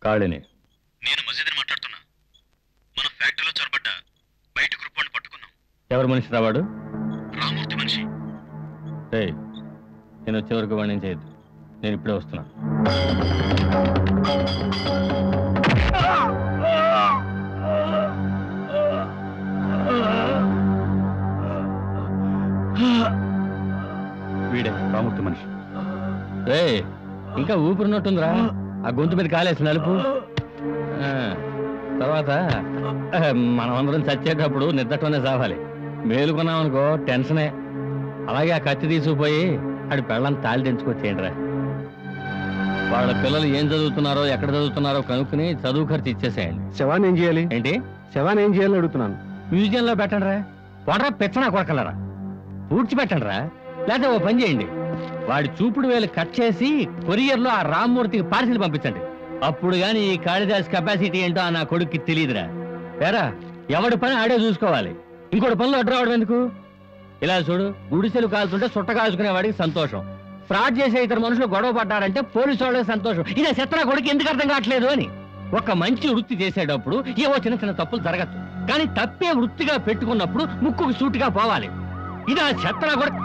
కాళిని నేను మసీదుని మాట్లాడుతున్నా మన ఫ్యాక్టరీలో చొరబడ్డ బయట గ్రూప్ వాడిని పట్టుకున్నాం ఎవరు మనిషి రావాడు రామూర్తి మనిషి రేయ్ నేను వచ్చే వరకు వాడిని ఏం చేయొద్దు నేను ఇప్పుడే వస్తున్నా వీడే రామూర్తి మనిషి రేయ్ ఇంకా ఊపిరినట్టుందిరా ఆ గొంతు మీద కాలేసి నలుపు ఆ, తర్వాత ఆ, మనమందరం చచ్చేటప్పుడు నిద్దటోనే చావాలి మేలుకున్నాం అనుకో టెన్షనే అలాగే ఆ కత్తి తీసుకుపోయి ఆడి పెళ్ళని తాళి తెంచుకొచ్చేయండిరా వాళ్ళ పిల్లలు ఏం చదువుతున్నారో ఎక్కడ చదువుతున్నారో కనుక్కుని చదువు ఖర్చు ఇచ్చేసేయండి శవాన్ని ఏం చేయాలి ఏంటి శవాన్ని ఏం చేయాలని అడుగుతున్నాను మ్యూజియంలో పెట్టండి రా కొడరా పెచ్చనా కొడకలరా పూడ్చిపెట్టండి రా లేకపోతే ఓ పని చేయండి వాడి చూపుడు వేలు కట్ చేసి కొరియర్లో ఆ రామ్మూర్తికి పార్సిల్ పంపించండి అప్పుడు గాని ఈ కాళిదాస్ కెపాసిటీ ఏంటో ఆ నా కొడుక్కి తెలియదురా ఏరా ఎవడి పని ఆడే చూసుకోవాలి ఇంకోటి పనులు అడ్డరావడం ఎందుకు ఇలా చూడు గుడిసెలు కాల్చుంటే సుట్ట కాల్చుకునే వాడికి సంతోషం ఫ్రాడ్ చేసే ఇతర మనుషులు గొడవ పడ్డారంటే పోలీసు వాళ్ళకి సంతోషం ఇదే చెత్తన కొడుకు ఎందుకు అర్థం కావట్లేదు అని ఒక మంచి వృత్తి చేసేటప్పుడు ఏవో చిన్న చిన్న తప్పులు జరగచ్చు కానీ తప్పే వృత్తిగా పెట్టుకున్నప్పుడు ముక్కుకు సూటిగా పోవాలి ఇది ఆ చెత్తన కొడుకు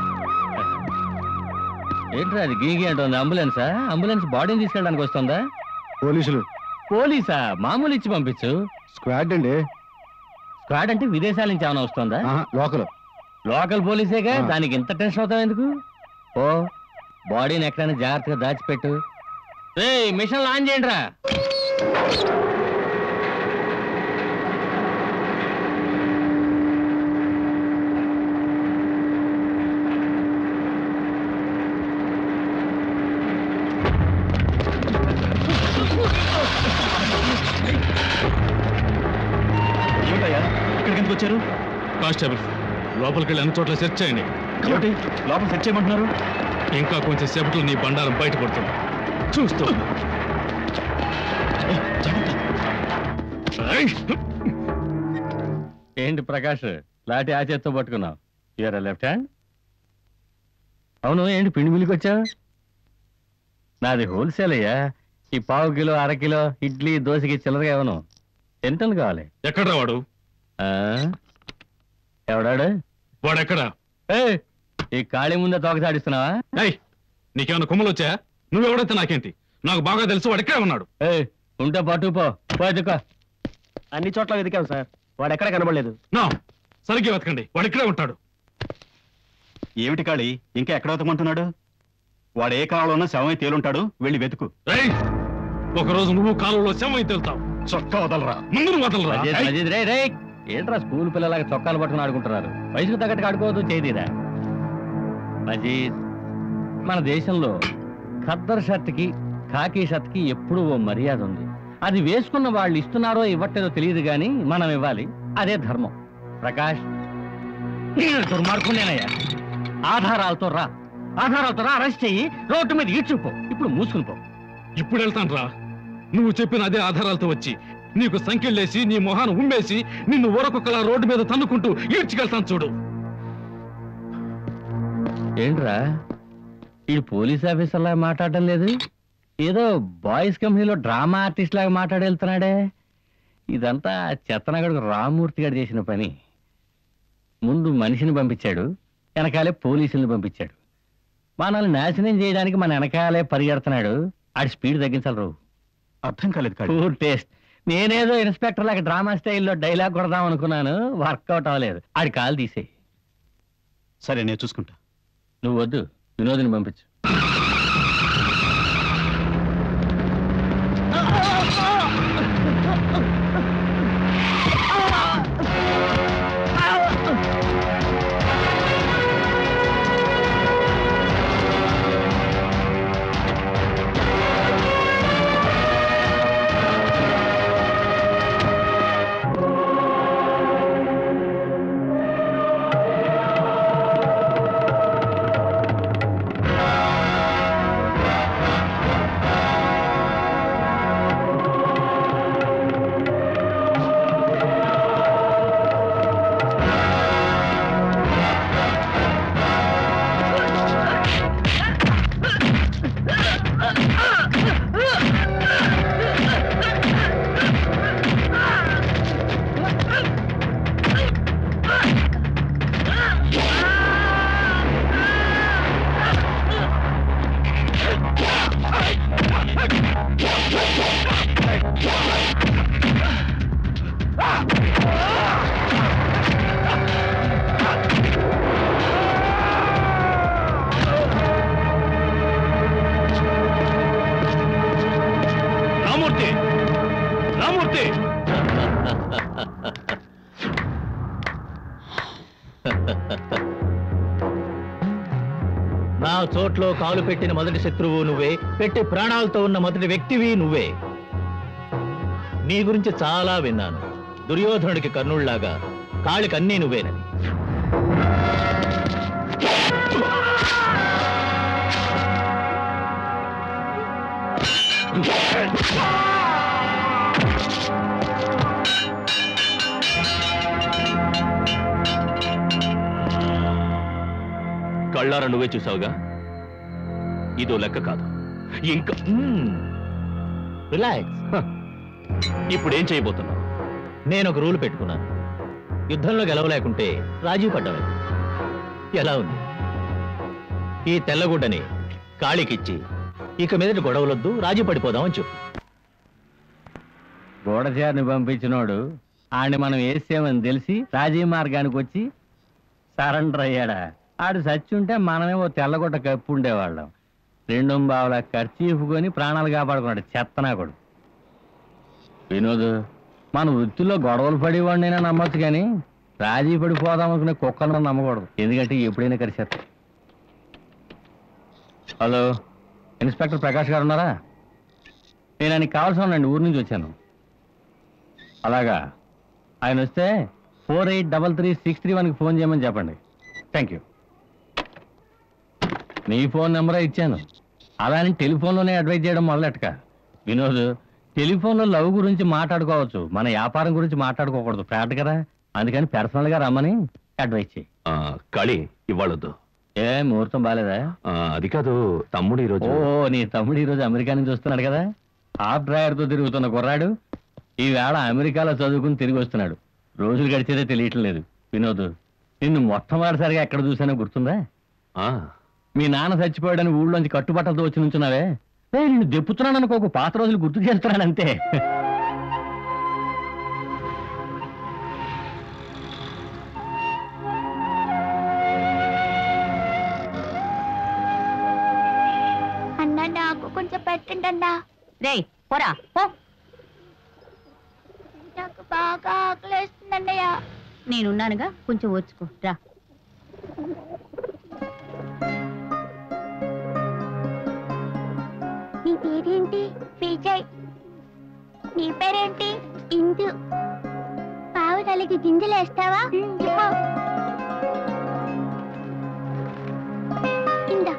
ఏంట్రా అది గీగి అంటుంది అంబులెన్సా అంబులెన్స్ బాడీని తీసుకెళ్ళడానికి వస్తుందా పోలీసులు పోలీసా మామూలు ఇచ్చి పంపించు స్క్వాడ్ అండి స్క్వాడ్ అంటే విదేశాల నుంచి ఏమైనా వస్తుందా ఆహా, లోకల్ లోకల్ పోలీసేగా ఆ. దానికి ఇంత టెన్షన్ అవుతావు ఎందుకు ఓ బాడీని ఎక్కడైనా జాగ్రత్తగా దాచిపెట్టు రే మిషన్ ఆన్ చేయండి రా ఏమిటయ్యా ఇక్కడికి ఎందుకు వచ్చారు కానిస్టేబుల్ లోపలికి వెళ్ళి అన్ని చోట్ల సెర్చ్ చేయండి ఏమిటి లోపల సెట్ చేయమంటున్నారు ఇంకా కొంచెం సేపట్లో నీ బండారం బయటపడుతుంది చూస్తూ ఏయ్! ఏంటి ప్రకాష్ లాటి ఆ చేత్తో పట్టుకున్నావు యూఆర్ లెఫ్ట్ హ్యాండ్ అవును ఏంటి పిండి మిల్లికి వచ్చావు నాది హోల్సేల్ అయ్యా ఈ పావు కిలో అర కిలో ఇడ్లీ దోశకి చిల్లరగా ఇవ్వను ఎంత కావాలి ఎక్కడ్రా వాడు ఆ? ఎవడాడు వాడెక్కడా ఏయ్, ఈ ఖాళీ ముందే తోకసాడిస్తున్నావా ఏయ్ నీకేమైనా కొమ్మలు వచ్చా నువ్వెవడైతే నాకేంటి నాకు బాగా తెలుసు వాడు ఎక్కడే ఉన్నాడు ఏయ్, ఉంటే పట్టు పో పో ఎత్తుకో. అన్ని చోట్ల వెతికాం సార్ వాడు ఎక్కడ కనబడలేదు నా సరిగ్గా వెతకండి వాడు ఇక్కడే ఉంటాడు ఏమిటి కాళీ ఇంకా ఎక్కడ వెతకమంటున్నాడు వాడు ఏ కాలంలో శవమై తేలుంటాడు వెళ్ళి వెతుకు రేయ్ ఒకరోజు నువ్వు కాలంలో శవం తెలుతావు చొక్కా వదలరా ముందు నువ్వు వదలరా మజీద్, ఏయ్! మజీద్, రేయ్, రేయ్. ఏంట్రా స్కూల్ పిల్లలాగా చొక్కాలు పట్టుకుని ఆడుకుంటున్నారు వయసుకు తగ్గట్టుగా ఆడుకోవద్దు చేతిరా మజీద్ మన దేశంలో ఖద్దర్ షర్ట్కి ఖాకీ షర్ట్కి ఎప్పుడూ ఓ మర్యాద ఉంది అది వేసుకున్న వాళ్ళు ఇస్తున్నారో ఇవ్వట్లేదో తెలియదు కానీ మనం ఇవ్వాలి అదే ధర్మం ప్రకాష్ నేను దుర్మార్గునేనయ్యా ఆధారాలతో రా ఆధారాలతో రా అరెస్ట్ చెయ్యి రోడ్డు మీద ఈడ్చుపో ఇప్పుడు మూసుకుని పో ఇప్పుడు వెళ్తాను రా నువ్వు చెప్పిన అదే ఆధారాలతో వచ్చి నీకు సంఖ్యలేసి నీ మొహాన్ని ఉమ్మేసి నిన్ను ఊరకొక్కలా రోడ్డు మీద తన్నుకుంటూ ఈడ్చికెళ్తాను చూడు ఏంట్రా ఈ పోలీస్ ఆఫీసర్ లాగా మాట్లాడడం లేదు ఏదో బాయ్స్ కంపెనీలో డ్రామా ఆర్టిస్ట్ లాగా మాట్లాడి వెళ్తున్నాడే ఇదంతా చెత్తనగడుకు రామూర్తి గారు చేసిన పని ముందు మనిషిని పంపించాడు వెనకాలే పోలీసుల్ని పంపించాడు మనల్ని నాశనం చేయడానికి మన వెనకాలే పరిగెడుతున్నాడు ఆడి స్పీడ్ తగ్గించాలి రావు అర్థం కాలేదు కాళీ పూర్ టేస్ట్ నేనేదో ఇన్స్పెక్టర్ లాగా డ్రామా స్టైల్లో డైలాగ్ కొడదాం అనుకున్నాను వర్కౌట్ అవ్వలేదు ఆడి కాలు తీసేయి సరే నేను చూసుకుంటా నువ్వు వద్దు వినోదిని పంపించు ఆ నా చోట్లో కాలు పెట్టిన మొదటి శత్రువు నువ్వే పెట్టి ప్రాణాలతో ఉన్న మొదటి వ్యక్తివి నువ్వే నీ గురించి చాలా విన్నాను దుర్యోధనుడికి కర్ణుళ్లాగా కాళికి అన్నీ నువ్వేనని కళ్ళారా నువ్వే చూసావుగా ఇదో లెక్క కాదు ఇంకా రిలాక్స్ ఇప్పుడేం చేయబోతున్నావు నేను ఒక రూల్ పెట్టుకున్నాను యుద్ధంలో గెలవలేకుంటే రాజీ పడ్డమే ఎలా ఉంది ఈ తెల్లగుడ్డని కాళీకిచ్చి ఇక మీదటి గొడవలొద్దు రాజీ పడిపోదామని చెప్పు గూఢచారిని పంపించినోడు ఆడిని మనం వేసామని తెలిసి రాజీ మార్గానికి వచ్చి సరెండర్ అయ్యాడా ఆడు సచ్చి ఉంటే మనమే ఓ తెల్లగొట్ట కప్పు ఉండేవాళ్ళం రెండు బావుల ఖర్చు కొని ప్రాణాలు కాపాడుకున్నాడు చెత్తనాకుడు వినోద్ మన వృత్తిలో గొడవలు పడేవాడినైనా నమ్మొచ్చు కానీ రాజీ పడిపోదాం అనుకునే కుక్కలను నమ్మకూడదు ఎందుకంటే ఎప్పుడైనా కలిసేస్తాయి హలో ఇన్స్పెక్టర్ ప్రకాష్ గారు ఉన్నారా నేను ఆయనకి కావాల్సిన ఉన్నాండి ఊరు నుంచి వచ్చాను అలాగా ఆయన వస్తే four eight double three six three వన్కి ఫోన్ చేయమని చెప్పండి థ్యాంక్ యూ నీ ఫోన్ నెంబరే ఇచ్చాను అలా అని టెలిఫోన్లోనే అడ్వైజ్ చేయడం మొదలెట్టక వినోద్ టెలిఫోన్లో లవ్ గురించి మాట్లాడుకోవచ్చు మన వ్యాపారం గురించి మాట్లాడుకోకూడదు ఫ్రాడ్ కదా అందుకని పర్సనల్గా రమ్మని అడ్వైజ్ చేయి ఆ, కాళీ ఇవ్వాలొద్దు ఏ ముహూర్తం బాలేదా ఆ, అది కాదు తమ్ముడు ఈరోజు ఓ నీ తమ్ముడు ఈరోజు అమెరికా నుంచి వస్తున్నాడు కదా హాఫ్ డ్రైవర్తో తిరుగుతున్న కుర్రాడు ఈవేళ అమెరికాలో చదువుకుని తిరిగి వస్తున్నాడు రోజులు గడిచేదే తెలియటం లేదు వినోద్ నిన్ను మొట్టమొదటిసారిగా ఎక్కడ చూసానో గుర్తుందా ఆ, మీ నాన్న చచ్చిపోయాడని ఊళ్ళోంచి కట్టుబట్టలతో వచ్చి నుంచున్నావే ఏ నిన్ను దెప్పుతున్నాను అనుకో ఒక పాత రోజులు గుర్తు చేస్తున్నానంతే అన్నా నాకు కొంచెం పెట్టండి అన్నా రే పోరా పో నాకు బాగా ఆకలేస్తుంది అన్నయ్య నేనున్నానుగా కొంచెం ఓర్చుకో రా నీ పేరేంటి విజయ్ నీ పేరేంటి ఇందు పావురాలకి గింజలు వేస్తావా ఇవ్వు. ఇందా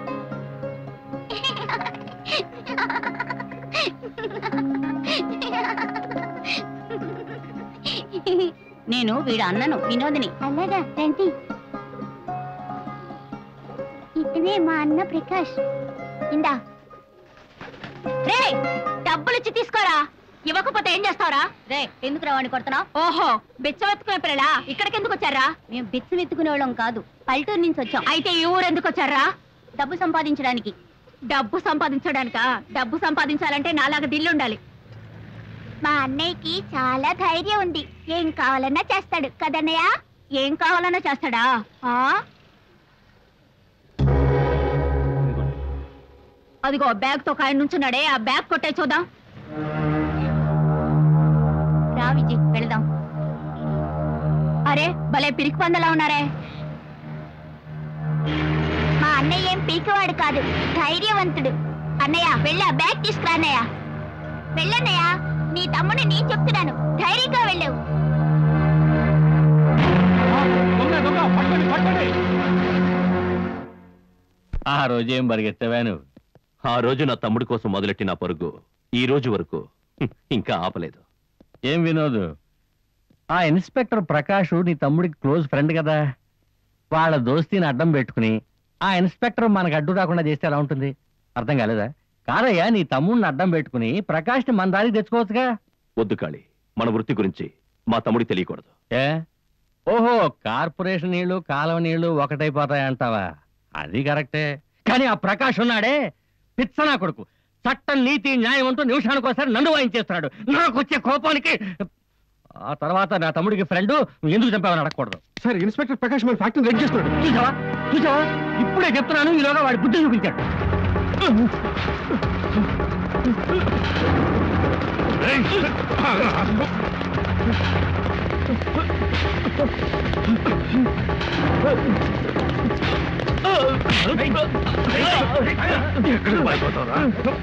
నేను వీడు అన్నను వినోదిని అలాగా రండి ఇతనే మా అన్న ప్రకాష్ ఇందా రే డబ్బులు ఇచ్చి తీసుకోరా ఇవ్వకపోతే ఏం చేస్తావరా రే ఎందుకు రా వాడిని కొడుతున్నావు ఓహో బిచ్చం ఎత్తుకునే పిల్లలా ఇక్కడికి ఎందుకు వచ్చారా మేము బిచ్చం ఎత్తుకునే వాళ్ళం కాదు పల్లెటూరు నుంచి వచ్చాం అయితే ఈ ఊరు ఎందుకు వచ్చారా డబ్బు సంపాదించడానికి డబ్బు సంపాదించడానికా డబ్బు సంపాదించాలంటే నాలాగా దిల్లు ఉండాలి మా అన్నయ్యకి చాలా ధైర్యం ఉంది ఏం కావాలన్నా చేస్తాడు కదన్నయ్య ఏం కావాలన్నా చేస్తాడా ఆ అదిగో బ్యాగ్ తో కాయన నుంచున్నాడే ఆ బ్యాగ్ కొట్టే చూద్దాం రా విజయ్ వెళ్దాం అరే భలే పిరికి పందలా ఉన్నారే మా అన్నయ్య ఏం పీకవాడు కాదు ధైర్యవంతుడు అన్నయ్య వెళ్ళి ఆ బ్యాగ్ తీసుకురా అన్నయ్య వెళ్ళన్నయ్య నీ తమ్ముడు నేను చెప్తున్నాను ధైర్యంగా వెళ్ళావు ఆ రోజు ఏం పరిగెత్తావా నువ్వు ఆ రోజు నా తమ్ముడి కోసం మొదలెట్టిన పరుగు ఈ రోజు వరకు హ్మ్, ఇంకా ఆపలేదు ఏం వినోద్ ఆ ఇన్స్పెక్టర్ ప్రకాష్ నీ తమ్ముడికి క్లోజ్ ఫ్రెండ్ కదా వాళ్ళ దోస్తీని అడ్డం పెట్టుకుని ఆ ఇన్స్పెక్టర్ మనకు అడ్డు రాకుండా చేస్తే ఎలా ఉంటుంది అర్థం కాలేదా కాదయ్యా నీ తమ్ముడిని అడ్డం పెట్టుకుని ప్రకాష్ని మన దారికి తెచ్చుకోవచ్చుగా వద్దు కాళీ మన వృత్తి గురించి మా తమ్ముడికి తెలియకూడదు ఏ ఓహో కార్పొరేషన్ నీళ్లు కాలువ నీళ్లు ఒకటైపోతాయంటావా అది కరెక్టే కానీ ఆ ప్రకాష్ ఉన్నాడే పిచ్చనా కొడుకు చట్టం నీతి న్యాయం అంటూ నిమిషానికి ఒకసారి నన్ను వాయించేస్తున్నాడు నాకు వచ్చే కోపానికి ఆ తర్వాత నా తమ్ముడికి ఫ్రెండ్ ఎందుకు చంపావని అడగకూడదు సార్ ఇన్స్పెక్టర్ ప్రకాష్ మన ఫ్యాక్టరీ రెడ్ చేస్తున్నాడు చూసావా చూసావా ఇప్పుడే చెప్తున్నాను ఈలోగా వాడి బుద్ధి చూపించాడు ఆ ఎక్కడికి పారిపోతావురా?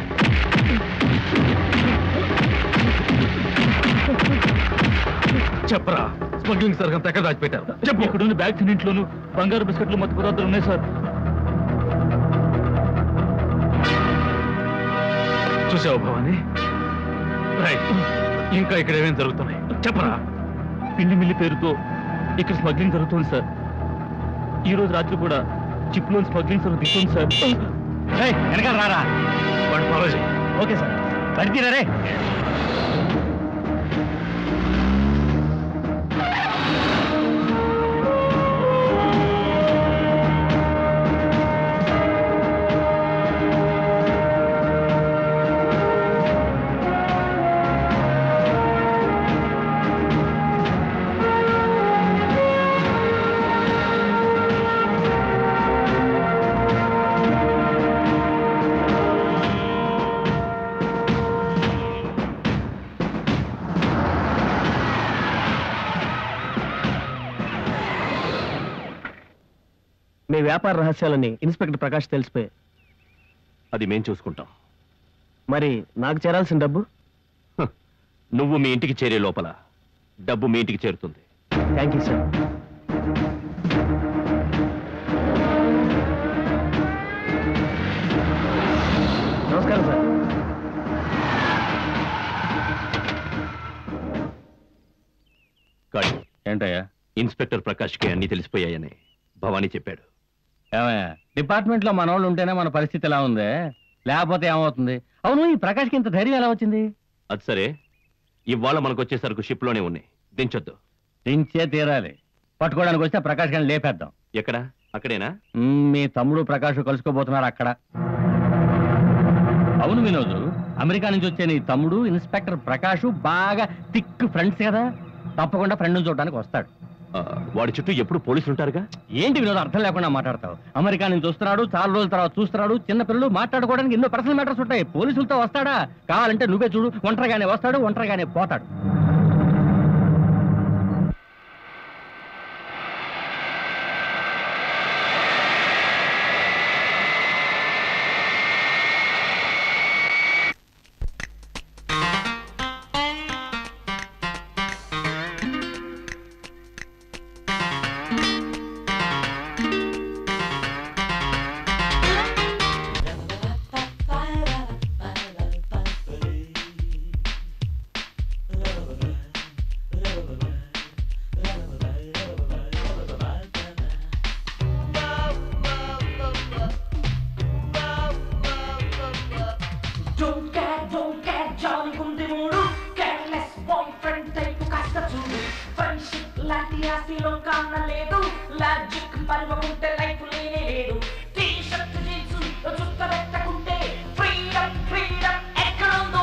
చెప్పరా స్మగ్లింగ్ సరిగంత ఎక్కడ దాచిపెట్టారు చెప్పు ఇక్కడున్న బ్యాగ్స్ ఇంట్లోనూ బంగారు బిస్కెట్లు మత్తు పదార్థాలు ఉన్నాయి సార్ చూసావు భవాని రైట్ ఇంకా ఇక్కడ ఏమేం జరుగుతున్నాయి చెప్పరా పిండి మిల్లి పేరుతో ఇక్కడ స్మగ్లింగ్ జరుగుతుంది సార్ ఈ రోజు రాత్రి కూడా చిప్ లోన్ స్మగ్లింగ్ సరుకు దిగుతుంది సార్ వెనకాల రారా వాడు ఫాలో చేయి ఓకే సార్ పడితీరా రే మీ వ్యాపార రహస్యాలని ఇన్స్పెక్టర్ ప్రకాష్ తెలిసిపోయాయి అది మేం చూసుకుంటాం మరి నాకు చేరాల్సిన డబ్బు హ, నువ్వు మీ ఇంటికి చేరే లోపల డబ్బు మీ ఇంటికి చేరుతుంది థ్యాంక్ యూ సార్ నమస్కారం సార్ కాదు ఏంటయ్యా ఇన్స్పెక్టర్ ప్రకాష్కి అన్ని తెలిసిపోయాయని భవానీ చెప్పాడు ఏమయ్యా డిపార్ట్మెంట్ లో మన వాళ్ళు ఉంటేనే మన పరిస్థితి ఎలా ఉంది లేకపోతే ఏమవుతుంది అవును ఈ ప్రకాష్కి ఇంత ధైర్యం ఎలా వచ్చింది అది సరే ఇవాళ మనకు వచ్చే సరుకు షిప్లోనే ఉన్నాయి దించొద్దు దించే తీరాలి పట్టుకోవడానికి వస్తే ప్రకాష్ గారిని లేపేద్దాం ఎక్కడ అక్కడేనా మ్మ్, మీ తమ్ముడు ప్రకాష్ కలుసుకోబోతున్నారు అక్కడ అవును వినోద్ అమెరికా నుంచి వచ్చే నీ తమ్ముడు ఇన్స్పెక్టర్ ప్రకాష్ బాగా థిక్ ఫ్రెండ్స్ కదా తప్పకుండా ఫ్రెండ్ చూడడానికి వస్తాడు ఆ, వాడి చుట్టూ ఎప్పుడు పోలీసులు ఉంటారుగా ఏంటి వినోద్ అర్థం లేకుండా మాట్లాడతావు అమెరికా నుంచి వస్తున్నాడు చాలా రోజుల తర్వాత చూస్తున్నాడు చిన్న పిల్లలు మాట్లాడుకోవడానికి ఎన్నో పర్సనల్ మ్యాటర్స్ ఉంటాయి పోలీసులతో వస్తాడా కావాలంటే నువ్వే చూడు ఒంటరిగానే వస్తాడు ఒంటరిగానే పోతాడు Don't care, don't care, jolly గుంది మూడు కేర్లెస్ బాయ్ ఫ్రెండ్ టైప్ కాస్త చూడు ఫ్రెండ్షిప్ లాంటి ఆస్తిలో కానలేదు లాజిక్ మరవకుంటే లైఫ్ లేనే లేదు టీ షర్ట్ జీన్స్ చుట్ట పెట్టకుంటే ఫ్రీడమ్ ఫ్రీడమ్ ఎక్కడుందో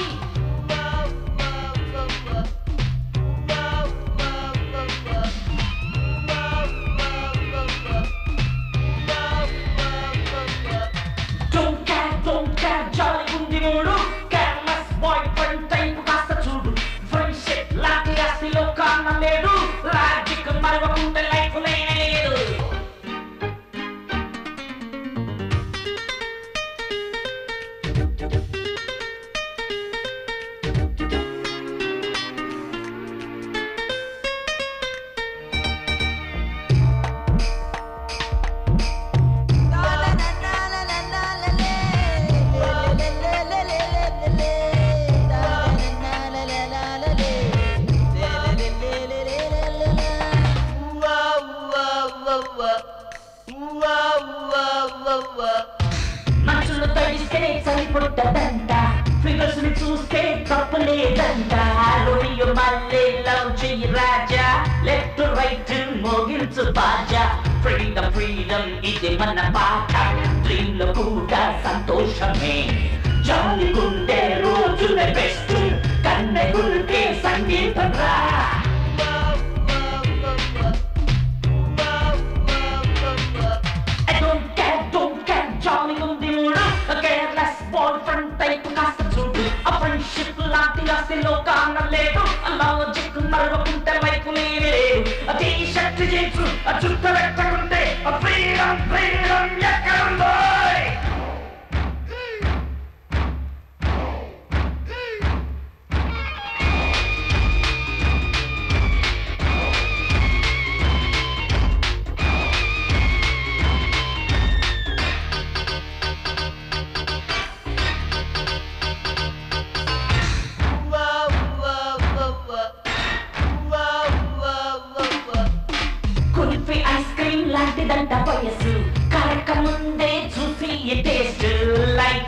Don't care, don't care, jolly గుంది మూడు కేర్లెస్ బాయ్ ఫ్రెండ్ టైప్ కాస్త చూడు ఫ్రెండ్షిప్ లాంటి ఆస్తిలో కానలేదు లాజిక్ మరవకుంటే లైఫ్ లేనే లేదు మనుషులు తడిస్తే సరిపొట్టదంట ఫిగర్స్ ని చూస్తే తప్పలేదంట రొయ్యు మళ్ళీ లవ్ చెయ్యి రాజా లెఫ్ట్ రైట్ మోగించు బాజా ఫ్రీడమ్ ఫ్రీడమ్ ఇది మన పాట డ్రీమ్ లో కూడా సంతోషమే జాలి గుండె రోజుల బెస్ట్ కన్నె గుండె సంగీతం రా I don't care, don't care, jolly ఉంది మూడు కేర్లెస్ బాయ్ ఫ్రెండ్ టైప్ కాస్త చూడు ఆ ఫ్రెండ్షిప్ లాంటి ఆస్తిలో కానలేదు లాజిక్ మరవకుంటే వైపు లేదు టీ షర్ట్ జీన్స్ చుట్ట పెట్టకుంటే ఫ్రీడమ్ ఫ్రీడమ్ ఎక్కడ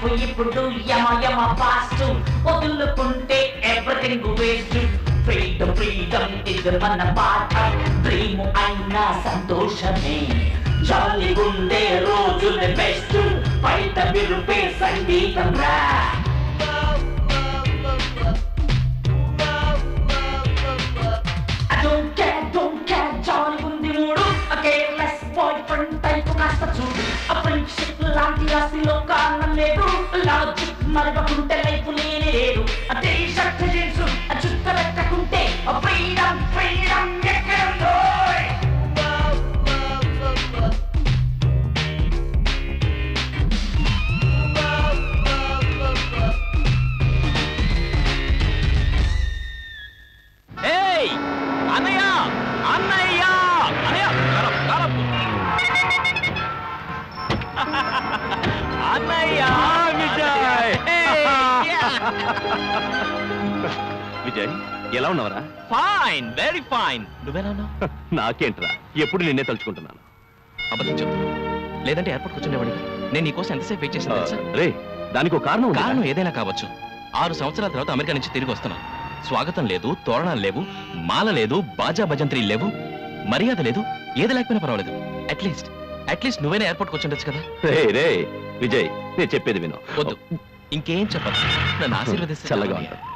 ఇప్పుడు యమ యమ ఫాస్ట్ వదులుకుంటే ఎవ్రీథింగ్ వేస్ట్ ఫ్రీడమ్ ఫ్రీడమ్ ఇది మన పాట డ్రీమ్ అయినా సంతోషమే జాలి ఉండే రోజులు బెస్ట్ బయట విరుపే సంగీతం రా I don't care, don't care, జాలి ఉంది మూడు A careless boyfriend type కాస్త చూడు A friendship లాంటి ఆస్తిలో కారణం లేదు లాజిక్ మరవకుంటే లైఫ్ లేనే లేదు A t-shirt jeans, a చుట్ట పెట్టకుంటే A freedom, freedom ఎక్కడుందో ఏయ్ అన్నయ్య అన్నయ్య అన్నయ్య కరం, కరం. అన్నయ్య విజయ్ విజయ్ ఎలా ఉన్నావరా ఫైన్ వెరీ ఫైన్ నువ్వెలా ఉన్నావు నాకేంట్రా ఎప్పుడు నిన్నే తలుచుకుంటున్నాను అబద్ధం చెప్తున్నా లేదంటే ఎయిర్పోర్ట్ కూర్చుండేవాడిగా నేను నీకోసం ఎంతసేపు వెయిట్ చేశాను తెలుసా రే దానికి ఒక కారణం ఉంది కారణం ఏదైనా కావచ్చు ఆరు సంవత్సరాల తర్వాత అమెరికా నుంచి తిరిగి వస్తున్నాను స్వాగతం లేదు తోరణాలు లేవు మాల లేదు బాజా భజంత్రీలు లేవు మర్యాద లేదు ఏది లేకపోయినా పర్వాలేదు అట్లీస్ట్ అట్లీస్ట్ నువ్వైనా ఎయిర్పోర్ట్ కూర్చుండొచ్చు కదా రే రే విజయ్ నేను చెప్పేది విను వద్దు ఇంకేం చెప్పదు నన్ను ఆశీర్వదిస్తే చల్లగా చాలు. ఉంటా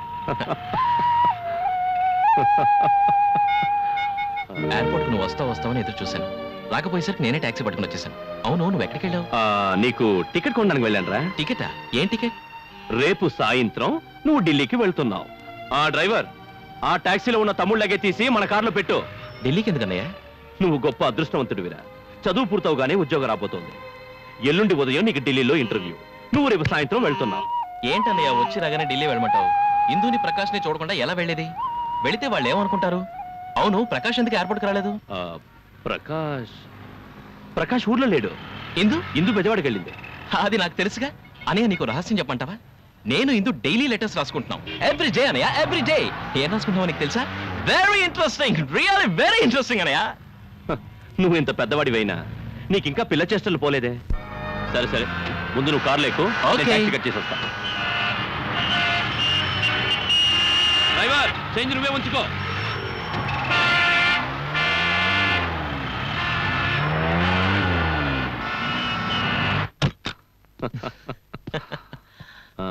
ఎయిర్పోర్ట్ నువ్వు వస్తావు వస్తావని ఎదురు చూశాను రాకపోయేసరికి నేనే టాక్సీ పట్టుకుని వచ్చేసాను అవును నువ్వు ఎక్కడికి వెళ్ళావు ఆ, నీకు టికెట్ కొనడానికి వెళ్ళానురా టికెటా ఏం టికెట్ రేపు సాయంత్రం నువ్వు ఢిల్లీకి వెళ్తున్నావు ఆ డ్రైవర్ ఆ టాక్సీలో ఉన్న తమ్ముళ్ళగే తీసి మన కార్లో పెట్టు ఢిల్లీకి ఎందుకన్నయ్యా నువ్వు గొప్ప అదృష్టవంతుడివిరా చదువు పూర్తవగానే ఉద్యోగం రాబోతోంది ఎల్లుండి ఉదయం నీకు ఢిల్లీలో ఇంటర్వ్యూ నువ్వు రేపు సాయంత్రం వెళ్తున్నావు ఏంటన్నయ్య వచ్చి రాగానే ఢిల్లీ వెళ్ళమంటావు ఇందుని ప్రకాష్ని చూడకుండా ఎలా వెళ్ళేది వెళితే వాళ్ళు ఏమనుకుంటారు అవును ప్రకాష్ ఎందుకు ఎయిర్పోర్ట్కి రాలేదు ఆ, ప్రకాష్ ప్రకాష్ ఊర్లో లేడు ఇందు ఇందు బెజవాడికి వెళ్ళింది అది నాకు తెలుసుగా అనయ్య నీకు రహస్యం చెప్పంటావా నేను ఇందు డైలీ లెటర్స్ రాసుకుంటున్నాం ఎవ్రీ డే అనయ్య ఎవ్రీ డే ఏం రాసుకుంటావో నీకు తెలుసా very interesting really very interesting అనయ్య హ, నువ్వు ఇంత పెద్దవాడివైనా నీకు ఇంకా పిల్ల చేష్టలు పోలేదే సరే సరే ముందు నువ్వు కార్లో ఎక్కువ Okay. టికెట్ చేసి వస్తా డ్రైవర్ చేంజ్ నువ్వే ఉంచుకో ఆ.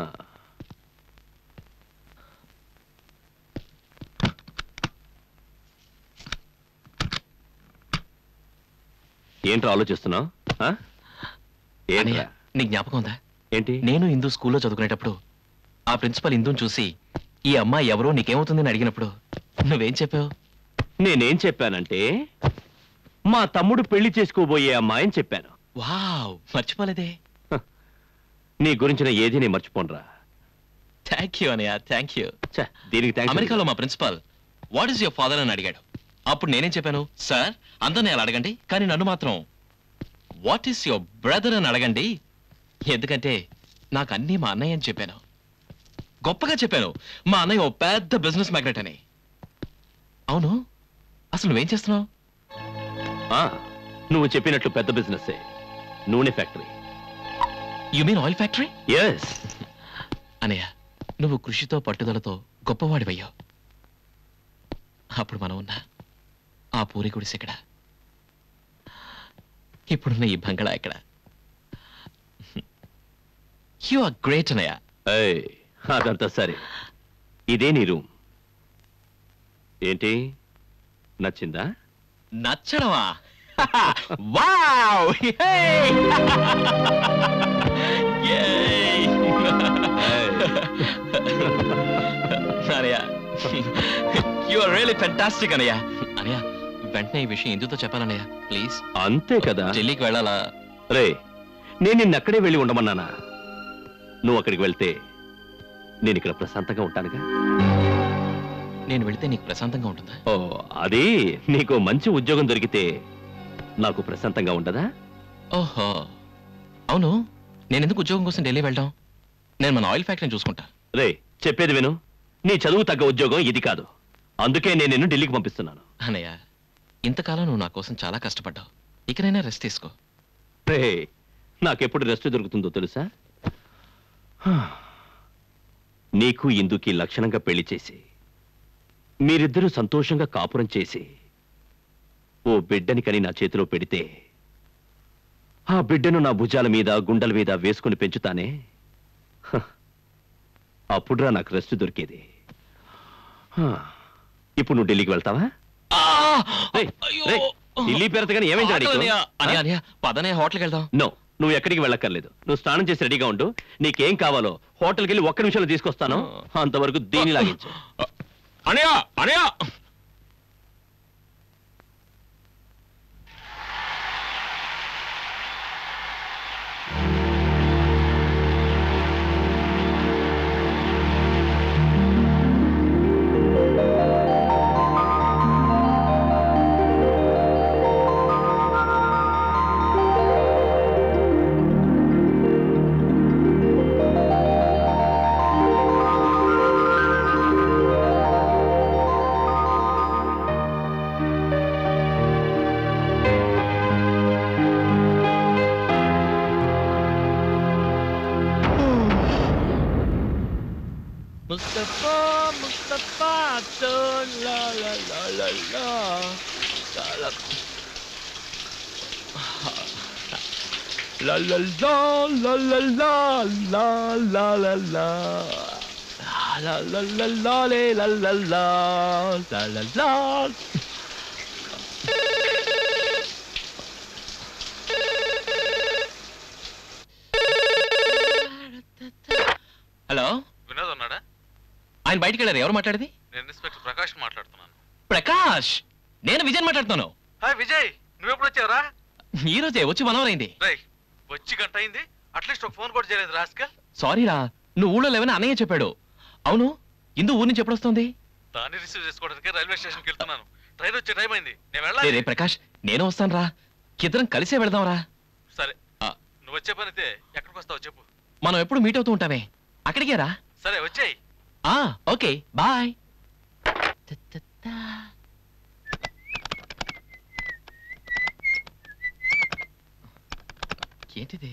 ఏంట్రా ఆలోచిస్తున్నావు అనయ్య ఏంట్రా నీ జ్ఞాపకం ఉందా ఏంటి నేను ఇందు స్కూల్లో చదువుకునేటప్పుడు ఆ ప్రిన్సిపల్ ఇందుని చూసి ఈ అమ్మాయి ఎవరో నీకేమవుతుందని అడిగినప్పుడు నువ్వేం చెప్పావు నేనేం చెప్పానంటే మా తమ్ముడు పెళ్లి చేసుకోబోయే అమ్మాయని చెప్పాను వావ్ మర్చిపోలేదే నీ గురించిన ఏది నేను మర్చిపోనరా థ్యాంక్ యూ అనయ్య థ్యాంక్ యూ ఛ, దీనికి థ్యాంక్స్ అమెరికాలో మా principal what is your father అని అడిగాడు అప్పుడు నేనేం చెప్పాను సార్ అందరిని అలా అడగండి కానీ నన్ను మాత్రం వాట్ ఈస్ యువర్ బ్రదర్ అని అడగండి ఎందుకంటే నాకు అన్నీ మా అన్నయ్య అని చెప్పాను గొప్పగా చెప్పాను మా అన్నయ్య ఓ పెద్ద బిజినెస్ మ్యాగ్నెట్ అని అవును అసలు నువ్వేం చేస్తున్నావు ఆ, నువ్వు చెప్పినట్లు పెద్ద బిజినెస్ నూనె factory you mean oil factory yes అనయ్య నువ్వు కృషితో పట్టుదలతో గొప్పవాడివయ్యావు అప్పుడు మనం ఉన్నా ఆ పూరి గుడిసె ఎక్కడ ఇప్పుడున్న ఈ బంగళా ఎక్కడ యు ఆర్ గ్రేట్ అనయ్య ఏయ్, అదంతా సరే ఇదే నీ రూమ్ ఏంటి నచ్చిందా నచ్చడమా వావ్ అనయ్య యు ఆర్ రియల్లీ ఫెంటాస్టిక్ అనయ్య అనయ్య వెంటనే ఈ విషయం ఎందుతో చెప్పాలన్నయ్య ప్లీజ్ అంతే కదా ఢిల్లీకి వెళ్ళాలా రే నేను నిన్న అక్కడే వెళ్ళి ఉండమన్నానా నువ్వు అక్కడికి వెళ్తే నేను ఇక్కడ ప్రశాంతంగా ఉంటానుగా నేను వెళితే నీకు ప్రశాంతంగా ఉంటుందా ఓ అది నీకు మంచి ఉద్యోగం దొరికితే నాకు ప్రశాంతంగా ఉండదా ఓహో అవును నేను ఎందుకు ఉద్యోగం కోసం ఢిల్లీ వెళ్ళడం నేను మన ఆయిల్ ఫ్యాక్టరీని చూసుకుంటా రే చెప్పేది విను నీ చదువు తగ్గ ఉద్యోగం ఇది కాదు అందుకే నేను నిన్ను ఢిల్లీకి పంపిస్తున్నాను అన్నయ్య ఇంతకాలం నువ్వు నా కోసం చాలా కష్టపడ్డావు ఇకనైనా రెస్ట్ తీసుకో రే నాకెప్పుడు రెస్ట్ దొరుకుతుందో తెలుసా నీకు ఇందుకి లక్షణంగా పెళ్లి చేసి మీరిద్దరూ సంతోషంగా కాపురం చేసి ఓ బిడ్డని కని నా చేతిలో పెడితే ఆ బిడ్డను నా భుజాల మీద గుండెల మీద వేసుకుని పెంచుతానే హ, అప్పుడురా నాకు రెస్ట్ దొరికేది హ, ఇప్పుడు నువ్వు ఢిల్లీకి వెళ్తావా రేయ్, రేయ్, ఢిల్లీ పేరుతో కానీ ఏమైంది అని పదనే హోటల్కి వెళ్దాం నో నువ్వు ఎక్కడికి వెళ్ళక్కర్లేదు నువ్వు స్నానం చేసి రెడీగా ఉండు నీకేం కావాలో హోటల్కి వెళ్ళి ఒక్క నిమిషంలో తీసుకొస్తాను అంతవరకు దీని లాగించు అనయా అనయా ముస్తఫా ముస్తఫా టర్న్ లా లా లా లా లా లా లా La la la la la la la la la la la la la la le la la la la la la hello Vinod ఉన్నాడా ఆయన బయటికి వెళ్ళారు ఎవరు మాట్లాడేది నేను ఇన్స్పెక్టర్ ప్రకాష్ మాట్లాడుతున్నాను ప్రకాష్ నేను విజయ్ మాట్లాడుతున్నాను హాయ్ విజయ్ నువ్వెప్పుడు వచ్చావురా ఈ రోజే వచ్చి మనవరైంది రై వచ్చి గంట అయింది అట్లీస్ట్ ఒక ఫోన్ కూడా చేయలేదు రాస్కల్ సారీ రా నువ్వు ఊళ్ళో లేవని అన్నయ్య చెప్పాడు అవును ఇందు ఊరి నుంచి ఎప్పుడు వస్తుంది దాన్ని రిసీవ్ చేసుకోవడానికి రైల్వే స్టేషన్కి వెళ్తున్నాను ట్రైన్ వచ్చే టైం అయింది నేను రే వెళ్ళాలి రే ప్రకాష్ నేను వస్తాను రా ఇద్దరం కలిసే వెళదాం రా సరే ఆ. నువ్వు వచ్చే పనితే ఎక్కడికి వస్తావు చెప్పు మనం ఎప్పుడు మీట్ అవుతూ ఉంటామే అక్కడికే రా సరే వచ్చేయ్ ఆ ఓకే బాయ్ ఏంటిది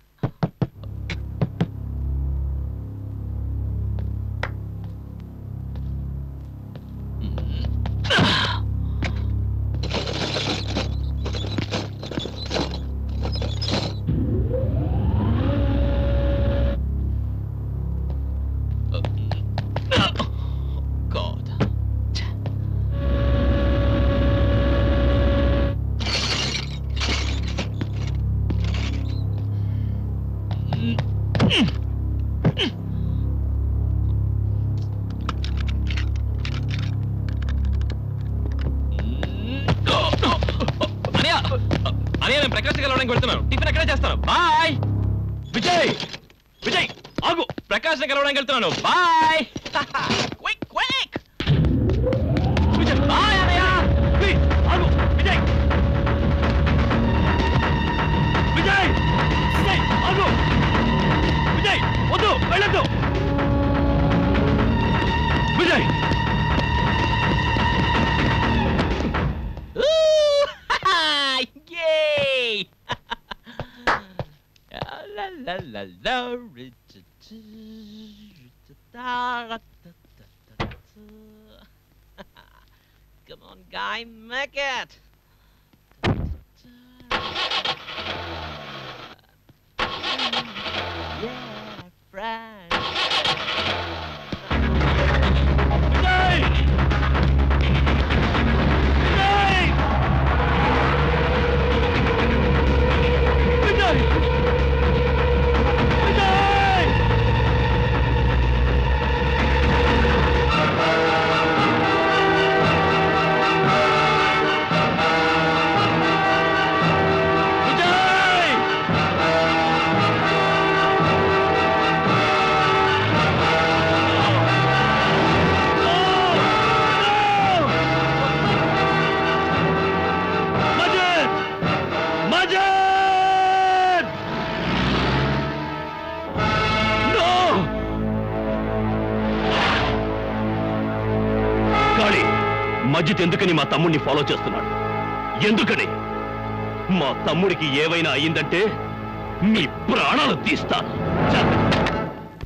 God. అనయ్య అనయ్య నేను ప్రకాశ్ కలవడానికి వెళ్తున్నాను టిఫిన్ అక్కడే చేస్తాను బాయ్ విజయ్ విజయ్ ఆగు ప్రకాశ్ కలవడానికి వెళ్తున్నాను bye quick quick Vijay bye అనయ్య ప్లీజ్ ఆగు విజయ్ విజయ్ విజయ్ ఆగు విజయ్ వద్దు వెళ్ళొద్దు Vijay Yay! la la la la Come on, guy, make it! Yeah, friend. Vijay! Vijay! Vijay! Vijay! Vijay! Majid! Majid! No! కాళీ మజ్జిత్ ఎందుకని మా తమ్ముడిని ఫాలో చేస్తున్నాడు ఎందుకని మా తమ్ముడికి ఏవైనా అయిందంటే మీ ప్రాణాలు తీస్తాను చ-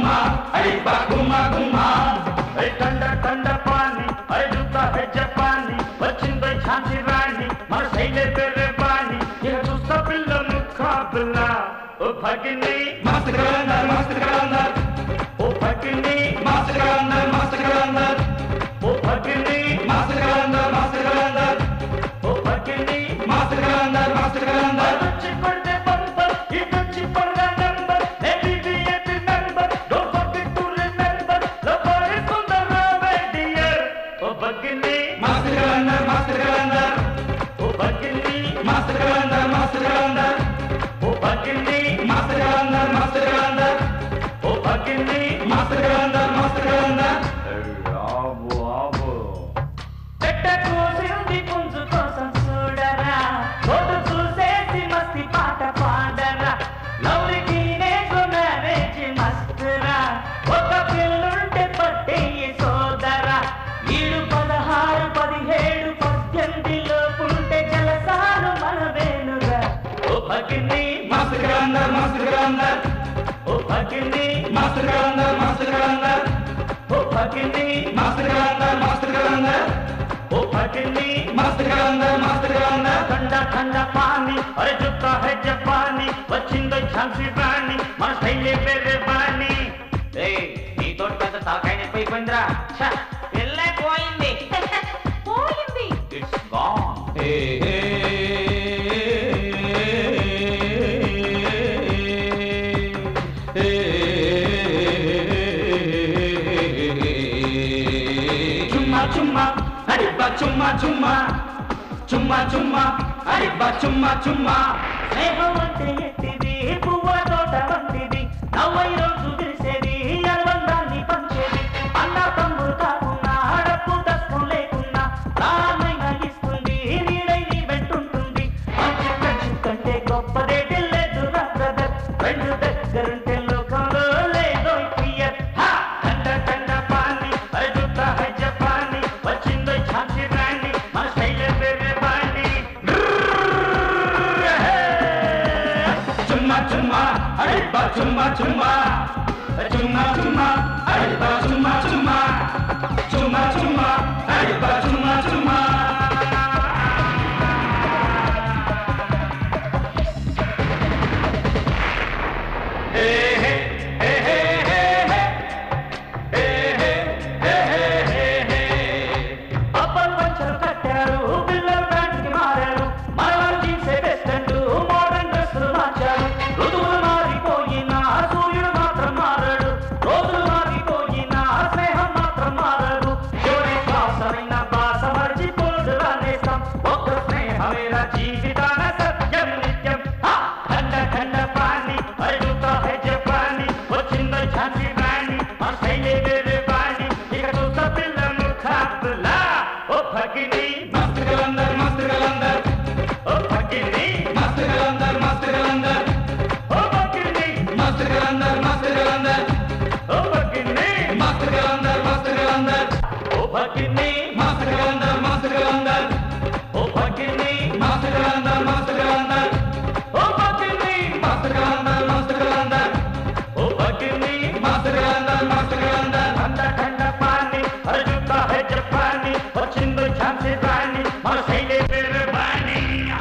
గుమ్మా అడిపా గుమ్మా గుమ్మా ఏ కండ కండ పాని అడుగుతా జపాని వచ్చిందో ఝాన్సీ రాణి మన శైలే పేరే పాని ఇక చూస్తా పిల్లను కాబిల్లా ఓ భగిని మస్త్ గ్రాందర్ మస్త్ గ్రాందర్ ఓ భగిని మస్త్ గ్రాందర్ మస్త్ గ్రాందర్ ఓ భగిని మస్త్ గ్రాందర్ మస్త్ గ్రాందర్ ఓ భగిని మస్త్ గ్రాందర్ మస్త్ గ్రాందర్ వచ్చి కొడితే బంపర్ ఇటొచ్చి పడగా నంబర్ ఏబిబిఎట్ number don't forget to remember lover is on the road dear ఓ భగిని మస్త్ గ్రాందర్ మస్త్ గ్రాందర్ ఓ భగిని మస్త్ గ్రాందర్ మస్త్ గ్రాందర్ ఓ భగిని మస్త్ గ్రాందర్ మస్త్ గ్రాందర్ ఓ భగిని మస్త్ గ్రాందర్ మస్త్ గ్రాందర్ ఆబు ఆబు పెట్ట కూసింది పుంజు కోసం చూడరా ఫోటో చూసేసి మస్తి పాట పాడరా లవ్లీ టీనేజ్ మ్యారేజ్ మస్తురా ఒక పిల్లుంటే పట్టేయి సోదరా ఈడు పదహారు పదిహేడు పద్దెనిమిదిలో పుంటే జలసాలు మనవేనురా ఓ భగిని మస్తు గ్రాందర్ మస్తు గ్రాందర్ ఓ భగిని మస్తు గ్రాందర్ మస్తు గ్రాందర్ ఓ భగిని మస్తు గ్రాందర్ మస్తు గ్రాందర్ ओ भगनी मस्त गंदा मस्त गंदा ठंडा ठंडा पानी अरे जुत्ता है जपानी వచ్చిందో ఝాన్సీ రాణి మన శైలి వేరే బాణి ఏయ్ నీ తోటి పెద్ద తాకాయ నొప్పి అయిపోయిందిరా ఛ, వెళ్ళే పోయింది పోయింది ఇట్స్ గాన్ చుమ్మా చుమ్మా అడిబ్బా చుమ్మా చుమ్మా చుమ్మా చుమ్మా అడిబ్బా చుమ్మా చుమ్మా స్నేహం అంటే ఎట్టిది పువ్వ తోట వంటిది నవ్వై రోజు తెలిసేది అనుబంధాన్ని పంచేది అన్న తమ్ముడు కాకున్నా డబ్బు దస్కం లేకున్నా ప్రాణమైనా ఇస్తుంది నీడై నీ వెంటుంటుంది మంచి ఫ్రెండ్షిప్ కంటే గొప్పదే లేదు నా బ్రదర్ రెండు దగ్గరుంటే లోకంలో లేదో క్లియర్ కండ కండ పాని అరే జుత్తా హై జపాని వచ్చిందో ఝాన్సీ రాణి మన శైలే వేరే బాణి చుమ్మా చుమ్మా అడిబ్బా చుమ్మా చుమ్మా చుమ్మా చుమ్మా అడిబ్బా చుమ్మా చుమ్మా చుమ్మా చుమ్మా అడిబ్బా చుమ్మా చుమ్మా హే హే హే హే హే హే హే హే హే హే హే అప్పలు పంచలు కట్టారు పిల్లలు బ్యాండ్కి మారారు మనవారు జీన్సే బెస్ట్ అంటూ మోడర్న్ డ్రెస్సులు మార్చారు ఋతువులు మారిపోయినా సూర్యుడు మాత్రం మారాడు రోజులు మారిపోయినా స్నేహం మాత్రం మారాడు ఎవరే శ్వాసమైన బాస మర్చిపోడు రానేస్తాం ఒక్క స్నేహమేరా జీవితాన సత్యం నిత్యం హా! ఖండ ఖండ పాని అడుగుతా హై జపాని వచ్చిందో ఝాన్సీ రాణి మన శైలి వేరే బాణి ఇక చూస్తా పిల్లను కాపులా ఓ భగిని మస్త్ గలందర్ మస్త్ గలందర్ ఓ భగిని మస్త్ గలందర్ మస్త్ గలందర్ ఓ భగిని మస్త్ గలందర్ మస్త్ గలందర్ ఓ భగిని మస్త్ గలందర్ మస్త్ గలందర్ ఓ భగిని మస్త్ గలందర్ మస్త్ గలందర్ ఓ భగిని మస్త్ గలందర్ మస్త్ గలందర్ ఓ భగిని మస్త్ గలందర్ మస్త్ గలందర్ ఓ భగిని మస్త్ గలందర్ మస్త్ గలందర్ ఠండ ఠండ పాని అరే జుత్తా హై జపాని వచ్చిందో ఝాన్సీ రాణి మన శైలే వేరే బాణి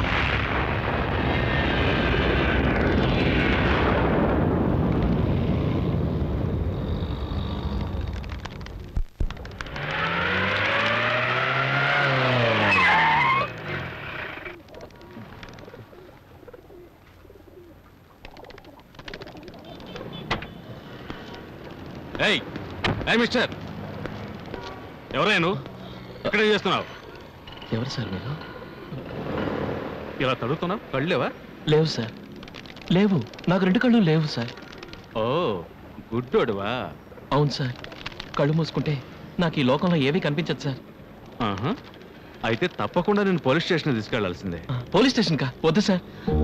ఏయ్ ఏయ్ మిస్టర్ ఎవరయ్యా నువ్వు ఇక్కడేం చేస్తున్నావు ఎవరు సార్ మీరు ఇలా తడుతున్నావు కళ్ళేవా లేవు సార్ లేవు నాకు రెండు కళ్ళు లేవు సార్ ఓ గుడ్డోడువా అవును సార్ కళ్ళు మూసుకుంటే నాకు ఈ లోకంలో ఏమీ కనిపించదు సార్ ఆహా. అయితే తప్పకుండా నేను పోలీస్ స్టేషన్ తీసుకెళ్లాల్సిందే ఆ, పోలీస్ స్టేషన్ కా వద్దు సార్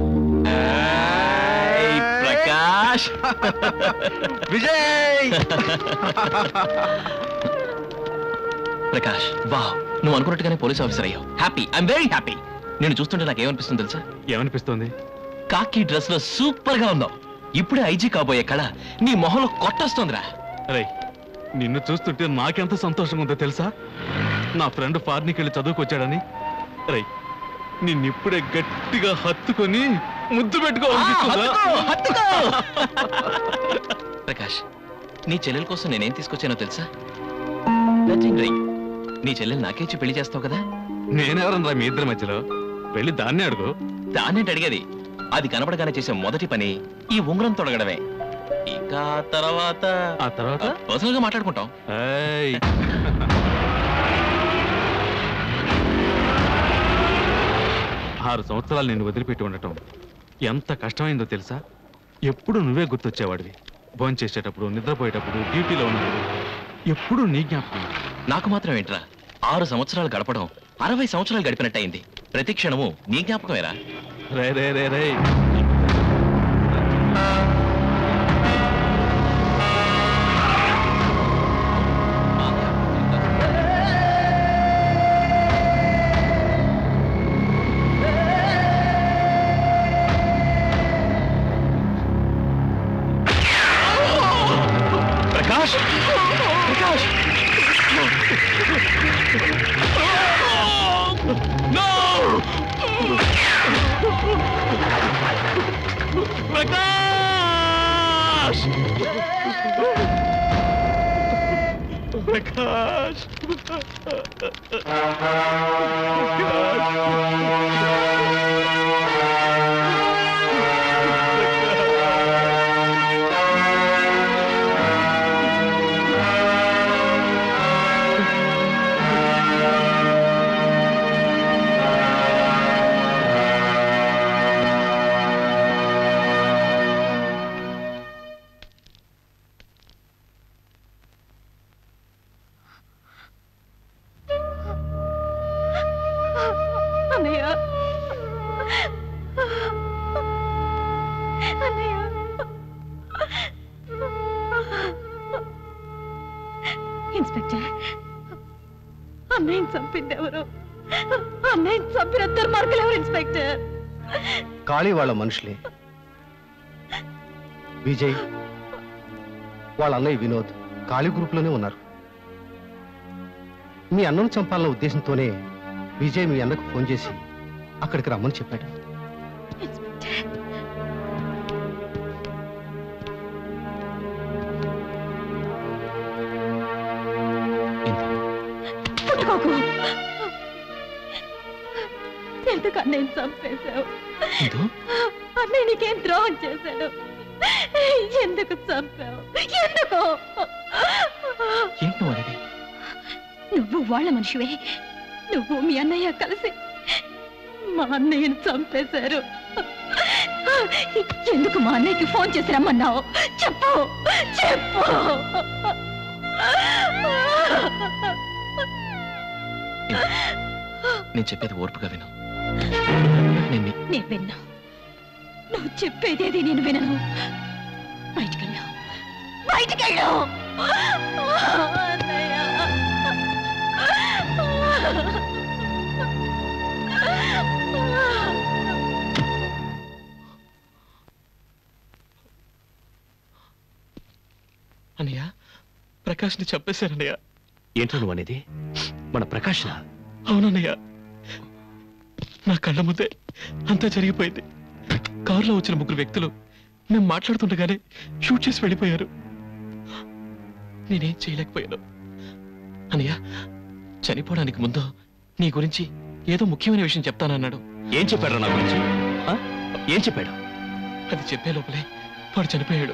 ప్రకాష్ విజయ్ ప్రకాష్ వావ్ నువ్వు అనుకున్నట్టుగానే పోలీస్ ఆఫీసర్ అయ్యావు హ్యాపీ ఐఎమ్ వెరీ హ్యాపీ నేను చూస్తుంటే నాకు ఏమనిపిస్తుంది తెలుసా ఏమనిపిస్తుంది కాకి డ్రెస్ లో సూపర్ గా ఉన్నావు ఇప్పుడే ఐజీ కాబోయే కళ నీ మొహంలో కొట్టొస్తోందిరా రేయ్ నిన్ను చూస్తుంటే నాకెంత సంతోషంగా ఉందో తెలుసా నా ఫ్రెండ్ ఫారిన్కి వెళ్ళి చదువుకొచ్చాడని రేయ్ నిన్నిప్పుడే గట్టిగా హత్తుకొని ముద్దు పెట్టుకోవాలనిపిస్తుందా? ప్రకాష్ నీ చెల్లెల కోసం నేనేం తీసుకొచ్చానో తెలుసా నథింగ్ డ్రింక్ నీ చెల్లెలు నాకేచ్చి పెళ్లి చేస్తావు కదా నేనెవరన్నా మీ ఇద్దరి మధ్యలో వెళ్ళి దాన్నే అడుగు దాన్నేంటి అడిగేది అది కనపడగానే చేసే మొదటి పని ఈ ఉంగరం తొడగడమే ఇంకా తర్వాత ఆ తర్వాత పర్సనల్ గా మాట్లాడుకుంటాం ఏయ్. ఆరు సంవత్సరాలు నిన్ను వదిలిపెట్టి ఉండటం ఎంత కష్టమైందో తెలుసా ఎప్పుడు నువ్వే గుర్తొచ్చేవాడివి భోంచేసేటప్పుడు నిద్రపోయేటప్పుడు డ్యూటీలో ఉన్నప్పుడు ఎప్పుడు నీ జ్ఞాపకం నాకు మాత్రం ఏంట్రా ఆరు సంవత్సరాలు గడపడం అరవై సంవత్సరాలు గడిపినట్టయింది ప్రతి క్షణము నీ జ్ఞాపకమేరా రే రే రే రే ప్రకాష్ ప్రకాష్ ప్రకాష్ ప్రకాష్ అన్నయ్య అన్నయ్య ఇన్స్పెక్టర్ అన్నయ్యని చంపింది ఎవరు అన్నయ్యని చంపిన దుర్మార్గులు ఎవరు ఇన్స్పెక్టర్ కాళీ వాళ్ళ మనుషులే విజయ్ వాళ్ళ అన్నయ్య వినోద్ కాళీ గ్రూప్లోనే ఉన్నారు మీ అన్నను చంపాలన్న ఉద్దేశంతోనే విజయ్ మీ అన్నకు ఫోన్ చేసి అక్కడికి రమ్మని చెప్పాడు పుట్టుకోకు ఎందుకు అన్నయ్యని చంపేశావు అన్నయ్య నీకేం ద్రోహం చేశాడు ఎందుకు చంపావు ఎందుకు ఏంటి నువ్వు అనేది నువ్వు వాళ్ళ మనిషివే నువ్వు మీ అన్నయ్య కలిసి మా అన్నయ్యని చంపేశారు ఎందుకు మా అన్నయ్యకి ఫోన్ చేసి రమ్మన్నావు చెప్పు చెప్పు నేను చెప్పేది ఓర్పుగా విను నేను నీ- నేను విన్నా నువ్వు చెప్పేదేది నేను వినను బయటికెళ్ళు బయటికెళ్ళు అన్నయ్య. అన్నయ్య ప్రకాష్ని చంపేశారన్నయ్య ఏంటో నువ్వు అనేది మన ప్రకాష్ అవునన్నయ్య నా కళ్ళ ముందే అంతా జరిగిపోయింది కారులో వచ్చిన ముగ్గురు వ్యక్తులు మేము మాట్లాడుతుండగానే షూట్ చేసి వెళ్ళిపోయారు నేనేం చేయలేకపోయాను అన్నయ్య చనిపోవడానికి ముందు నీ గురించి ఏదో ముఖ్యమైన విషయం చెప్తానన్నాడు ఏం చెప్పాడు నా గురించి ఆ? ఏం చెప్పాడు అది చెప్పే లోపలే వాడు చనిపోయాడు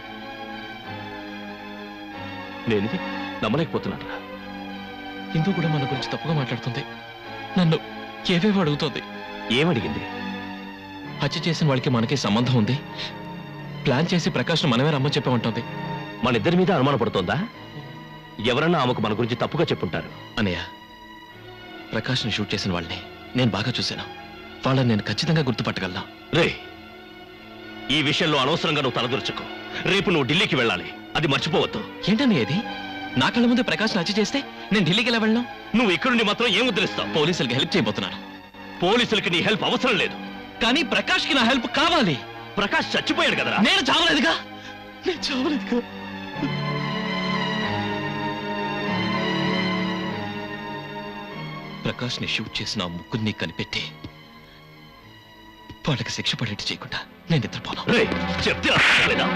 నేనిది నమ్మలేకపోతున్నాను ఇందు కూడా మన గురించి తప్పుగా మాట్లాడుతుంది నన్ను ఏవేవో అడుగుతోంది ఏమడిగింది హత్య చేసిన వాళ్ళకి మనకి సంబంధం ఉంది ప్లాన్ చేసి ప్రకాష్ను మనమే రమ్మని చెప్పామంటోంది మన ఇద్దరి మీద అనుమానపడుతోందా ఎవరన్నా ఆమెకు మన గురించి తప్పుగా చెప్పుంటారు అన్నయ్య ప్రకాష్ని షూట్ చేసిన వాళ్ళని నేను బాగా చూశాను వాళ్ళని నేను ఖచ్చితంగా గుర్తుపట్టగలను రే ఈ విషయంలో అనవసరంగా నువ్వు తలదూర్చుకో రేపు నువ్వు ఢిల్లీకి వెళ్ళాలి అది మర్చిపోవద్దు ఏంటన్నయ్య ఇది నా కళ్ళ ముందే ప్రకాష్ని హత్య చేస్తే నేను ఢిల్లీకి ఎలా వెళ్ళను నువ్వు ఇక్కడుండి మాత్రం ఏం ఉద్ధరిస్తావు పోలీసులకి హెల్ప్ చేయబోతున్నాను పోలీసులకి నీ హెల్ప్ అవసరం లేదు కానీ ప్రకాష్కి నా హెల్ప్ కావాలి ప్రకాష్ చచ్చిపోయాడు కదరా నేను చావలేదుగా నేను చావలేదుగా ప్రకాష్ని షూట్ చేసిన ఆ ముగ్గురిని కనిపెట్టి వాళ్ళకి శిక్ష పడేట్టు చేయకుండా నేను నిద్రపోను రేయ్, చెప్తే అర్థం కాలేదా?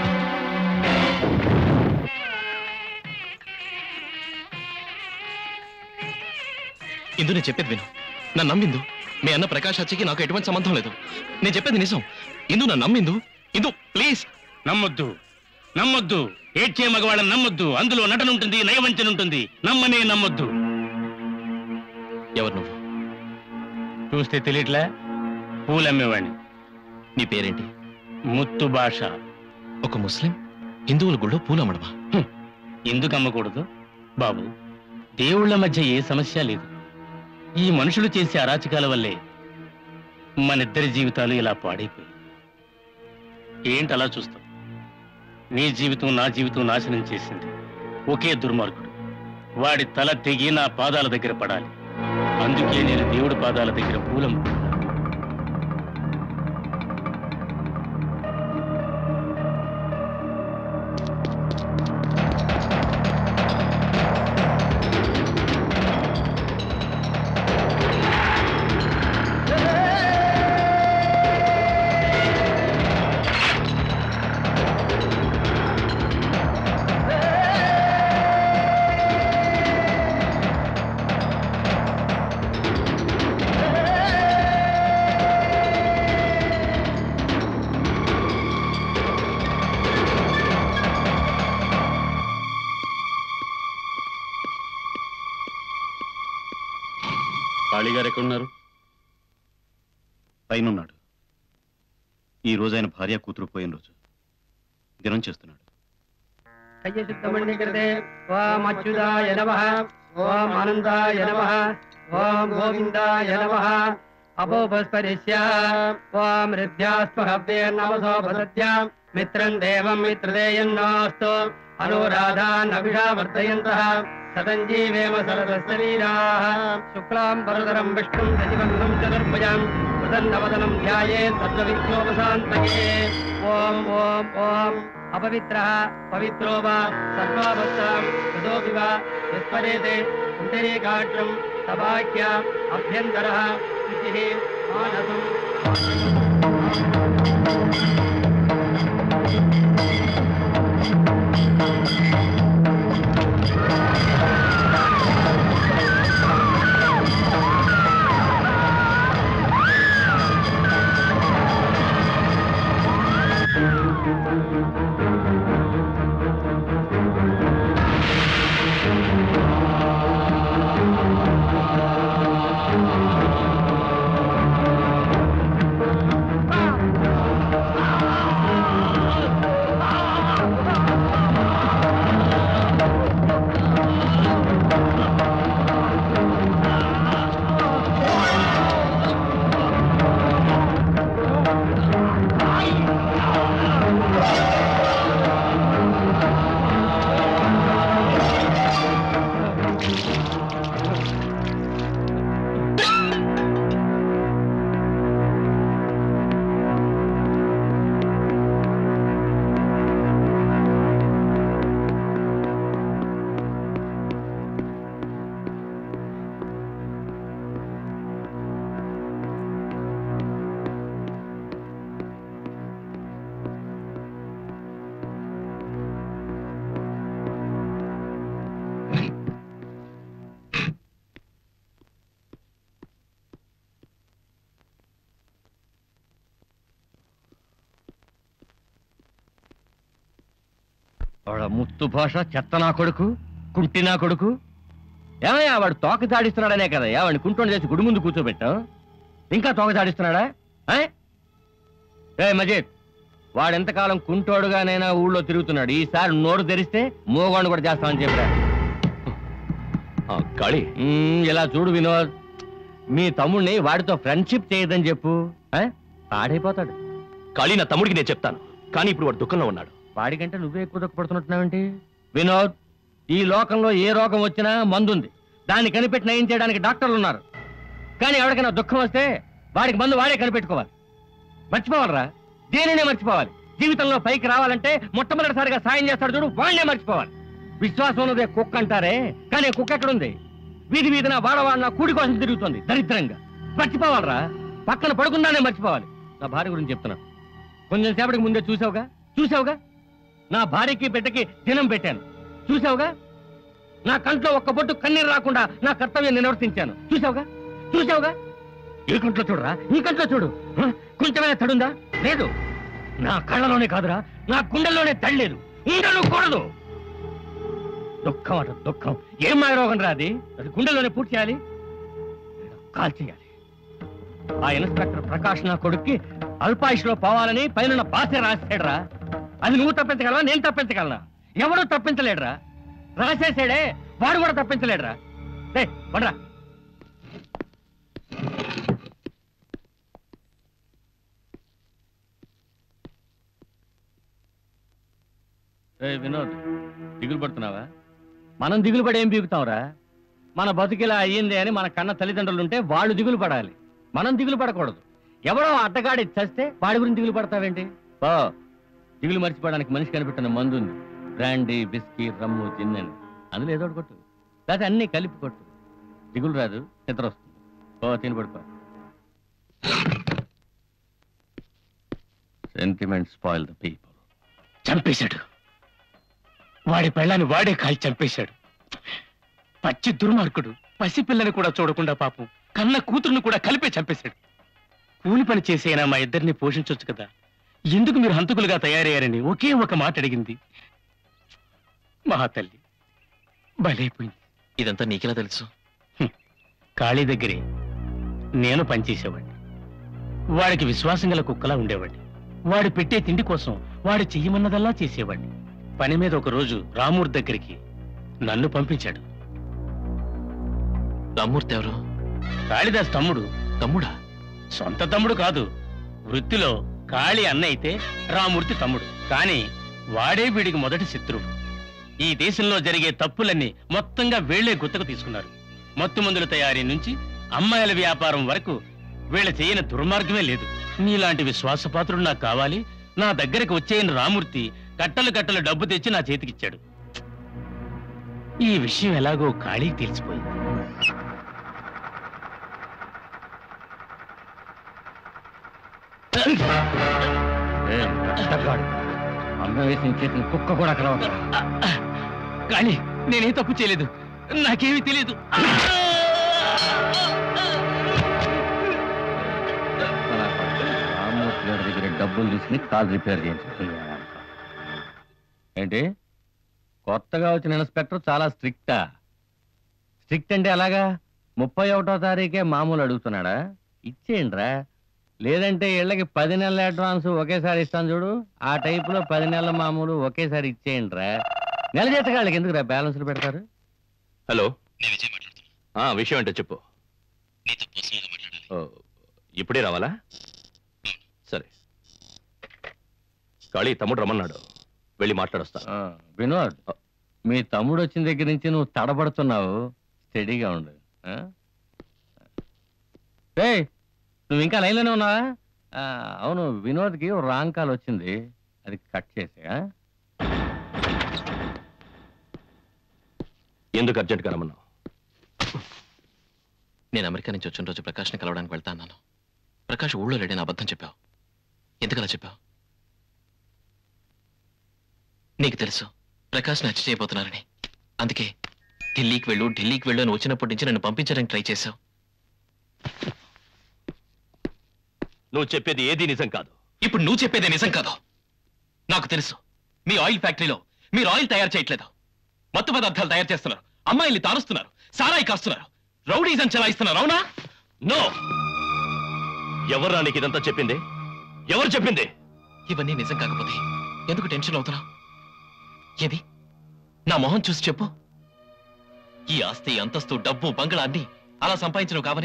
ఇందు నేను చెప్పేది విను నన్ను నమ్మిందు మీ అన్న ప్రకాష్ హత్యకి నాకు ఎటువంటి సంబంధం లేదు నేను చెప్పేది నిజం ఇందు నన్ను నమ్మిందు ఇందు ప్లీజ్ నమ్మొద్దు నమ్మొద్దు ఏడ్చే మగవాళ్ళని నమ్మొద్దు అందులో నటన ఉంటుంది నయవంచన ఉంటుంది నమ్మనే నమ్మొద్దు ఎవరు నువ్వు చూస్తే తెలియట్లే పూలమ్మేవాణ్ణి నీ పేరేంటి ముత్తు భాష ఒక ముస్లిం హిందువుల గుళ్ళో పూలు అమ్మడమా ఎందుకు అమ్మకూడదు బాబు దేవుళ్ళ మధ్య ఏ సమస్య లేదు ఈ మనుషులు చేసే అరాచకాల వల్లే మనిద్దరి జీవితాలు ఇలా పాడైపోయి ఏంటి అలా చూస్తాం నీ జీవితం నా జీవితం నాశనం చేసింది ఒకే దుర్మార్గుడు వాడి తల తెగి నా పాదాల దగ్గర పడాలి అందుకే నేను దేవుడి పాదాల దగ్గర పూలం కాళీగారు ఎక్కడున్నారు పైనున్నాడు ఈ రోజు ఆయన భార్య కూతురు పోయిన రోజు దినం చేస్తున్నాడు కృతే ఓం అచ్యుతాయ నమ ఓం ఆనందాయ నమ ఓం గోవిందాయ నమ అపోపస్పరిష్య ఓం హృద్యాస్మహవ్యే నమసో భసత్య మిత్రం దేవం మిత్రదేయన్నోస్తు అనురాధాన్ అభిషావర్తయంతః సతంజీవేమ సరదస్తవీరాः శుక్లాం వరదరం విష్ణుం సజివన్నం చతుర్భుజాం ప్రసన్నవదనం ధ్యాయేత్ తత్వవిద్యోపశాంతయే ఓం ఓం ఓం అపవిత్రः పవిత్రో వా సర్వాభక్తాం యదోపి వా యస్మరేతే పుండరీకాక్షం సభాఖ్య అభ్యంతరः శుచిः మానసం వాడ ముత్తు భాష చెత్త నా కొడుకు కుంటి నా కొడుకు ఏమయ్యా వాడు తోక జాడిస్తున్నాడనే కదా వాడిని కుంటోని చేసి గుడి ముందు కూర్చోబెట్టాం ఇంకా తోక జాడిస్తున్నాడా ఆ? ఏ మజీద్ వాడెంతకాలం కుంటోడుగానైనా ఊళ్ళో తిరుగుతున్నాడు ఈసారి నోరు తెరిస్తే మోగాడు కూడా చేస్తామని చెప్పరా ఆ, కాళీ మ్మ్, ఇలా చూడు వినోద్ మీ తమ్ముడిని వాడితో ఫ్రెండ్షిప్ చేయదని చెప్పు ఆ? పాడైపోతాడు కాళీ నా తమ్ముడికి నేను చెప్తాను కానీ ఇప్పుడు వాడు దుఃఖంలో ఉన్నాడు వాడికంటే నువ్వే ఎక్కువ దుఃఖపడుతున్నట్టున్నావేంటి వినోద్ ఈ లోకంలో ఏ రోగం వచ్చినా మందుంది దాన్ని కనిపెట్టి నయం చేయడానికి డాక్టర్లు ఉన్నారు కానీ ఎవరికైనా దుఃఖం వస్తే వాడికి మందు వాడే కనిపెట్టుకోవాలి మర్చిపోవాలరా దేనినే మర్చిపోవాలి జీవితంలో పైకి రావాలంటే మొట్టమొదటిసారిగా సాయం చేస్తాడు చూడు వాడినే మర్చిపోవాలి విశ్వాసం ఉన్నదే కుక్క అంటారే కానీ కుక్క ఎక్కడుంది వీధి వీధిన వాడవాడిన కూడి కోసం తిరుగుతుంది దరిద్రంగా మర్చిపోవాలరా పక్కన పడుకుందానే మర్చిపోవాలి నా భార్య గురించి చెప్తున్నాను కొంచెం సేపటికి ముందే చూసావుగా చూసావుగా నా భార్యకి బిడ్డకి దినం పెట్టాను చూసావుగా నా కంట్లో ఒక్క బొట్టు కన్నీరు రాకుండా నా కర్తవ్యం నిర్వర్తించాను చూసావుగా చూసావుగా ఈ కంట్లో చూడరా ఈ కంట్లో చూడు హ? కొంచెమైనా తడుందా లేదు నా కళ్ళలోనే కాదురా నా గుండెల్లోనే తడలేదు ఉండను కూడదు దుఃఖం అట దుఃఖం ఏం మాయరోగం రా అది అది గుండెల్లోనే పూర్తి చేయాలి కాల్ చేయాలి ఆ ఇన్స్పెక్టర్ ప్రకాష్ నా కొడుక్కి అల్పాయుష్లో పోవాలని పైన బాసే రాశాడురా అది నువ్వు తప్పించగలవా నేను తప్పించగలనా ఎవడూ తప్పించలేడురా రాసేసాడే వాడు కూడా తప్పించలేడురా రే వడరా ఏ వినోద్ దిగులు పడుతున్నావా మనం దిగులు పడి ఏం బీగుతాంరా మన బతుకిలా అయ్యింది అని మన కన్న తల్లిదండ్రులు ఉంటే వాళ్ళు దిగులు పడాలి మనం దిగులు పడకూడదు ఎవడో అడ్డగాడి చస్తే వాడి గురించి దిగులు పడతావేంటి బా దిగులు మర్చిపోవడానికి మనిషి కనిపెట్టిన మందు ఉంది బ్రాండీ బిస్కీ రమ్ము జిన్ అని అందులో ఏదో ఒకటి కొట్టు లేకపోతే అన్ని కలిపి కొట్టు దిగులు రాదు నిద్ర వస్తుంది ఓ తిని పడుకో సెంటిమెంట్ స్పాయిల్ ద పీపుల్ చంపేశాడు వాడి పెళ్ళాన్ని వాడే కాల్చి చంపేశాడు పచ్చి దుర్మార్గుడు పసిపిల్లని కూడా చూడకుండా పాపం కన్న కూతురుని కూడా కలిపే చంపేశాడు కూలి పని చేసేనా మా ఇద్దరిని పోషించొచ్చు కదా ఎందుకు మీరు హంతకులుగా తయారయ్యారని ఒకే ఒక మాట అడిగింది మా తల్లి బలైపోయింది ఇదంతా నీకెలా తెలుసు ఖాళీ దగ్గరే నేను పనిచేసేవాడిని వాడికి విశ్వాసం గల కుక్కలా ఉండేవాడిని వాడు పెట్టే తిండి కోసం వాడు చెయ్యమన్నదల్లా చేసేవాడిని పని మీద ఒక రోజు రామూర్ దగ్గరికి నన్ను పంపించాడు రామూర్తి ఎవరు కాళిదాస్ తమ్ముడు తమ్ముడా సొంత తమ్ముడు కాదు వృత్తిలో కాళీ అన్న అయితే రామూర్తి తమ్ముడు కానీ వాడే వీడికి మొదటి శత్రువు ఈ దేశంలో జరిగే తప్పులన్నీ మొత్తంగా వీళ్లే గుత్తకు తీసుకున్నారు మత్తు మందుల తయారీ నుంచి అమ్మాయిల వ్యాపారం వరకు వీళ్ళ చేయని దుర్మార్గమే లేదు నీలాంటి విశ్వాసపాత్రుడు నాకు కావాలి నా దగ్గరకు వచ్చేయని రామూర్తి కట్టలు కట్టలు డబ్బు తెచ్చి నా చేతికిచ్చాడు ఈ విషయం ఎలాగో ఖాళీ తెలిసిపోయింది అమ్మ వేసిన చేతిని కుక్క కూడా అక్కడ ఉంది. కానీ నేనే తప్పు చేయలేదు నాకేమీ తెలియదు రామ్మూర్తి గారి దగ్గర డబ్బులు తీసుకుని కాల్ రిపేర్ చేయించు ఏంటి కొత్తగా వచ్చిన ఇన్స్పెక్టర్ చాలా స్ట్రిక్టా స్ట్రిక్ట్ అంటే అలాగా ముప్పై ఒకటో తారీఖే మామూలు అడుగుతున్నాడా ఇచ్చేయండిరా లేదంటే ఇళ్ళకి పది నెలల అడ్వాన్స్ ఒకేసారి ఇస్తాను చూడు ఆ టైపులో పది నెలల మామూలు ఒకేసారి ఇచ్చేయండిరా నెల జీతగాళ్ళకి ఎందుకురా బ్యాలెన్స్లు పెడతారు హలో ఆ విషయం ఏంటో చెప్పు ఓ, ఇప్పుడే రావాలా సరే కాళీ తమ్ముడు రమ్మన్నాడు వెళ్ళి మాట్లాడొస్తా ఆ, వినోద్ మీ తమ్ముడు వచ్చిన దగ్గర నుంచి నువ్వు తడబడుతున్నావు స్టడీగా ఉండు ఆ? ఏయ్, నువ్వు ఇంకా లైన్లోనే ఉన్నావా ఆ, అవును వినోద్కి ఓ రాంగ్ కాల్ వచ్చింది అది కట్ చేసే ఆ? ఎందుకు అర్జెంట్గా రమ్మన్నావు నేను అమెరికా నుంచి వచ్చిన రోజు ప్రకాష్ని కలవడానికి వెళ్తా అన్నాను ప్రకాష్ ఊళ్ళో లేడని అబద్ధం చెప్పావు ఎందుకలా చెప్పావు నీకు తెలుసు ప్రకాష్ని హత్య చేయబోతున్నారని అందుకే ఢిల్లీకి వెళ్ళు ఢిల్లీకి వెళ్ళు అని వచ్చినప్పటి నుంచి నన్ను పంపించడానికి ట్రై చేశావు నువ్వు చెప్పేది ఏది నిజం కాదు ఇప్పుడు నువ్వు చెప్పేదే నిజం కాదు నాకు తెలుసు మీ ఆయిల్ ఫ్యాక్టరీలో మీరు ఆయిల్ తయారు చేయట్లేదు మత్తు పదార్థాలు తయారు చేస్తున్నారు అమ్మాయిల్ని తారుస్తున్నారు సారాయి కాస్తున్నారు రౌడీజం చలాయిస్తున్నారు అవునా నో ఎవరు నీకు ఇదంతా చెప్పింది ఎవరు చెప్పింది ఇవన్నీ నిజం కాకపోతే ఎందుకు టెన్షన్ అవుతున్నావు ఏది నా మొహం చూసి చెప్పు ఈ ఆస్తి అంతస్తు డబ్బు బంగళా అన్ని అలా సంపాదించడం కావని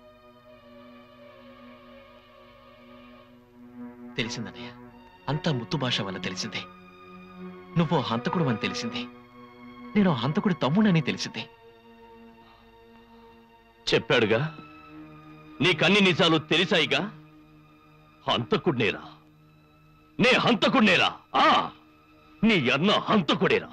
తెలిసిందన్నయ్య అంతా ముత్తు భాష వల్ల తెలిసిందే నువ్వు హంతకుడు అని తెలిసిందే నేను ఆ హంతకుడి తమ్ముడని తెలిసిందే చెప్పాడుగా నీకన్ని నిజాలు తెలిసాయిగా హంతకుడినేరా నే హంతకుడేరా ఆ నీ అన్న హంతకుడేరా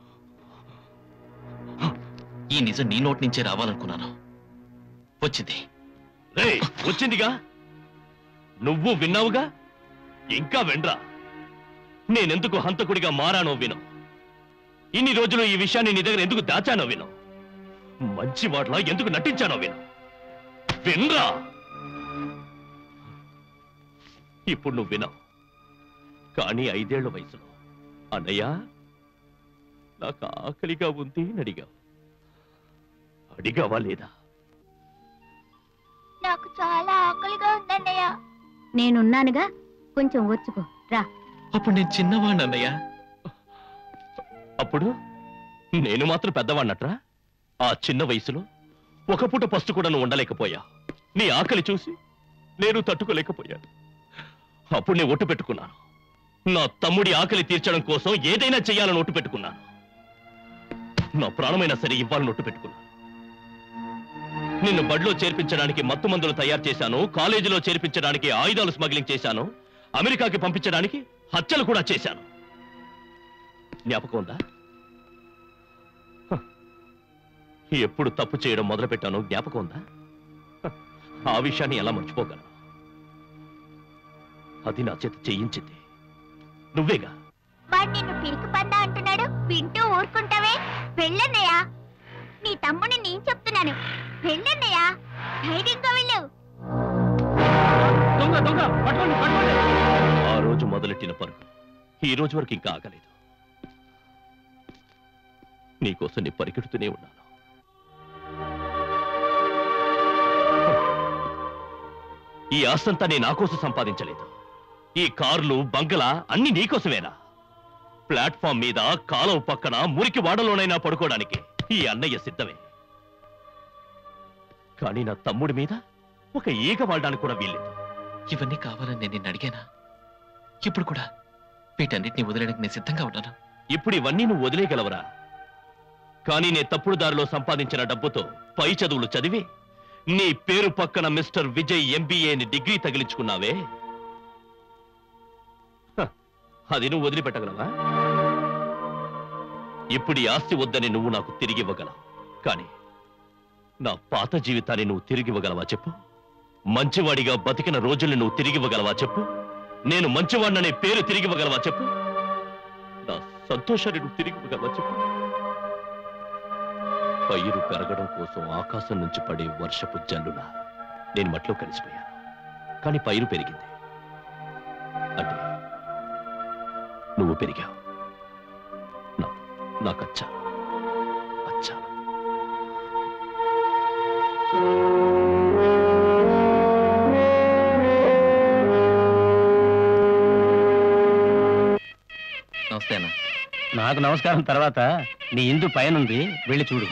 ఈ నిజం నీ నోటి నుంచే రావాలనుకున్నాను వచ్చింది రే వచ్చిందిగా నువ్వు విన్నావుగా ఇంకా వినరా నేనెందుకు హంతకుడిగా మారానో విను ఇన్ని రోజులు ఈ విషయాన్ని నీ దగ్గర ఎందుకు దాచానో విను మంచి మాటలా ఎందుకు నటించానో విను వినరా ఇప్పుడు నువ్వు వినవు కానీ ఐదేళ్ల వయసులో అన్నయ్య నాకు ఆకలిగా ఉంది అని అడిగావు అడిగావా లేదా నాకు చాలా ఆకలిగా ఉందన్నయ్య నేనున్నానుగా కొంచెం వచ్చుకో రా అప్పుడు నేను చిన్నవాడిని అన్నయ్య అప్పుడు నేను మాత్రం పెద్దవాణ్ణట్రా ఆ చిన్న వయసులో ఒక పూట పస్తు కూడా నువ్వు ఉండలేకపోయా నీ ఆకలి చూసి నేను తట్టుకోలేకపోయాను అప్పుడు నేను ఒట్టు పెట్టుకున్నాను నా తమ్ముడి ఆకలి తీర్చడం కోసం ఏదైనా చెయ్యాలని ఒట్టు పెట్టుకున్నాను నా ప్రాణమైనా సరే ఇవ్వాలని ఒట్టు పెట్టుకున్నాను నిన్ను బడిలో చేర్పించడానికి మత్తు మందులు తయారు చేశాను కాలేజీలో చేర్పించడానికి ఆయుధాలు స్మగ్లింగ్ చేశాను అమెరికాకి పంపించడానికి హత్యలు కూడా చేశాను జ్ఞాపకం ఉందా హ. ఎప్పుడు తప్పు చేయడం మొదలుపెట్టానో జ్ఞాపకం ఉందా హ. ఆ విషయాన్ని ఎలా మర్చిపోగలను అది నా చేత చేయించింది నువ్వేగా వాడు నిన్ను పిరికి పందా అంటున్నాడు వింటూ ఊరుకుంటావే వెళ్ళన్నయ్యా నీ తమ్ముని నేను చెప్తున్నాను వెళ్ళన్నయ్యా ధైర్యంగా వెళ్ళు దొంగ దొంగ పట్టుకోండి పట్టుకోండి ఆ రోజు మొదలెట్టిన పరుగు ఈ రోజు వరకు ఇంకా ఆగలేదు నీకోసం నీ పరిగెడుతూనే ఉన్నాను ఈ ఆస్తంతా నేను నా కోసం సంపాదించలేదు ఈ కార్లు బంగళా అన్ని నీకోసమేనా ప్లాట్ఫామ్ మీద కాలువ పక్కన మురికి వాడలోనైనా పడుకోవడానికి ఈ అన్నయ్య సిద్ధమే కానీ నా తమ్ముడి మీద ఒక ఈగ వాడడానికి కూడా వీల్లేదు ఇవన్నీ కావాలని నేను నిన్ను అడిగానా ఇప్పుడు కూడా వీటన్నిటిని వదిలేయడానికి నేను సిద్ధంగా ఉన్నాను ఇప్పుడు ఇవన్నీ నువ్వు వదిలేయగలవరా కానీ నే తప్పుడు దారిలో సంపాదించిన డబ్బుతో పై చదువులు చదివి నీ పేరు పక్కన మిస్టర్ విజయ్ ఎంబీఏని డిగ్రీ తగిలించుకున్నావే హ, అది నువ్వు వదిలిపెట్టగలవా ఇప్పుడు ఈ ఆస్తి వద్దని నువ్వు నాకు తిరిగి ఇవ్వగలవు కానీ నా పాత జీవితాన్ని నువ్వు తిరిగి ఇవ్వగలవా చెప్పు మంచివాడిగా బతికిన రోజుల్ని నువ్వు తిరిగి ఇవ్వగలవా చెప్పు నేను మంచివాడిననే పేరు తిరిగి ఇవ్వగలవా చెప్పు నా సంతోషాన్ని నువ్వు తిరిగి ఇవ్వగలవా చెప్పు పైరు పెరగడం కోసం ఆకాశం నుంచి పడే వర్షపు జల్లులా నేను మట్లో కలిసిపోయాను కానీ పైరు పెరిగింది అంటే నువ్వు పెరిగావు నా నాకు అచ్చా అచ్చా నమస్తే అన్న నాకు నమస్కారం తర్వాత నీ ఇందు పైనుంది వెళ్ళి చూడు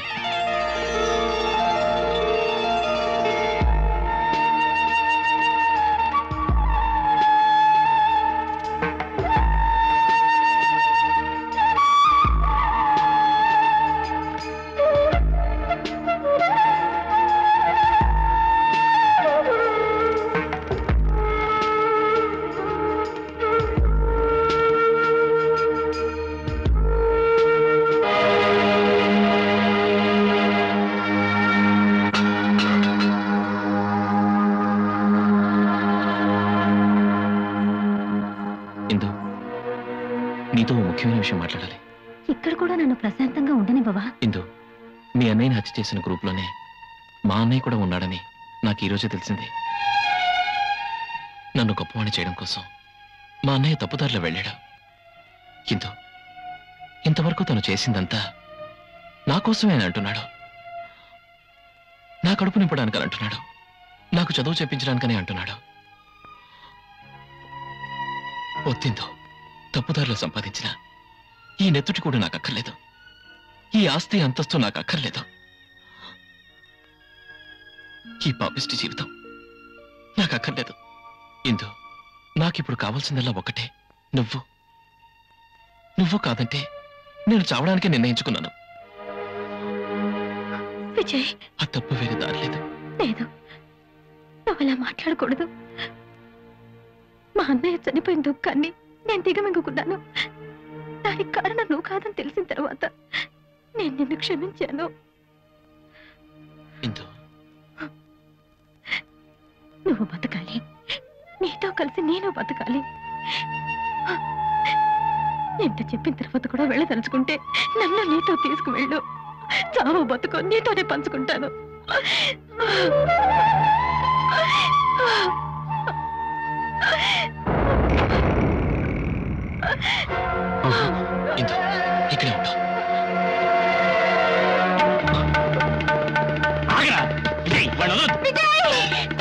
ఇందు నీతో ఓ ముఖ్యమైన విషయం మాట్లాడాలి ఇక్కడ కూడా నన్ను ప్రశాంతంగా ఉండనివ్వవా ఇందు మీ అన్నయ్యని హత్య చేసిన గ్రూప్లోనే మా అన్నయ్య కూడా ఉన్నాడని నాకు ఈ రోజే తెలిసింది నన్ను గొప్పవాణి చేయడం కోసం మా అన్నయ్య తప్పుదారిలో వెళ్ళాడు ఇందు ఇంతవరకు తను చేసిందంతా నా కోసమే అని అంటున్నాడు నా కడుపు నింపడానికని అంటున్నాడు నాకు చదువు చెప్పించడానికని అంటున్నాడు వద్దిందో తప్పుదారిలో సంపాదించిన ఈ నెత్తుటి కూడా నాకు అక్కర్లేదు ఈ ఆస్తి అంతస్తు నాకు అక్కర్లేదు ఈ పాపిష్టి జీవితం నాకు అక్కర్లేదు ఇందు నాకిప్పుడు కావాల్సిందల్లా ఒకటే నువ్వు నువ్వు కాదంటే నేను చావడానికే నిర్ణయించుకున్నాను విజయ్ ఆ తప్ప వేరే దారి లేదు లేదు నువ్వు అలా మాట్లాడకూడదు మా అన్నయ్య చనిపోయిన దుఃఖాన్ని నేను దిగమింగుకున్నాను దానికి కారణం నువ్వు కాదని తెలిసిన తర్వాత నేను నిన్ను క్షమించాను ఇందు నువ్వు బతకాలి నీతో కలిసి నేను బతకాలి ఎంత చెప్పిన తర్వాత కూడా వెళ్ళదలుచుకుంటే నన్ను నీతో తీసుకువెళ్ళు చావు బతుకో నీతోనే పంచుకుంటాను ఇందు ఇక్కడే ఉంటావు ఆగరా విజయ్ వాడు వదలొద్దు.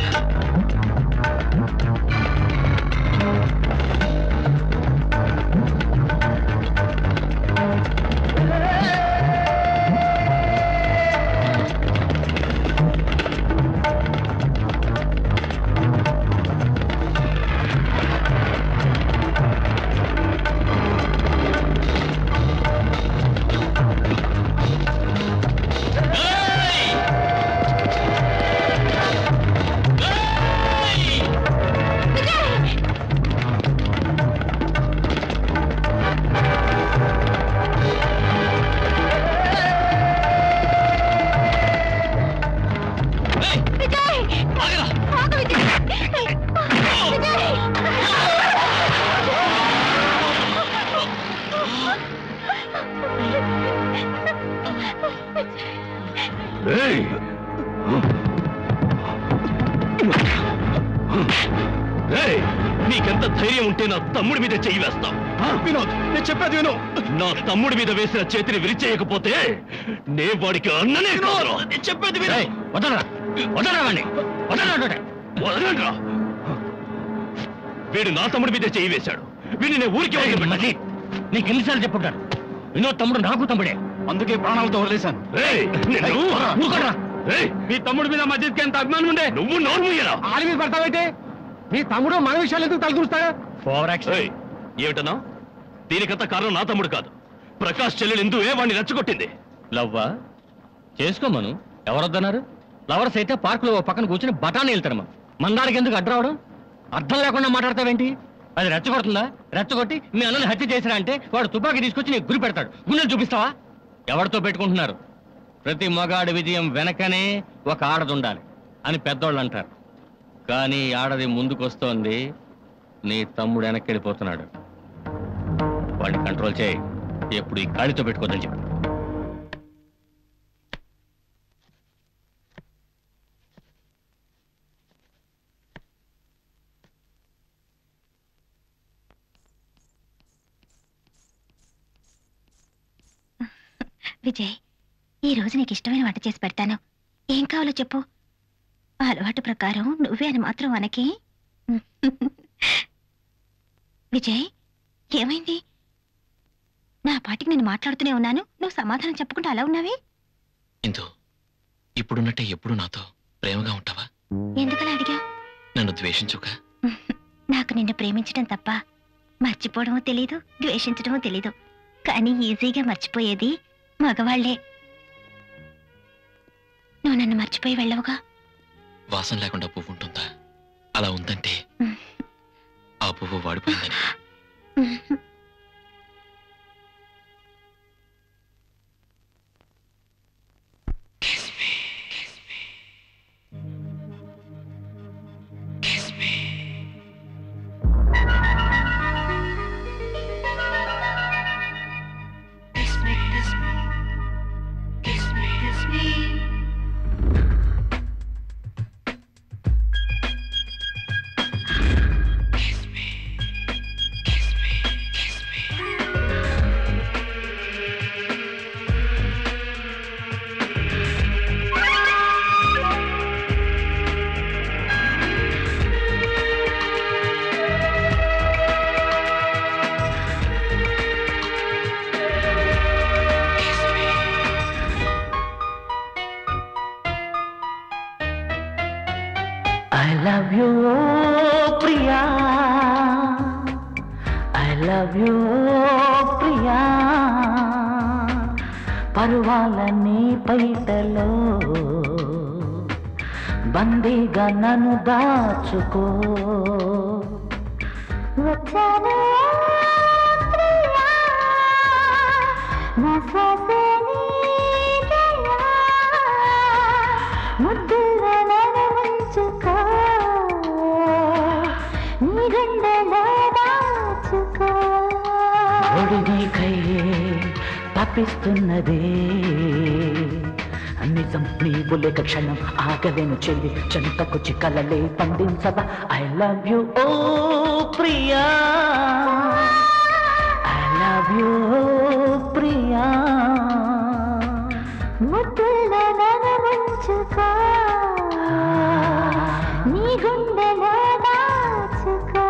ఏయ్! ఏయ్! నీకెంత ధైర్యం ఉంటే నా తమ్ముడి మీద చెయ్యి వేస్తావు వినోద్ నేను చెప్పేది విను నా తమ్ముడి మీద వేసిన చేతిని విరిచేయకపోతే నే వాడికి అన్ననే కాదు నేను చెప్పేది విను ఏయ్, వదలరా వదలరా వాడిని వదలరా అంటుంటే. వదలండ్రా. వీడు నా తమ్ముడి మీద చెయ్యి వేశాడు వీడిని నేను ఊరికి ఏయ్, వదిలిపెట్టను. మళ్ళీ నీకు ఎన్నిసార్లు చెప్పుంటాను వినోద్ తమ్ముడు నాకు తమ్ముడే అందుకే ప్రాణాలతో వదిలేశాను ఏయ్, నిన్ను- ఊరుకోరా ఏయ్, మీ తమ్ముడి మీద మధ్యకి ఎంత అభిమానం ఉండే నువ్వు నోర్మయ్యరా ఆడి మీద పడతావైతే మీ తమ్ముడు మన విషయాలు ఎందుకు తలదూస్తాడు ఫోర్ ఏయ్, ఏమిటన్నా దీనికంత కారణం నా తమ్ముడు కాదు ప్రకాష్ చెల్లెలు ఎందువే వాడిని రెచ్చగొట్టింది లవ్వా చేసుకోమను ఎవరొద్దన్నారు లవర్స్ అయితే పార్కులో ఓ పక్కన కూర్చుని బఠానీ వెళ్తారమ్మా మందానికి ఎందుకు అడ్డు రావడం అర్థం లేకుండా మాట్లాడతావేంటి అది రెచ్చగొడుతుందా రెచ్చగొట్టి మీ అన్నని హత్య చేసిరా అంటే వాడు తుపాకీ తీసుకొచ్చి నీకు గురి పెడతాడు గుండెలు చూపిస్తావా ఎవరితో పెట్టుకుంటున్నారు ప్రతి మగాడి విజయం వెనకనే ఒక ఆడది ఉండాలి అని పెద్దోళ్ళు అంటారు కానీ ఈ ఆడది ముందుకొస్తోంది నీ తమ్ముడు వెనక్కి వెళ్ళిపోతున్నాడు వాడిని కంట్రోల్ చేయి ఎప్పుడు ఈ కాళితో పెట్టుకోదని చెప్పు విజయ్ ఈ రోజు నీకు ఇష్టమైన వంట చేసి పెడతాను ఏం కావాలో చెప్పు ఆ అలవాటు ప్రకారం నువ్వే అని మాత్రం అనకి విజయ్ ఏమైంది నా పాటికి నేను మాట్లాడుతూనే ఉన్నాను నువ్వు సమాధానం చెప్పకుండా అలా ఉన్నావే ఇందు ఇప్పుడున్నట్టే ఎప్పుడు నాతో ప్రేమగా ఉంటావా ఎందుకలా అడిగా నన్ను ద్వేషించుక నాకు నిన్ను ప్రేమించడం తప్ప మర్చిపోవడమో తెలీదు ద్వేషించడమో తెలీదు కానీ ఈజీగా మర్చిపోయేది మగవాళ్లే నువ్వు నన్ను మర్చిపోయి వెళ్ళవుగా వాసన లేకుండా పువ్వు ఉంటుందా అలా ఉందంటే ఆ పువ్వు వాడిపోయిందని I love you, Priya. I love you, Priya. పరువాలని పైటలో బందీగా నన్ను దాచుకో వచ్చాను ఒడినీకై తప్పిస్తున్నదే నిజం నీవు లేక క్షణం ఆగలేను చెల్లి చెంతకొచ్చి కలలే పండించవా ఐ లవ్ యు ఓ ప్రియా ఐ లవ్ యు ప్రియా ముద్దుల్లో ననవంచుకో నీ గుండెలో దాచుకో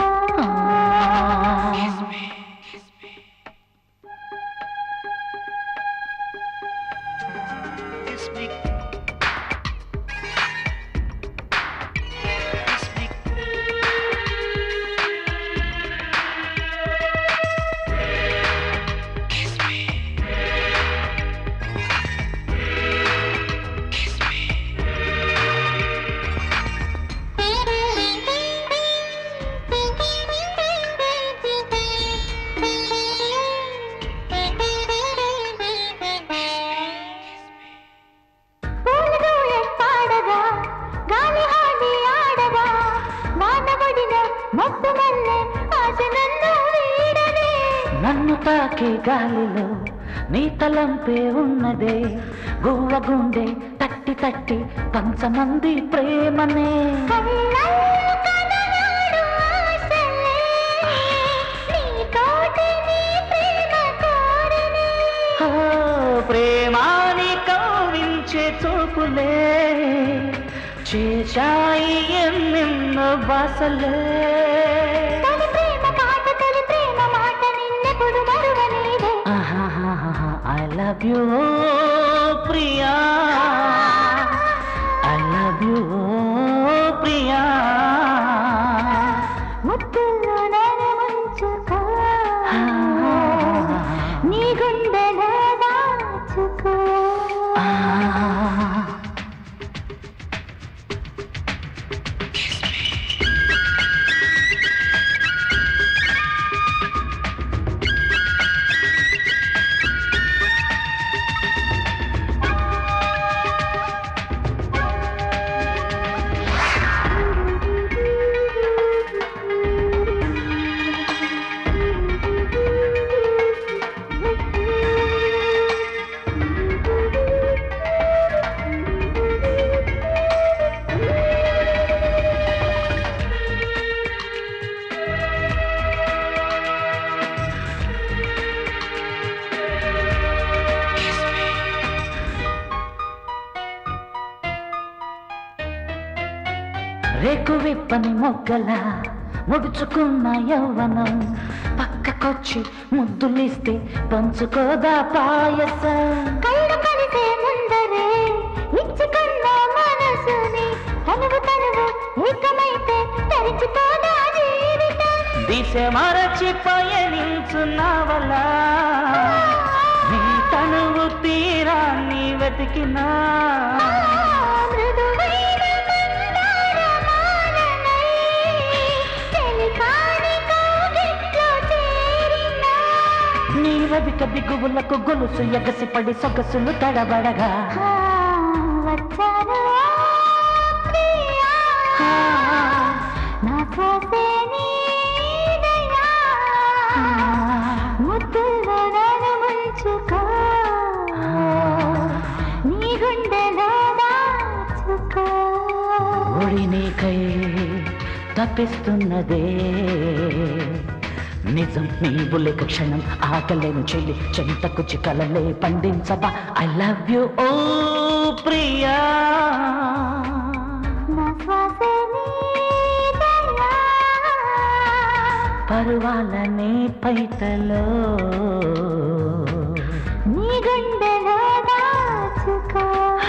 పూలతో ఎప్పాడగా గాలి హాడి ఆడగా మానవుడిన మొట్టు మల్లె ఆశ నన్ను వీడనే నన్ను తాకే గాలిలో నీ తలంపే ఉన్నదే గువ్వ గుండె తట్టి తట్టి పంచమంది ప్రేమనే కళ్ళల్లో కదలాడు ఆశలే నీతోటి నీ ప్రేమ కోరనే ఓ, ప్రేమాని కవ్వించే చూపులే చేశాయి ఎన్నెన్నో బాసలే తొలి ప్రేమ పాట తొలి ప్రేమ మాట నిన్నెప్పుడు మరువలేదే ఐ లవ్ యూ ప్రియా ఐ లవ్ యూ ప్రియా ముద్దుల్లో నన్ను ముంచుకో నీ గుండెలో దాచుకో రేకు విప్పని మొగ్గల ముడుచుకున్న యవ్వనం పక్కకొచ్చి ముద్దులిస్తే పంచుకోదా పాయసం కళ్ళు కలిసే ముందరే ఇచ్చుకున్న మనసుని తనువు తనువు ఏకమైతే తెరిచిపోదా జీవితం దిశ మరచి పయనించున్నావల నీ తనువు తీరాన్ని వెతికినా మృదువైన మందారమాలనై చెలికాని కౌగిట్లో చేరినా నీ రవిక బిగువులకు గొలుసు ఎగసిపడి సొగసులు తడబడగా ఆ, వచ్చాను ప్రియా నా శ్వాసే నీదయ్యా ముద్దులో నన్ను ముంచుకో నీ గుండెలో దాచుకో ఒడి నీకై తప్పిస్తున్నదే నిజం నీవు లేక క్షణం ఆకలేను చెల్లి చెంతకు చికలలే పండించబా ఐ లవ్ యు ఓ ప్రియా నా శ్వాసే నీదయ్యా పరువాలనే పైటలో నీ గుండెలో దాచుకో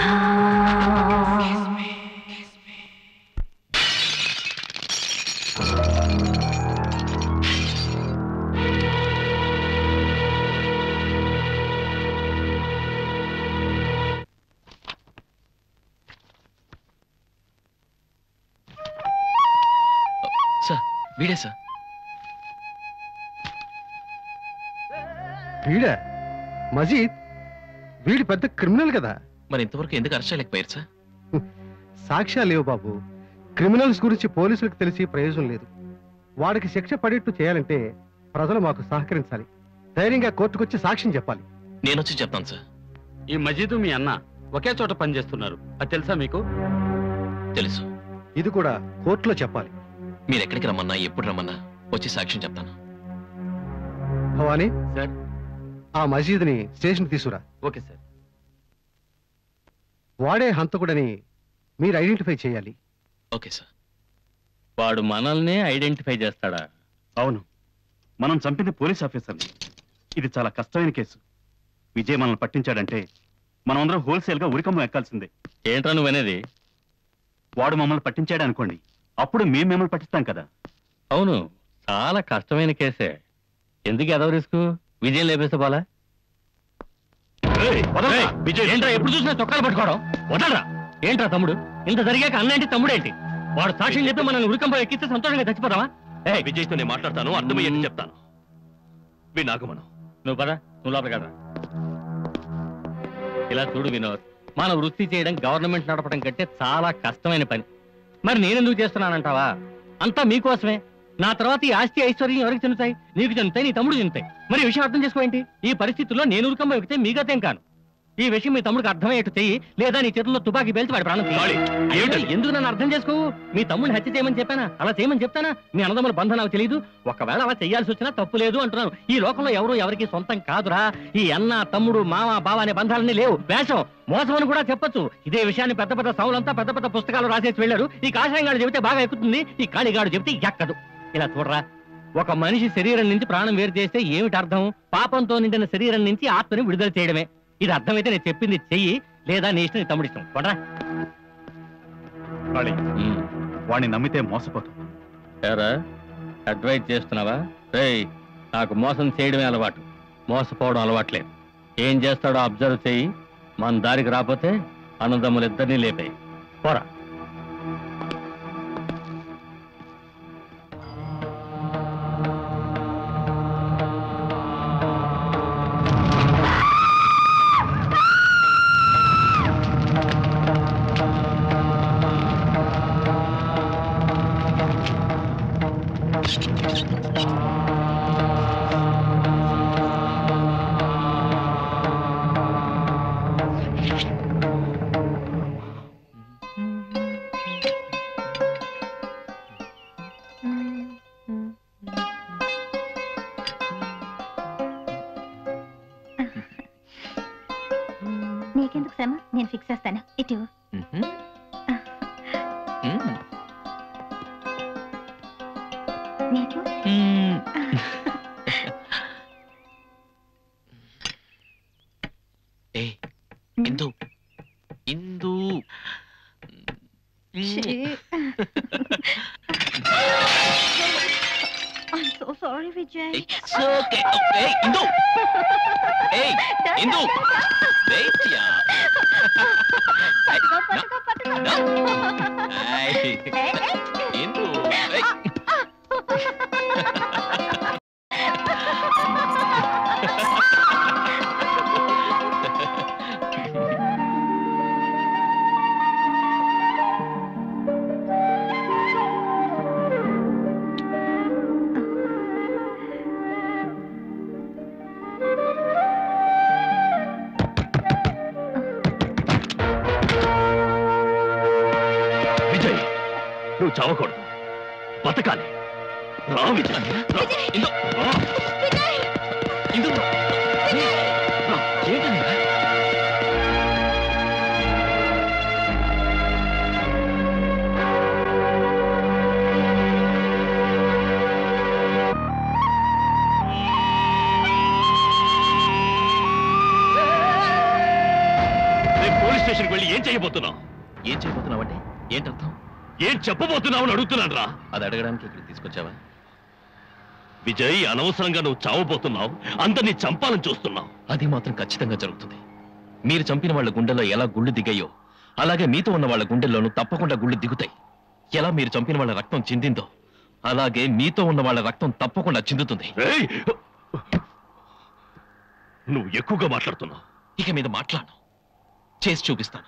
సార్ వీడే సార్ వీడా మజీద్ వీడు పెద్ద క్రిమినల్ కదా మరి ఇంతవరకు ఎందుకు అరెస్ట్ చేయలేకపోయారు సార్ సాక్ష్యాలు లేవు బాబు క్రిమినల్స్ గురించి పోలీసులకు తెలిసి ప్రయోజనం లేదు వాడికి శిక్ష పడేట్టు చేయాలంటే ప్రజలు మాకు సహకరించాలి ధైర్యంగా కోర్టుకొచ్చి సాక్ష్యం చెప్పాలి నేను వచ్చి చెప్తాను సార్ ఈ మజీదు మీ అన్న ఒకే చోట పనిచేస్తున్నారు అది తెలుసా మీకు తెలుసు ఇది కూడా కోర్టులో చెప్పాలి మీరు ఎక్కడికి రమ్మన్నా ఎప్పుడు రమ్మన్నా వచ్చి సాక్ష్యం చెప్తాను భవానీ సార్ ఆ మసీదుని స్టేషన్ తీసుకురా ఓకే సార్ వాడే హంతకుడని మీరు ఐడెంటిఫై చేయాలి ఓకే సార్ వాడు మనల్ని ఐడెంటిఫై చేస్తాడా అవును మనం చంపింది పోలీస్ ఆఫీసర్ని ఇది చాలా కష్టమైన కేసు విజయ్ మనల్ని పట్టించాడంటే మనమందరం హోల్సేల్గా ఉరికమ్మ ఎక్కాల్సిందే ఏంట్రా నువ్వనేది వాడు మమ్మల్ని పట్టించాడు అనుకోండి అప్పుడు మేము మిమ్మల్ని పట్టిస్తాం కదా అవును చాలా కష్టమైన కేసే ఎందుకు ఎదవ రిస్క్ విజయం లేపేస్తే పోలా విజయ్ ఏంట్రా ఎప్పుడు చూసినా చొక్కాలు పట్టుకోవడం వదలరా ఏంట్రా తమ్ముడు ఇంత జరిగాక అన్న ఏంటి తమ్ముడు ఏంటి వాడు సాక్ష్యం చెప్పి మనల్ని ఉరికంపై ఎక్కిస్తే సంతోషంగా చచ్చిపోతావా ఏ విజయ్తో నేను మాట్లాడతాను అర్థమయ్యేట్టు చెప్తాను వినాగమనం నువ్వు పద నువ్వు లోపల కదా ఇలా చూడు వినోద్ మన వృత్తి చేయడం గవర్నమెంట్ నడపడం కంటే చాలా కష్టమైన పని మరి నేనెందుకు చేస్తున్నానంటావా అంతా మీకోసమే నా తర్వాత ఈ ఆస్తి ఐశ్వర్యం ఎవరికి చెందుతాయి నీకు చెందుతాయి నీ తమ్ముడు చెందుతాయి మరి ఈ విషయం అర్థం చేసుకోండి ఈ పరిస్థితుల్లో నేను ఉరకంబ ఎక్కితే మీ గతేం కాను ఈ విషయం మీ తమ్ముడికి అర్థమయ్యేట్టు చెయ్యి లేదా నీ చేతుల్లో తుపాకీ పేల్చి వాడి ప్రాణం తీయాలి ఏమిటి ఎందుకు నన్ను అర్థం చేసుకోవు మీ తమ్ముడిని హత్య చేయమని చెప్పానా అలా చేయమని చెప్తానా మీ అన్నదమ్ముల బంధం నాకు తెలియదు ఒకవేళ అలా చేయాల్సి వచ్చినా తప్పు లేదు అంటున్నాను ఈ లోకంలో ఎవరు ఎవరికి సొంతం కాదురా ఈ అన్న తమ్ముడు మామ బావ అనే బంధాలన్నీ లేవు వేషం మోసం అని కూడా చెప్పొచ్చు ఇదే విషయాన్ని పెద్ద పెద్ద సౌలంతా పెద్ద పెద్ద పుస్తకాలు రాసేసి వెళ్ళారు ఈ కాషాయంగాడు చెబితే బాగా ఎక్కుతుంది ఈ కాళిగాడు చెబితే ఎక్కదు ఇలా చూడరా ఒక మనిషి శరీరం నుంచి ప్రాణం వేరు చేస్తే ఏమిటి అర్థం పాపంతో నిండిన శరీరం నుంచి ఆత్మని విడుదల చేయడమే ఇది అర్థమైతే నేను చెప్పింది చెయ్యి లేదా నీ ఇష్టం నీ తమ్ముడి ఇష్టం కొడరా కాళీ వాడిని నమ్మితే మోసపోతాం ఏరా అడ్వైజ్ చేస్తున్నావా రేయ్ నాకు మోసం చేయడమే అలవాటు మోసపోవడం అలవాట్లేదు ఏం చేస్తాడో అబ్జర్వ్ చెయ్యి మన దారికి రాకపోతే అన్నదమ్ములు ఇద్దరినీ లేపాయి పోరా నీకెందుకు శ్రమ నేను ఫిక్స్ చేస్తాను ఇటు నీకు ఏ ఇందు ఇందు I'm so sorry, Vijay. It's okay. Hey, Indu. Hey, Indu. Wait, yeah. పట్టుకో, పట్టుకో, పట్టుకో. Hey, Indu. Hey. విజయ్ నువ్వు చావకూడదు బతకాలి రా విజయ్ రా. ఇందు. ఇందు. రా. ఏంటది? రేపు పోలీస్ స్టేషన్కి వెళ్ళి ఏం చేయబోతున్నావు ఏం చేయబోతున్నావంటే ఏంటర్థం ఏం చెప్పబోతున్నావు అని అడుగుతున్నాను రా అది అడగడానికి ఇక్కడ తీసుకొచ్చావా విజయ్ అనవసరంగా నువ్వు చావబోతున్నావు అందరినీ చంపాలని చూస్తున్నావు అది మాత్రం ఖచ్చితంగా జరుగుతుంది మీరు చంపిన వాళ్ళ గుండెల్లో ఎలా గుళ్ళు దిగాయో అలాగే మీతో ఉన్న వాళ్ళ గుండెల్లోనూ తప్పకుండా గుళ్ళు దిగుతాయి ఎలా మీరు చంపిన వాళ్ళ రక్తం చిందిందో అలాగే మీతో ఉన్న వాళ్ళ రక్తం తప్పకుండా చిందుతుంది ఏయ్! నువ్వు ఎక్కువగా మాట్లాడుతున్నావు ఇక మీద మాట్లాడను చేసి చూపిస్తాను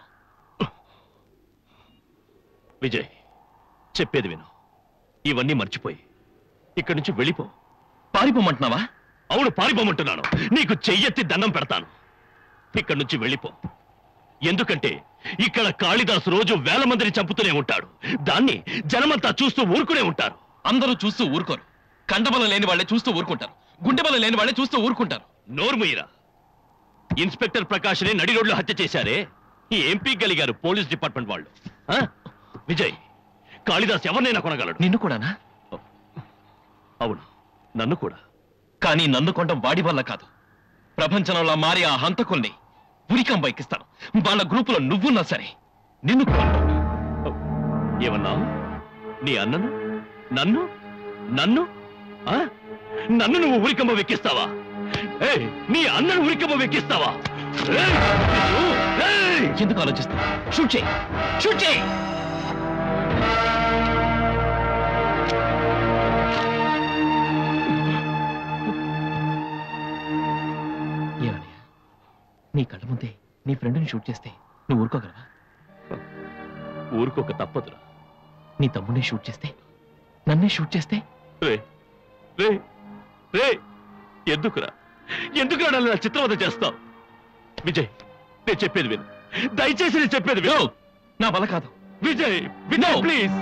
విజయ్ చెప్పేది విను ఇవన్నీ మర్చిపోయి ఇక్కడి నుంచి వెళ్ళిపో పారిపోమంటున్నావా అవును పారిపోమంటున్నాను నీకు చెయ్యెత్తి దండం పెడతాను ఇక్కడి నుంచి వెళ్ళిపో ఎందుకంటే ఇక్కడ కాళిదాసు రోజు వేల మందిని చంపుతూనే ఉంటాడు దాన్ని జనమంతా చూస్తూ ఊరుకునే ఉంటారు అందరూ చూస్తూ ఊరుకోరు కండబలం లేని వాళ్ళే చూస్తూ ఊరుకుంటారు గుండెబలం లేని వాళ్ళే చూస్తూ ఊరుకుంటారు నోర్ముయిరా ఇన్స్పెక్టర్ ప్రకాష్ని నడి రోడ్లో హత్య చేశారే ఈ ఎంపీ గలిగారు పోలీస్ డిపార్ట్మెంట్ వాళ్ళు ఆ? విజయ్ కాళిదాస్ ఎవరినైనా కొనగలడు నిన్ను కూడానా అవును నన్ను కూడా కానీ నన్ను కొండం వాడి వల్ల కాదు ప్రపంచంలో మారి ఆ హంతకుల్ని ఉరికం బైకిస్తాను వాళ్ళ గ్రూపులో నువ్వున్నా సరే నిన్ను కొనను. ఏమన్నా నీ అన్నను నన్ను నన్ను ఆ? నన్ను నువ్వు ఉరికమ్మ వెక్కిస్తావా ఏయ్, నీ అన్నను ఉరికమ్మ వెక్కిస్తావా ఏయ్, నువ్వు, ఏయ్! ఎందుకు ఆలోచిస్తా షూట్ చేయి షూట్ చేయి ఏమన్నయ్య? నీ కళ్ళ ముందే నీ ఫ్రెండ్ని షూట్ చేస్తే నువ్వు ఊరుకోగలవా ఊరుకోక తప్పదురా నీ తమ్ముడిని షూట్ చేస్తే నన్నే షూట్ చేస్తే రే రే రే ఎందుకురా ఎందుకురా నన్ను నా చిత్రవద చేస్తావు విజయ్ నేను చెప్పేది విను దయచేసి నేను చెప్పేది విను నా వల్ల కాదు విజయ్ విజయ్ ప్లీజ్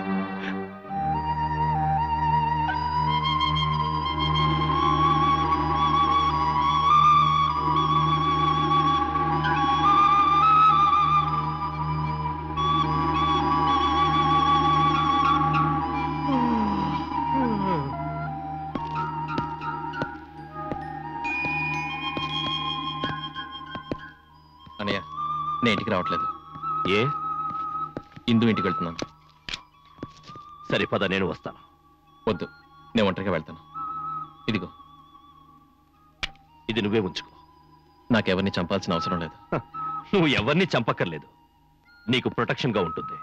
అనయ్య నేను ఇంటికి రావట్లేదు ఏ ఇందు ఇంటికి వెళ్తున్నాను సరే పద నేను వస్తాను వద్దు నేను ఒంటరిగా వెళ్తాను ఇదిగో ఇది నువ్వే ఉంచుకో నాకెవరిని చంపాల్సిన అవసరం లేదు నువ్వు ఎవరిని చంపక్కర్లేదు నీకు ప్రొటెక్షన్ గా ఉంటుంది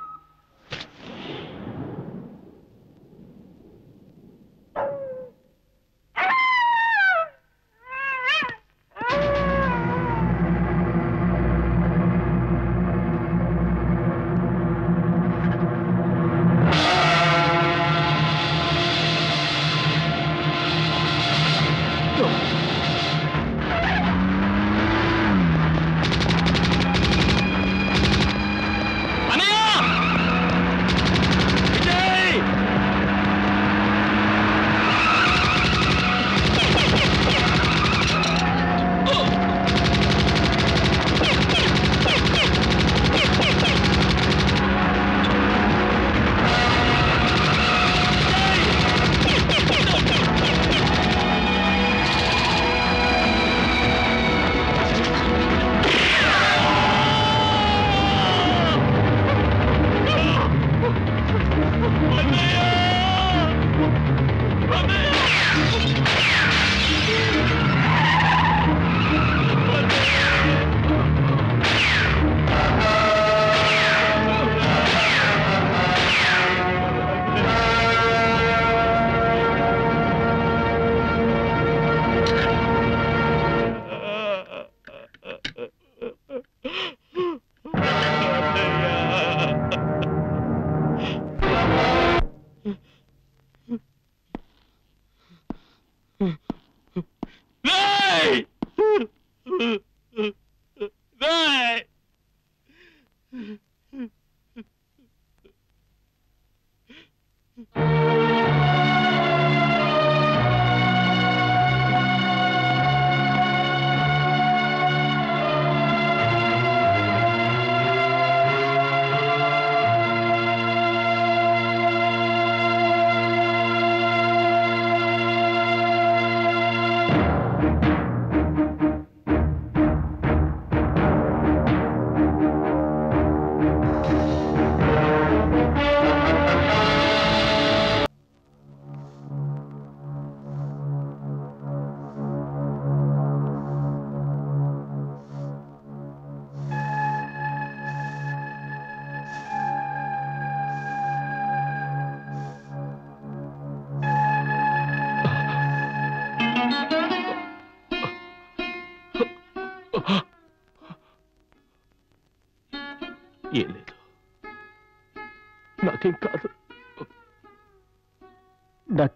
ఏం లేదు నాకేం కాదు డాక్టర్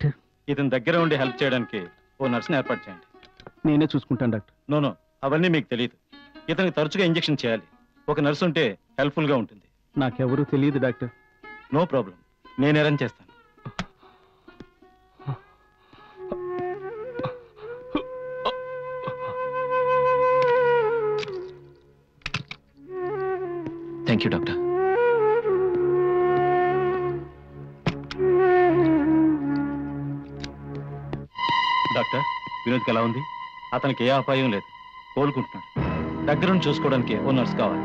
ఇతని దగ్గర ఉండి హెల్ప్ చేయడానికి ఓ నర్సుని ఏర్పాటు చేయండి నేనే చూసుకుంటాను డాక్టర్ నో నో అవన్నీ మీకు తెలియదు ఇతనికి తరచుగా ఇంజెక్షన్ చేయాలి ఒక నర్సు ఉంటే హెల్ప్ఫుల్గా ఉంటుంది నాకెవరూ తెలియదు డాక్టర్ నో ప్రాబ్లం నేను అరేంజ్ చేస్తాను థ్యాంక్ యూ డాక్టర్ డాక్టర్ వినోద్కి ఎలా ఉంది అతనికి ఏ అపాయం లేదు కోలుకుంటున్నాడు దగ్గరుండి చూసుకోవడానికి ఓ నర్స్ కావాలి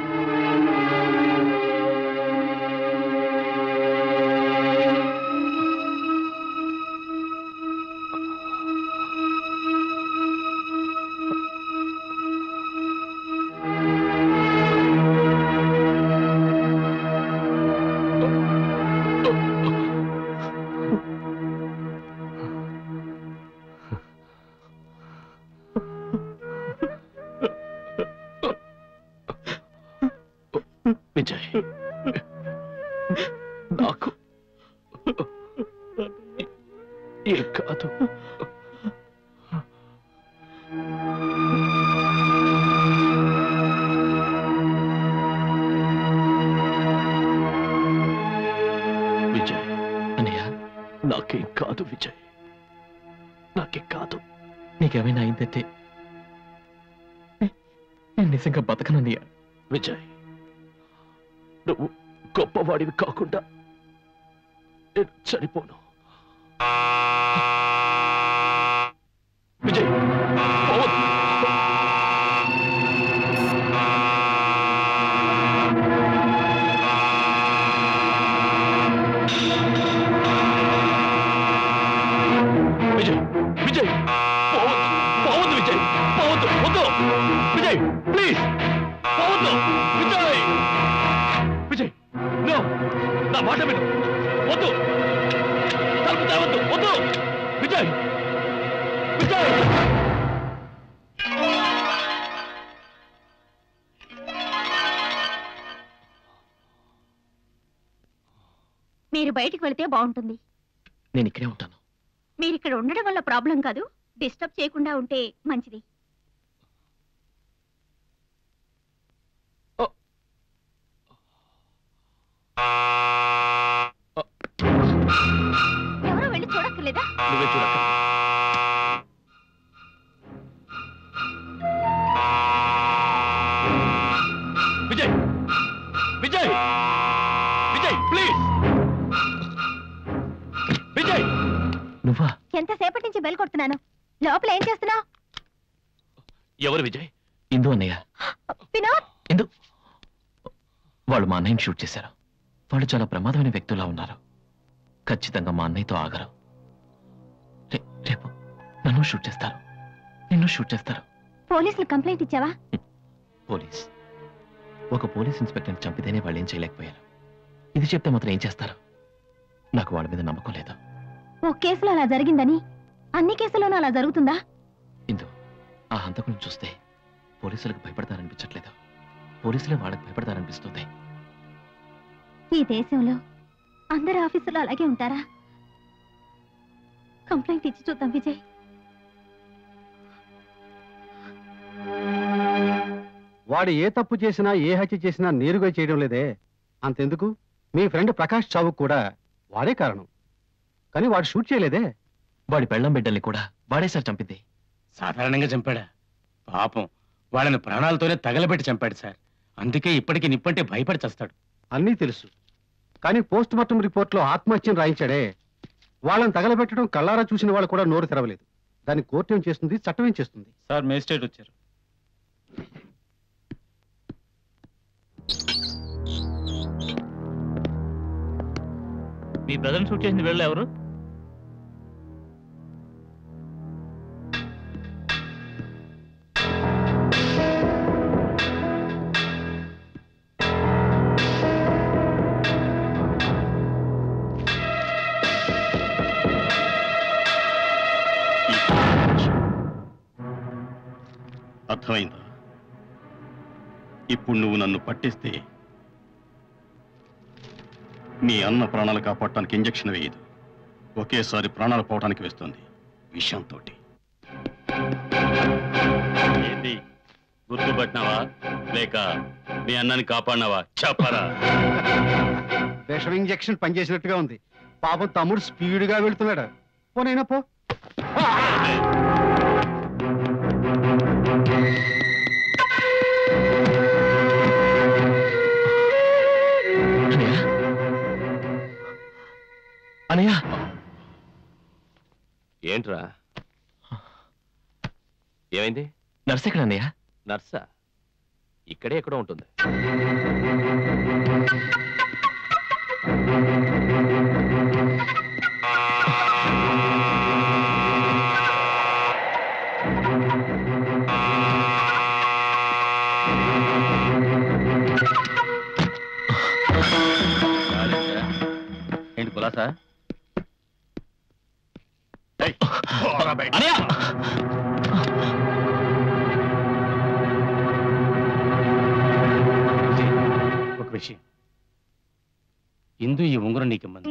విజయ్ నాకు ఏ కాదు విజయ్ అన్నయ్య నాకేం కాదు విజయ్ నాకేం కాదు నీకేమైనా అయిందంటే నే- నేను నిజంగా బతకనన్నయ్య విజయ్ నువ్వు గొప్పవాడివి కాకుండా నేను చనిపోను విజయ్ పోవద్దు. విజయ్ విజయ్ పోవద్దు పోవద్దు విజయ్ పోవద్దు వద్దు విజయ్ ప్లీజ్ పోవద్దు విజయ్ విజయ్ నో నా మాట విను వద్దు తలుపు తెరవద్దు వద్దు విజయ్ విజయ్ మీరు బయటికి వెళితే బాగుంటుంది నేను ఇక్కడే ఉంటాను మీరు ఇక్కడ ఉండడం వల్ల ప్రాబ్లం కాదు డిస్టర్బ్ చేయకుండా ఉంటే మంచిది ఎవరో వెళ్ళి చూడక్కర్లేదా నువ్వే చూడక్క విజయ్ విజయ్ విజయ్ ప్లీజ్ విజయ్ నువ్వా ఎంతసేపటి నుంచి బెల్ కొడుతున్నాను లోపల ఏం చేస్తున్నావు ఎవరు విజయ్ ఇందు అన్నయ్య వినోద్ ఇందు వాళ్ళు మా అన్నయ్యని షూట్ చేశారు వాళ్ళు చాలా ప్రమాదమైన వ్యక్తులా ఉన్నారు ఖచ్చితంగా మా అన్నయ్యతో ఆగరు రే- రేపు నన్ను షూట్ చేస్తారు నిన్ను షూట్ చేస్తారు పోలీసులు కంప్లైంట్ ఇచ్చావా పోలీస్ ఒక పోలీస్ ఇన్స్పెక్టర్ని చంపితేనే వాళ్ళు ఏం చేయలేకపోయారు ఇది చెప్తే మాత్రం ఏం చేస్తారు నాకు వాళ్ళ మీద నమ్మకం లేదు ఓ కేసులో అలా జరిగిందని అన్ని కేసుల్లోనూ అలా జరుగుతుందా ఇందు ఆ హంతకుని చూస్తే పోలీసులకు భయపడతారనిపించట్లేదు పోలీసులే వాళ్ళకి భయపడతారనిపిస్తుంది ఈ దేశంలో అందరు ఆఫీసులో అలాగే ఉంటారా కంప్లైంట్ ఇచ్చి చూద్దాం విజయ్ వాడు ఏ తప్పు చేసినా ఏ హత్య చేసినా నేరుగా చేయడం లేదే అంతెందుకు మీ ఫ్రెండ్ ప్రకాష్ చావుకు కూడా వాడే కారణం కానీ వాడు షూట్ చేయలేదే వాడి పెళ్ళం బిడ్డల్ని కూడా వాడేసారి చంపింది సాధారణంగా చంపాడా పాపం వాళ్ళని ప్రాణాలతోనే తగలబెట్టి చంపాడు సార్ అందుకే ఇప్పటికి నిప్పంటే భయపడి చస్తాడు అన్నీ తెలుసు కానీ పోస్ట్ మార్టం రిపోర్ట్లో ఆత్మహత్యను రాయించాడే వాళ్ళని తగలబెట్టడం కళ్ళారా చూసిన వాళ్ళు కూడా నోరు తెరవలేదు దాన్ని కోర్టు ఏం చేస్తుంది చట్టం ఏం చేస్తుంది సార్ మేజిస్ట్రేట్ వచ్చారు మీ బ్రదర్ని షూట్ చేసింది వీళ్ళు ఎవరు అర్థమైందా ఇప్పుడు నువ్వు నన్ను పట్టిస్తే మీ అన్న ప్రాణాలు కాపాడటానికి ఇంజెక్షన్ వేయదు ఒకేసారి ప్రాణాలు పోవటానికి వేస్తుంది విషయంతో ఏంటి గుర్తుపట్టినావా లేక నీ అన్నని కాపాడినావా చెప్పరా విషం ఇంజెక్షన్ పనిచేసినట్టుగా ఉంది పాపం తమ్ముడు స్పీడ్గా వెళ్తున్నాడు పోనైనా పో అనయ్య ఏంట్రా ఏమైంది నర్స్ ఎక్కడ అన్నయ్య నర్సా ఇక్కడే ఎక్కడో ఉంటుంది ఏంటి కులాసా ఒక విషయం ఇందు ఈ ఉంగరం నీకు ఇమ్మంది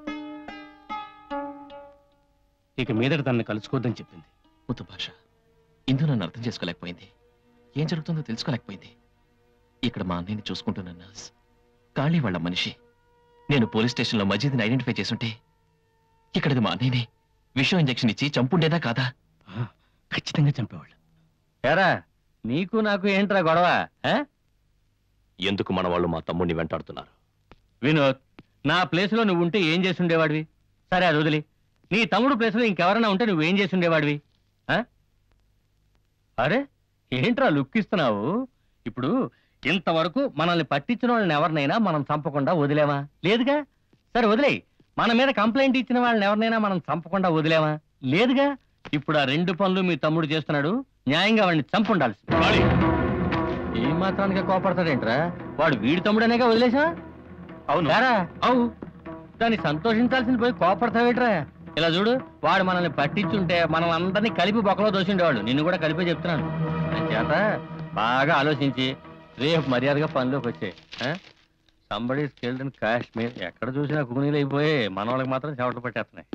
ఇక మీదట తనని కలుసుకోవద్దని చెప్పింది ముత్తు భాష ఇందు నన్ను అర్థం చేసుకోలేకపోయింది ఏం జరుగుతుందో తెలుసుకోలేకపోయింది ఇక్కడ మా అన్నయ్యని చూసుకుంటున్న నర్స్ కాళీ వాళ్ళ మనిషి నేను పోలీస్ స్టేషన్లో మజీద్ని ఐడెంటిఫై చేసుంటే ఇక్కడది మా అన్నయ్యని విషం ఇంజెక్షన్ ఇచ్చి చంపుండేదా కాదా ఖచ్చితంగా చంపేవాళ్ళు ఎరా నీకు నాకు ఏంట్రా గొడవ ఆ? ఎందుకు మన వాళ్ళు మా తమ్ముడిని వెంటాడుతున్నారు వినోద్ నా ప్లేస్లో నువ్వు ఉంటే ఏం చేసి ఉండేవాడివి సరే అది వదిలి నీ తమ్ముడు ప్లేస్లో ఇంకెవరైనా ఉంటే నువ్వేం చేసి ఉండేవాడివి ఆ? అరే ఏంట్రా లుక్ ఇస్తున్నావు ఇప్పుడు ఇంతవరకు మనల్ని పట్టించిన వాళ్ళని ఎవరినైనా మనం చంపకుండా వదిలేమా లేదుగా సరే వదిలేయి మన మీద కంప్లైంట్ ఇచ్చిన వాళ్ళని ఎవరినైనా మనం చంపకుండా వదిలేమా లేదుగా ఇప్పుడు ఆ రెండు పనులు మీ తమ్ముడు చేస్తున్నాడు న్యాయంగా వాడిని చంపుండాల్సి ఏ మాత్రానికి కోపడతాడేంట్రా వాడు వీడి తమ్ముడనేగా వదిలేసా అవును రారా అవు దాన్ని సంతోషించాల్సింది పోయి కోపడతావేట్రా ఇలా చూడు వాడు మనల్ని పట్టించుంటే మనం అందరినీ కలిపి బొక్కలో దోసిండేవాడు నిన్ను కూడా కలిపి చెప్తున్నాను చేత బాగా ఆలోచించి రేపు మర్యాదగా పనిలోకి వచ్చాయి సంబడి స్కిల్డ్ ఇన్ కాశ్మీర్ ఎక్కడ చూసినా కూనీలు అయిపోయి మన వాళ్ళకి మాత్రం చెవటలు పట్టేస్తున్నాయి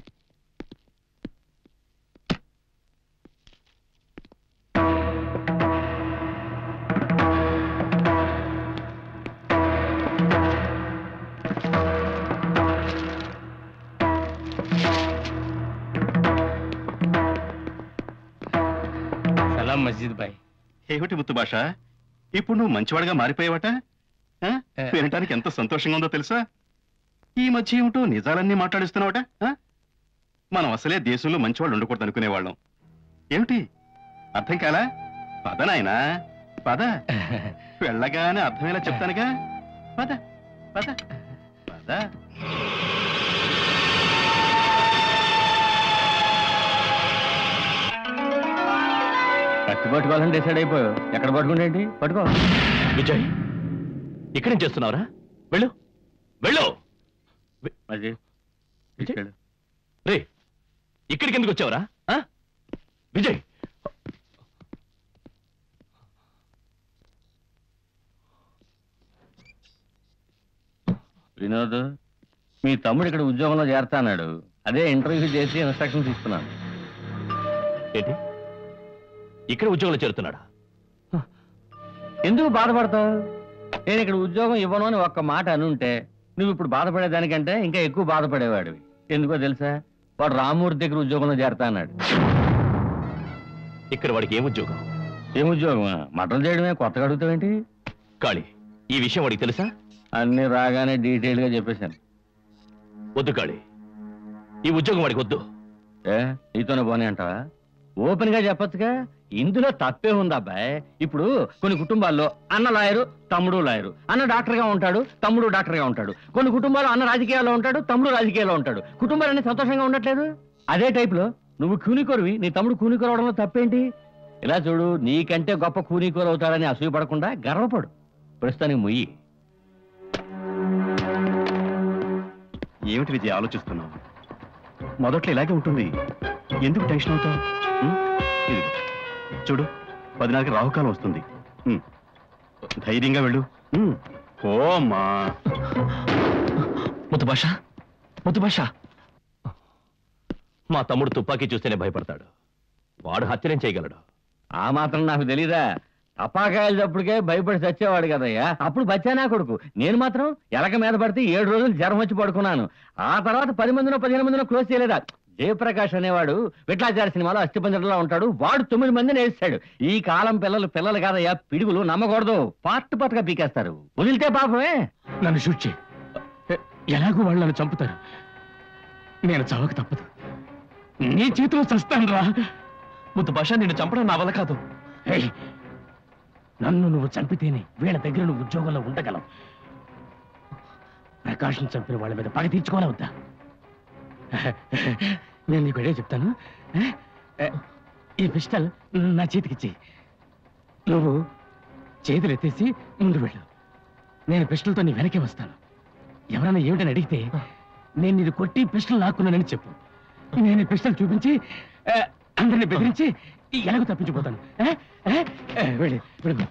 సలాం మస్జిద్ బాయ్ ఏమిటి ముత్తు భాష ఇప్పుడు నువ్వు మంచివాడిగా మారిపోయావట ఆ? వినటానికి ఎంత సంతోషంగా ఉందో తెలుసా ఈ మధ్య ఏమిటో నిజాలన్నీ మాట్లాడిస్తున్నావట ఆ? మనం అసలే దేశంలో మంచివాళ్ళు ఉండకూడదు అనుకునేవాళ్ళం ఏమిటి అర్థం కాలా పద నాయనా పద వెళ్ళగానే అర్థమేలా చెప్తానుగా పద పద పద కత్తి పట్టుకోవాలని డిసైడ్ అయిపోయావు ఎక్కడ పట్టుకుంటేంటి పట్టుకో విజయ్ ఇక్కడేం చేస్తున్నావురా వెళ్ళు వెళ్ళు అది విజయ్ రే ఇక్కడికి ఎందుకు వచ్చావురా ఆ? విజయ్ వినోద్ మీ తమ్ముడు ఇక్కడ ఉద్యోగంలో చేరతా అన్నాడు అదే ఇంటర్వ్యూ చేసి ఇన్స్ట్రక్షన్స్ ఇస్తున్నాను ఏంటి ఇక్కడ ఉద్యోగంలో చేరుతున్నాడా ఎందుకు బాధపడతావు నేను ఇక్కడ ఉద్యోగం ఇవ్వను అని ఒక్క మాట అనుంటే నువ్వు ఇప్పుడు బాధపడేదానికంటే ఇంకా ఎక్కువ బాధపడేవాడివి ఎందుకో తెలుసా వాడు రామూర్తి దగ్గర ఉద్యోగంలో చేరతా అన్నాడు ఇక్కడ వాడికి ఏం ఉద్యోగం ఏం ఉద్యోగం మటన్ చేయడమే కొత్తగా అడుగుతావేంటి కాళీ ఈ విషయం వాడికి తెలుసా అన్ని రాగానే డీటెయిల్ గా చెప్పేశాను వద్దు కాళీ ఈ ఉద్యోగం వాడికి వద్దు ఏ నీతోనే పోనీ అంటావా ఓపెన్ గా చెప్పొచ్చుగా ఇందులో తప్పే ఉంది అబ్బాయి ఇప్పుడు కొన్ని కుటుంబాల్లో అన్న లాయరు తమ్ముడు లాయరు అన్న డాక్టర్ గా ఉంటాడు తమ్ముడు డాక్టర్ గా ఉంటాడు కొన్ని కుటుంబాల్లో అన్న రాజకీయాల్లో ఉంటాడు తమ్ముడు రాజకీయాల్లో ఉంటాడు కుటుంబాలన్నీ సంతోషంగా ఉండట్లేదు అదే టైప్ లో నువ్వు కూనికోరువి నీ తమ్ముడు కూనికోరు అవడంలో తప్పేంటి ఇలా చూడు నీకంటే గొప్ప కూనికోరు అవుతాడని అసూయపడకుండా గర్వపడు ప్రస్తుతానికి ముయ్యి ఏమిటి విజయ్ ఆలోచిస్తున్నావు మొదట్లో ఇలాగే ఉంటుంది ఎందుకు టెన్షన్ అవుతావు ఉం? ఇదిగో, చూడు పదినాలుగు రాహుకాలం వస్తుంది ఉం. ధైర్యంగా వెళ్ళు ఉం. ఓ అమ్మా ముత్తు భాష ముత్తు భాష మా తమ్ముడు తుపాకీ చూస్తేనే భయపడతాడు వాడు హత్యనేం చేయగలడు ఆ మాత్రం నాకు తెలీదా టపాకాయలు చప్పుడుకే భయపడి చచ్చేవాడు కదయ్యా అప్పుడు బచ్చానా కొడుకు నేను మాత్రం ఎలక మీద పడితే ఏడు రోజులు జ్వరం వచ్చి పడుకున్నాను ఆ తర్వాత పది మందినో పదిహేను మందినో క్లోజ్ చేయలేదా జయప్రకాష్ అనేవాడు విట్లాచారి సినిమాలో అస్థిపంజరంలో ఉంటాడు వాడు తొమ్మిది మందిని వేస్తాడు ఈ కాలం పిల్లలు పిల్లలు కాదయ్యా పిడుగులు నమ్మకూడదు పార్ట్ పార్ట్గా పీకేస్తారు వదిలితే పాపమే నన్ను షూట్ చేయి ఎలాగో వాళ్ళు నన్ను చంపుతారు నేను చావక తప్పదు నీ చేతిలో చస్తాను రా ముద్దు భాష నిన్ను చంపడం నా వల్ల కాదు ఏయ్, నన్ను నువ్వు చంపితేనే వీళ్ళ దగ్గర నువ్వు ఉద్యోగంలో ఉండగలవు ప్రకాశం చంపిన వాళ్ళ మీద పగ తీర్చుకోవాలా వద్దా నేను నీకు అడే చెప్తాను ఏ, ఈ పిస్టల్ నా చేతికిచ్చి నువ్వు చేతులు ఎత్తేసి ముందు వెళ్ళు నేను పిస్టల్తో నీ వెనకే వస్తాను ఎవరైనా ఏమిటని అడిగితే నేను ఇది కొట్టి పిస్టల్ లాక్కున్నానని చెప్పు నేను ఈ పిస్టల్ చూపించి ఆ, అందరిని బెదిరించి ఎలాగో తప్పించిపోతాను ఆ? ఆ? ఆ, వెళ్ళి వెళ్ళు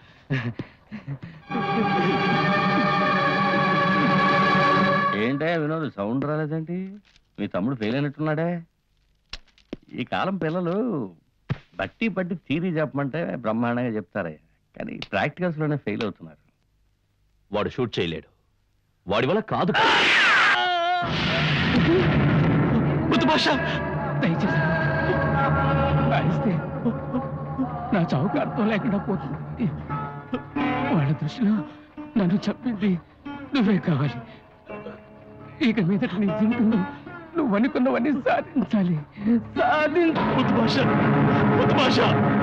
ఏంటే వినోద్ సౌండ్ రాలేదేంటి మీ తమ్ముడు ఫెయిల్ అయినట్టున్నాడే ఈ కాలం పిల్లలు బట్టి పట్టి థీరీ చెప్పమంటే బ్రహ్మాండంగా చెప్తారే కానీ ప్రాక్టికల్స్ లోనే ఫెయిల్ అవుతున్నారు వాడు షూట్ చేయలేడు వాడి వల్ల కాదు ముద్దు భాష దయచేసి అరిస్తే నా చావుకు అర్థం లేకుండా పోతుంది వాళ్ళ దృష్టిలో నన్ను చెప్పింది నువ్వే కావాలి ఇక మీదట నీ జీవితంలో నువ్వు అనుకున్నవన్నీ సాధించాలి సాధించు ముద్దు భాష ముద్దు భాష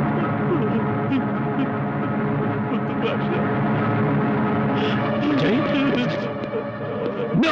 ముద్దు భాష జై నో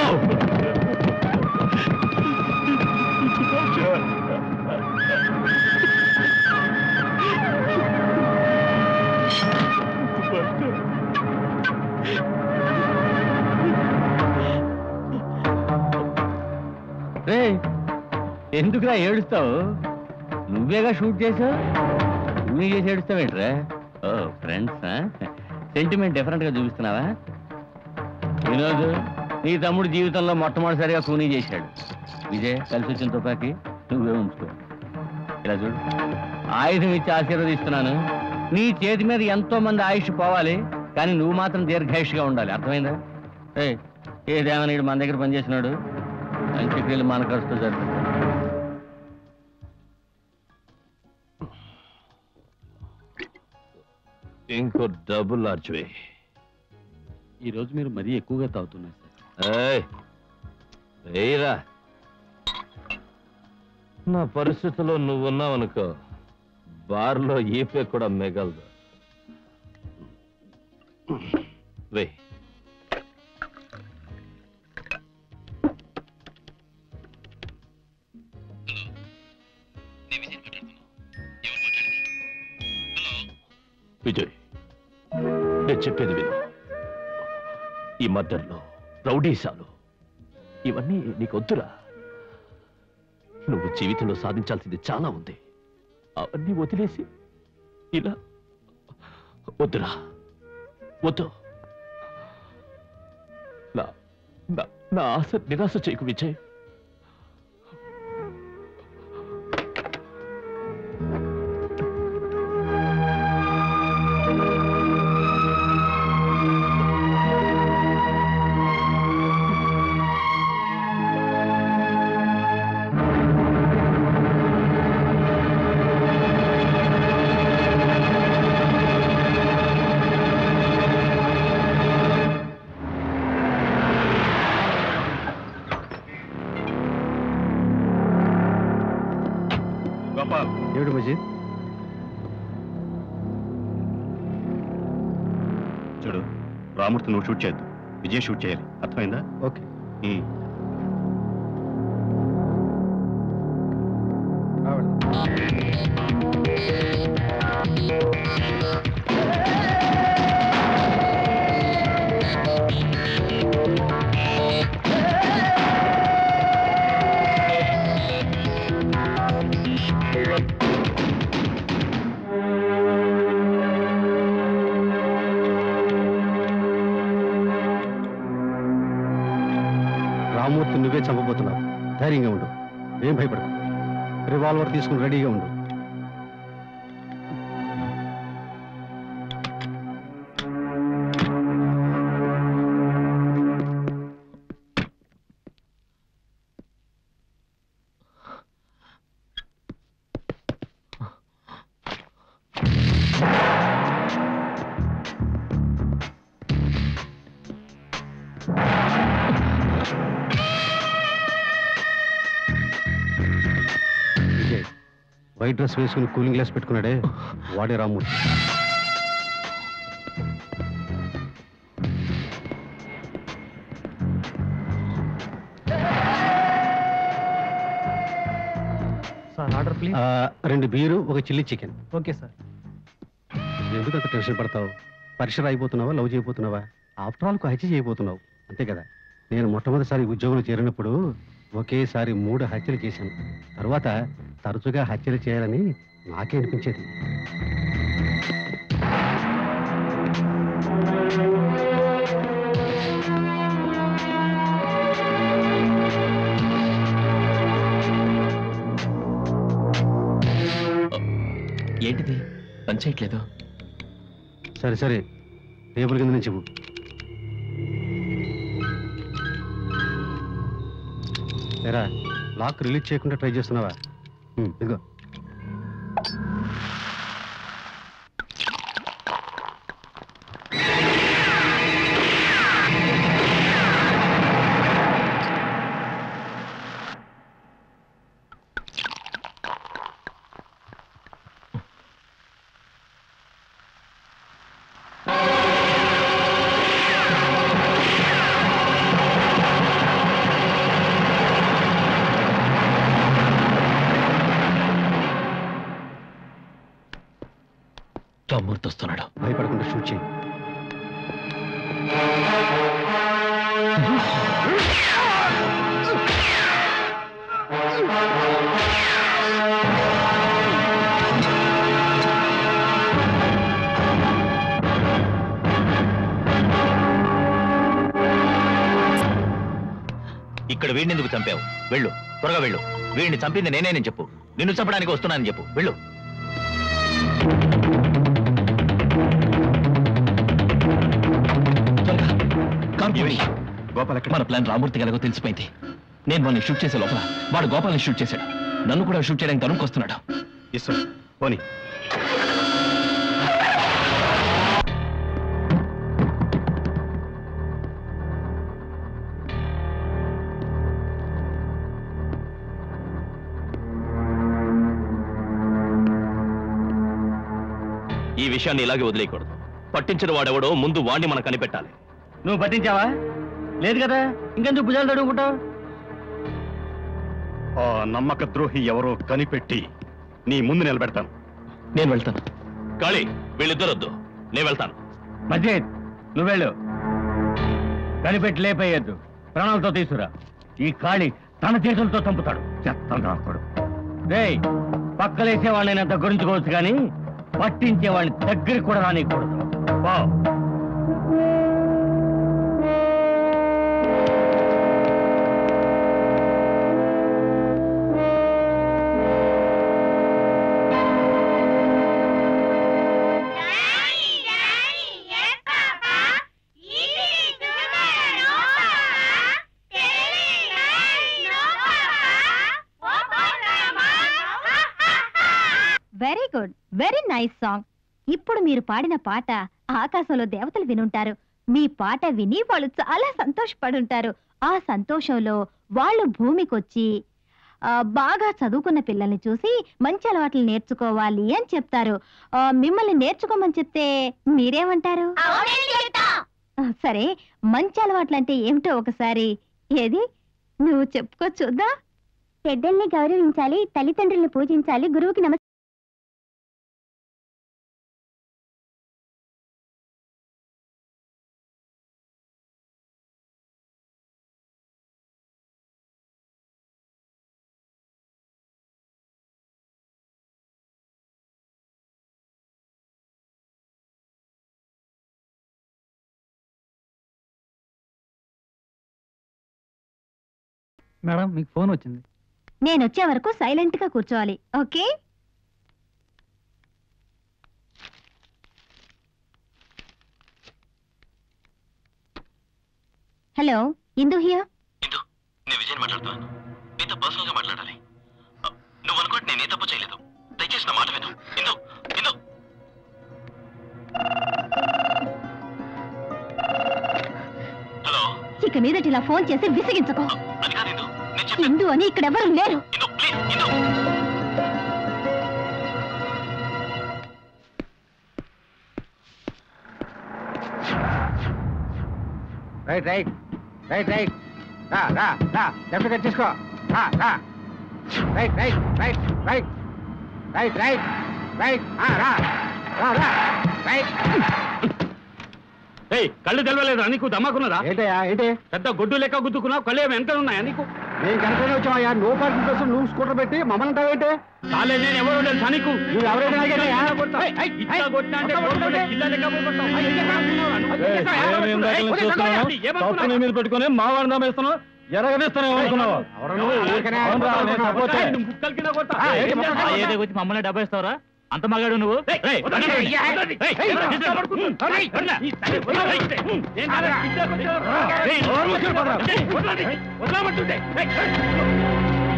రే ఎందుకురా ఏడుస్తావు నువ్వేగా షూట్ చేసావు నువ్వు చేసి ఏడుస్తావేంట్రా ఓ ఫ్రెండ్స్ సెంటిమెంట్ డిఫరెంట్ గా చూపిస్తున్నావా వినోద్ నీ తమ్ముడు జీవితంలో మొట్టమొదటిసారిగా కూనీ చేశాడు విజయ్ కలిసి వచ్చిన తుపాకి నువ్వే ఉంచుకో ఇలా చూడు ఆయుధం ఇచ్చి ఆశీర్వదిస్తున్నాను నీ చేతి మీద ఎంతో మంది ఆయుష్ పోవాలి కానీ నువ్వు మాత్రం దీర్ఘాయుష్గా ఉండాలి అర్థమైందా ఏ ఏదేమని ఈడు మన దగ్గర పనిచేసినాడు అంత్యక్రియలు మన ఖర్చుతో జరుగుతుంది ఇంకో డబుల్ ఆర్చ్వే ఈ రోజు మీరు మరీ ఎక్కువగా తాగుతున్నారు సార్ ఏయ్, వేయరా నా పరిస్థితిలో నువ్వున్నావనుకో బార్లో ఈపే కూడా మిగలదు వే విజయ్ నేను చెప్పేది విను ఈ మద్దర్లో రౌడీసాలు ఇవన్నీ నీకొద్దురా నువ్వు జీవితంలో సాధించాల్సింది చాలా ఉంది అవన్నీ వదిలేసి ఇలా వద్దురా వద్దు నా నా- నా ఆశ నిరాశ చేయకు విజయ్ గోపాల్ ఏమిటి మజీద్ చూడు రామూర్తి నువ్వు షూట్ చేయొద్దు విజయ్ షూట్ చేయాలి అర్థమైందా ఓకే ఉమ్. రామూర్తి నువ్వే చంపబోతున్నావు ధైర్యంగా ఉండు ఏం భయపడకు రివాల్వర్ తీసుకుని రెడీగా ఉండు విజయ్ వైట్ డ్రెస్ వేసుకుని కూలింగ్ గ్లాస్ పెట్టుకున్నాడే వాడే రామ్మూర్తి సార్ ఆర్డర్ ప్లీజ్ ఆ, రెండు బీరు ఒక చిల్లీ చికెన్ ఓకే సార్ ఎందుకు అంత టెన్షన్ పడతావు పరీక్ష రాయిపోతున్నావా లవ్ చేయబోతున్నావా ఆఫ్టర్ ఆల్ హత్య చేయబోతున్నావు అంతే కదా నేను మొట్టమొదటిసారి ఉద్యోగంలో చేరినప్పుడు ఒకేసారి మూడు హత్యలు చేశాను తర్వాత తరచుగా హత్యలు చేయాలని నాకే అనిపించేది ఏంటిది పని చేయట్లేదు సరే సరే టేబుల్ కింద నుంచి ఇవ్వు. ఏరా లాక్ రిలీజ్ చేయకుండా ట్రై చేస్తున్నావా ఉమ్, ఇదిగో రామ్మూర్తి వస్తున్నాడు భయపడకుండా షూట్ చేయి ఇక్కడ వీడిని ఎందుకు చంపావు వెళ్ళు త్వరగా వెళ్ళు వీడిని చంపింది నేనేనని చెప్పు నిన్ను చంపడానికి వస్తున్నానని చెప్పు వెళ్ళు గోపాల్ మన ప్లాన్ రామూర్తి ఎలాగో తెలిసిపోయింది నేను వాడిని షూట్ చేసే లోపల వాడు గోపాల్ని షూట్ చేశాడు నన్ను కూడా షూట్ చేయడానికి తరుణ్కి వస్తున్నాడు ఇస్తాం పోనీ ఈ విషయాన్ని ఇలాగే వదిలేయకూడదు పట్టించిన వాడెవడో ముందు వాణ్ణి మనం కనిపెట్టాలి నువ్వు పట్టించావా లేదు కదా ఇంకెందుకు భుజాలు తడుముకుంటావు ఆ నమ్మక ద్రోహి ఎవరో కనిపెట్టి నీ ముందు నిలబెడతాను నేను వెళ్తాను కాళీ వీళ్ళిద్దరొద్దు నేను వెళ్తాను మజీద్ నువ్వు వెళ్ళు కనిపెట్టి లేపేయద్దు ప్రాణాలతో తీసుకురా ఈ కాళి తన చేతులతో చంపుతాడు చెత్తం రాకుడు రేయ్ పక్కలేసే వాళ్ళని అంత గురించుకోవచ్చు కానీ పట్టించే వాళ్ళని దగ్గరికి కూడా రానికూడదు పో very good very nice song ఇప్పుడు మీరు పాడిన పాట ఆకాశంలో దేవతలు వినుంటారు మీ పాట విని వాళ్ళు చాలా సంతోషపడుంటారు ఆ సంతోషంలో వాళ్ళు భూమికొచ్చి ఆ, బాగా చదువుకున్న పిల్లల్ని చూసి మంచి అలవాట్లు నేర్చుకోవాలి అని చెప్తారు ఆ, మిమ్మల్ని నేర్చుకోమని చెప్తే మీరేమంటారు ఆ, సరే మంచి అలవాట్లు అంటే ఏమిటో ఒకసారి ఏది నువ్వు చెప్పుకో చూద్దా పెద్దల్ని గౌరవించాలి తల్లిదండ్రుల్ని పూజించాలి గురువుకి నమస్కారం మేడం మీకు ఫోన్ వచ్చింది నేను వచ్చే వరకు సైలెంట్ గా కూర్చోవాలి ఓకే హలో ఇందు హియర్ నేను విజయ్ మాట్లాడుతున్నాను నీతో పర్సనల్ గా మాట్లాడాలి అ, నువ్వు అనుకోండి నేను ఏ తప్పు చేయలేదు దయచేసి నా మాట విను ఇందు ఇందు హలో ఇక మీదటి ఇలా ఫోన్ చేసి విసిగించకు అది కాదు ఇందు నేను చెప్పాను ఇందు అని ఇక్కడ ఎవరు లేరు Indu please Indu right right right right రా రా రా లెఫ్ట్ కట్ తీసుకో రా రా right right right right right right right ఆ, రా రా రా రైట్ ఏయ్ కళ్ళు తెలవలేదా నీకు దమ్మకున్నదా ఏంటయ్యా ఏంటి పెద్ద గొడ్డు లెక్క గుద్దుకున్నావు కళ్ళు ఏమి వెనక ఉన్నాయా నీకు నేను కనుకొని వచ్చావయ్యా నో పార్కింగ్ కోసం నువ్వు స్కూటర్ పెట్టి మమ్మల్ని అంటావేంటి కాలే నేను ఎవరు తెలుసా నీకు నువ్వు ఎవరైతే నాకేనయ్యా? ఏయ్, ఏయ్, ఇట్లా కొట్టినా అంటే కొట్టుకుంటే కిల్ల లెక్క కొడతావు. ఏయ్, ఏం చేస్తున్నావు? ఏం దాఖలు ఏయ్, చూస్తున్నావు? ఏమనుకున్నావు? తప్పు నీ మీద పెట్టుకుని మా వాడిని దమ్మేస్తున్నావు ఎరగదీస్తాను ఏమనుకున్నావు ఎవరు నువ్వు? ఊరికనే అవునురా, నేను సపోర్టే. ఏయ్, నువ్వు ముక్కలు కింద కొడతా. ఆ, ఏంటి ఏం మొత్తం చేస్తావు? ఏదో వచ్చి మమ్మల్ని డబ్బా ఇస్తావరా అంత మగాడు నువ్వు ఏయ్, వదలండి. ఏయ్, వదలండి. ఏయ్, కింద పడుకుంటు. ఏయ్, వదలండి. వదలండి. ఏం కాదు, కింద కొట్టావు. ఏయ్, ఏయ్, వదలండి. వదలమంటుంటే. ఏయ్, ఏయ్.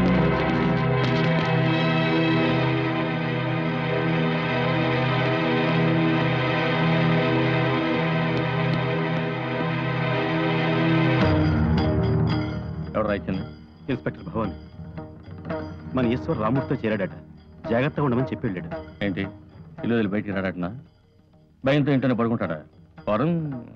ఎవరు రాయించింది ఇన్స్పెక్టర్ భవాని మన ఈశ్వర్ రాముడితో చేరాడట జాగ్రత్తగా ఉండమని చెప్పి వెళ్ళాడు ఏంటి ఇల్లు వదిలి బయటికి రాడటనా భయంతో ఇంట్లోనే పడుకుంటాడా వరం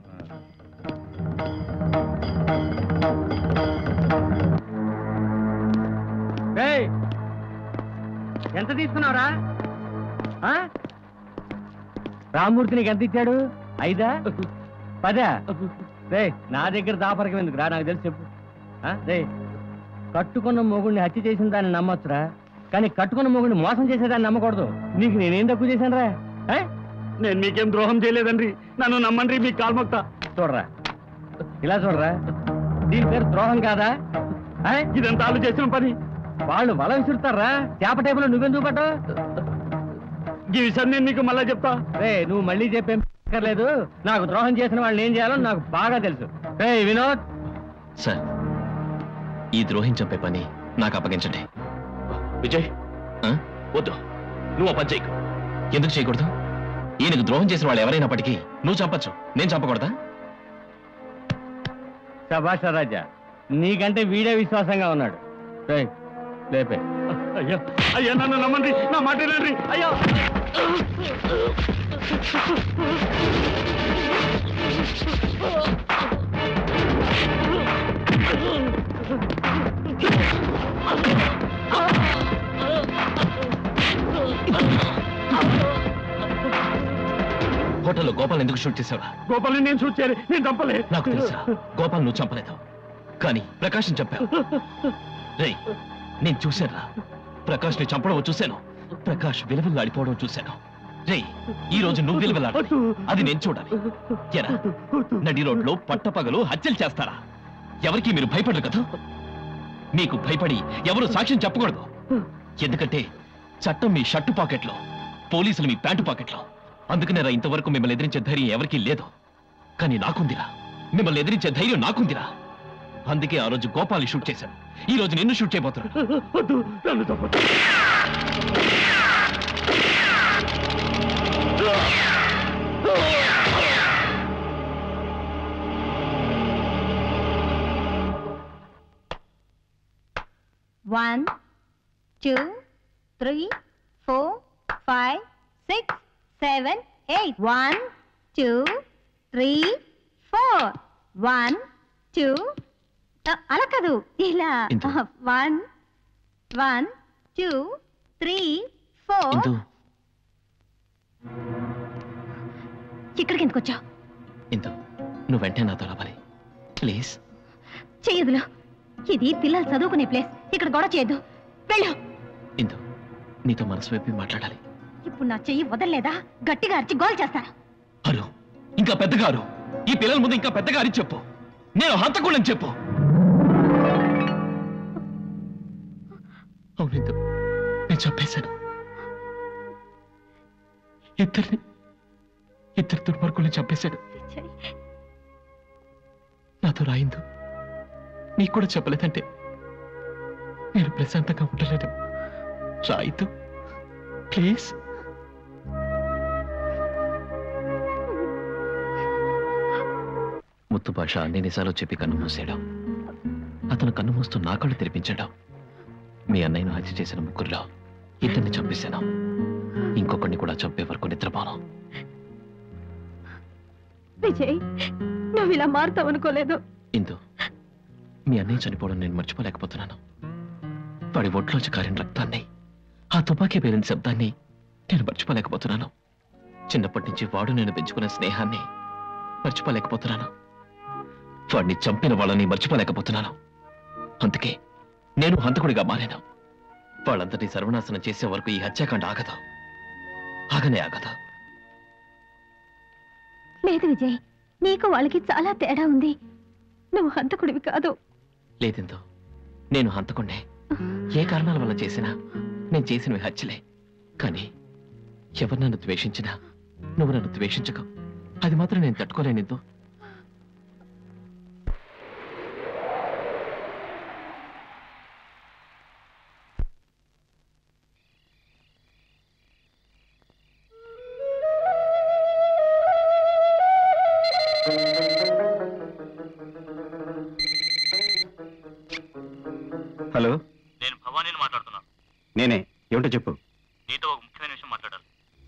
ఏయ్, ఎంత తీసుకున్నావురా ఆ? రామ్మూర్తి నీకు ఎంత ఇచ్చాడు ఐదా పదా రే నా దగ్గర దాపరకం ఎందుకు రా నాకు తెలిసి చెప్పు ఆ? రే కట్టుకున్న మొగుడిని హత్య చేసిన దాన్ని నమ్మొచ్చురా కానీ కట్టుకున్న మొగుడిని మోసం చేసేదాన్ని నమ్మకూడదు నీకు నేనేం తక్కువ చేశాను రా నేను మీకేం ద్రోహం చేయలేదండి నన్ను నమ్మండి మీ కాల్మొక్త చూడరా ఇలా చూడరా దీని పేరు ద్రోహం కాదా ఆ? ఇదంతా వాళ్ళు చేసిన పని వాళ్ళు వల విసురుతారా చేప టైపులో నువ్వెందుకు పట్టావు ఈ విషయం నేను నీకు మళ్ళా చెప్తా రే నువ్వు మళ్ళీ చెప్పేం లేదు నాకు ద్రోహం చేసిన వాళ్ళని ఏం చేయాలో నాకు బాగా తెలుసు రే వినోద్ సార్ ఈ ద్రోహం చంపే పని నాకు అప్పగించండి విజయ్ ఆ? వద్దు నువ్వు ఆ పని చేయకు ఎందుకు చేయకూడదు ఈయనకు ద్రోహం చేసిన వాళ్ళు ఎవరైనప్పటికీ నువ్వు చంపచ్చు నేను చంపకూడదా శభాష రాజా నీకంటే వీడే విశ్వాసంగా ఉన్నాడు రేయ్, లేపే అయ్యా అయ్యా నన్ను నమ్మండి నా మాట వినండి అయ్యా హోటల్లో గోపాల్ ఎందుకు షూట్ చేసావా గోపాల్ని నేను షూట్ చేయాలి నేను చంపలే నాకు తెలుసా గోపాల్ నువ్వు చంపలేదు కానీ ప్రకాశం చంపావు రేయ్ నేను చూశానురా ప్రకాష్ ని చంపడం చూశాను ప్రకాష్ విలువలాడిపోవడం చూశాను రేయ్ ఈ రోజు నువ్వు విలువలాడాలి అది నేను చూడాలి ఎరా నడి రోడ్లో పట్టపగలు హత్యలు చేస్తారా ఎవరికి మీరు భయపడరు కదా మీకు భయపడి ఎవరు సాక్ష్యం చెప్పకూడదు ఎందుకంటే చట్టం మీ షర్టు పాకెట్లో పోలీసులు మీ ప్యాంటు పాకెట్లో అందుకనే రా ఇంతవరకు మిమ్మల్ని ఎదిరించే ధైర్యం ఎవరికీ లేదు కానీ నాకుందిరా మిమ్మల్ని ఎదిరించే ధైర్యం నాకుందిరా అందుకే ఆ రోజు గోపాల్ని షూట్ చేశాను ఈ రోజు నిన్ను షూట్ చేయబోతున్నా వద్దు నన్ను చంపొద్దు one two three four five six seven eight one two three four one two అలా కాదు ఇలా Indu. One one two three four Indu ఇక్కడికి ఎందుకు వచ్చావు ఇందు నువ్వు వెంటనే నాతో రావాలి ప్లీజ్ చెయ్యదులు ఇది పిల్లలు చదువుకునే ప్లేస్ ఇక్కడ గొడవ చేయొద్దు వెళ్ళు ఇందు నీతో మనసు వైపు మాట్లాడాలి ఇప్పుడు నా చెయ్యి వదలలేదా గట్టిగా అరిచి గోల్ చేస్తాను అరు ఇంకా పెద్దగా అరు ఈ పిల్లల ముందు ఇంకా పెద్దగా అరి చెప్పు నేను హంతకుళ్ళని చెప్పు చంపేశాను ఇద్దరిని ఇద్దరు దుర్మార్గుల్ని చంపేశాడు నాతో రాయిందు నీకు కూడా చెప్పలేదంటే నేను ప్రశాంతంగా ఉండలేను రాయితు ప్లీజ్ ముత్తు భాష అన్ని నిజాలు చెప్పి కన్ను మూసాడు అతను కన్ను మూస్తూ నా కళ్ళు తెరిపించాడు మీ అన్నయ్యను హత్య చేసిన ముగ్గురులో ఇద్దరిని చంపేశాను ఇంకొకరిని కూడా చంపే వరకు నిద్రపోను విజయ్ నువ్వు ఇలా మారుతావనుకోలేదు ఇందు మీ అన్నయ్య చనిపోవడం నేను మర్చిపోలేకపోతున్నాను వాడి ఒంట్లోంచి కారిన రక్తాన్ని ఆ తుపాకీ పేరిన శబ్దాన్ని నేను మర్చిపోలేకపోతున్నాను చిన్నప్పటి నుంచి వాడు నేను పెంచుకున్న స్నేహాన్ని మర్చిపోలేకపోతున్నాను వాడిని చంపిన వాళ్ళని మర్చిపోలేకపోతున్నాను అందుకే నేను హంతకుడిగా మారాను వాళ్ళందరినీ సర్వనాశనం చేసే వరకు ఈ హత్యాకాండ ఆగదు ఆగనే ఆగదు లేదు విజయ్ నీకు వాళ్ళకి చాలా తేడా ఉంది నువ్వు హంతకుడివి కాదు లేదిందో నేను హంతకుండే ఏ కారణాల వల్ల చేసినా నేను చేసినవి హత్యలే కానీ ఎవరు నన్ను ద్వేషించినా నువ్వు నన్ను ద్వేషించకు అది మాత్రం నేను తట్టుకోలేనిద్దు హలో నేను భవానీని మాట్లాడుతున్నాను నేనే ఏమిటో చెప్పు నీతో ఒక ముఖ్యమైన విషయం మాట్లాడాలి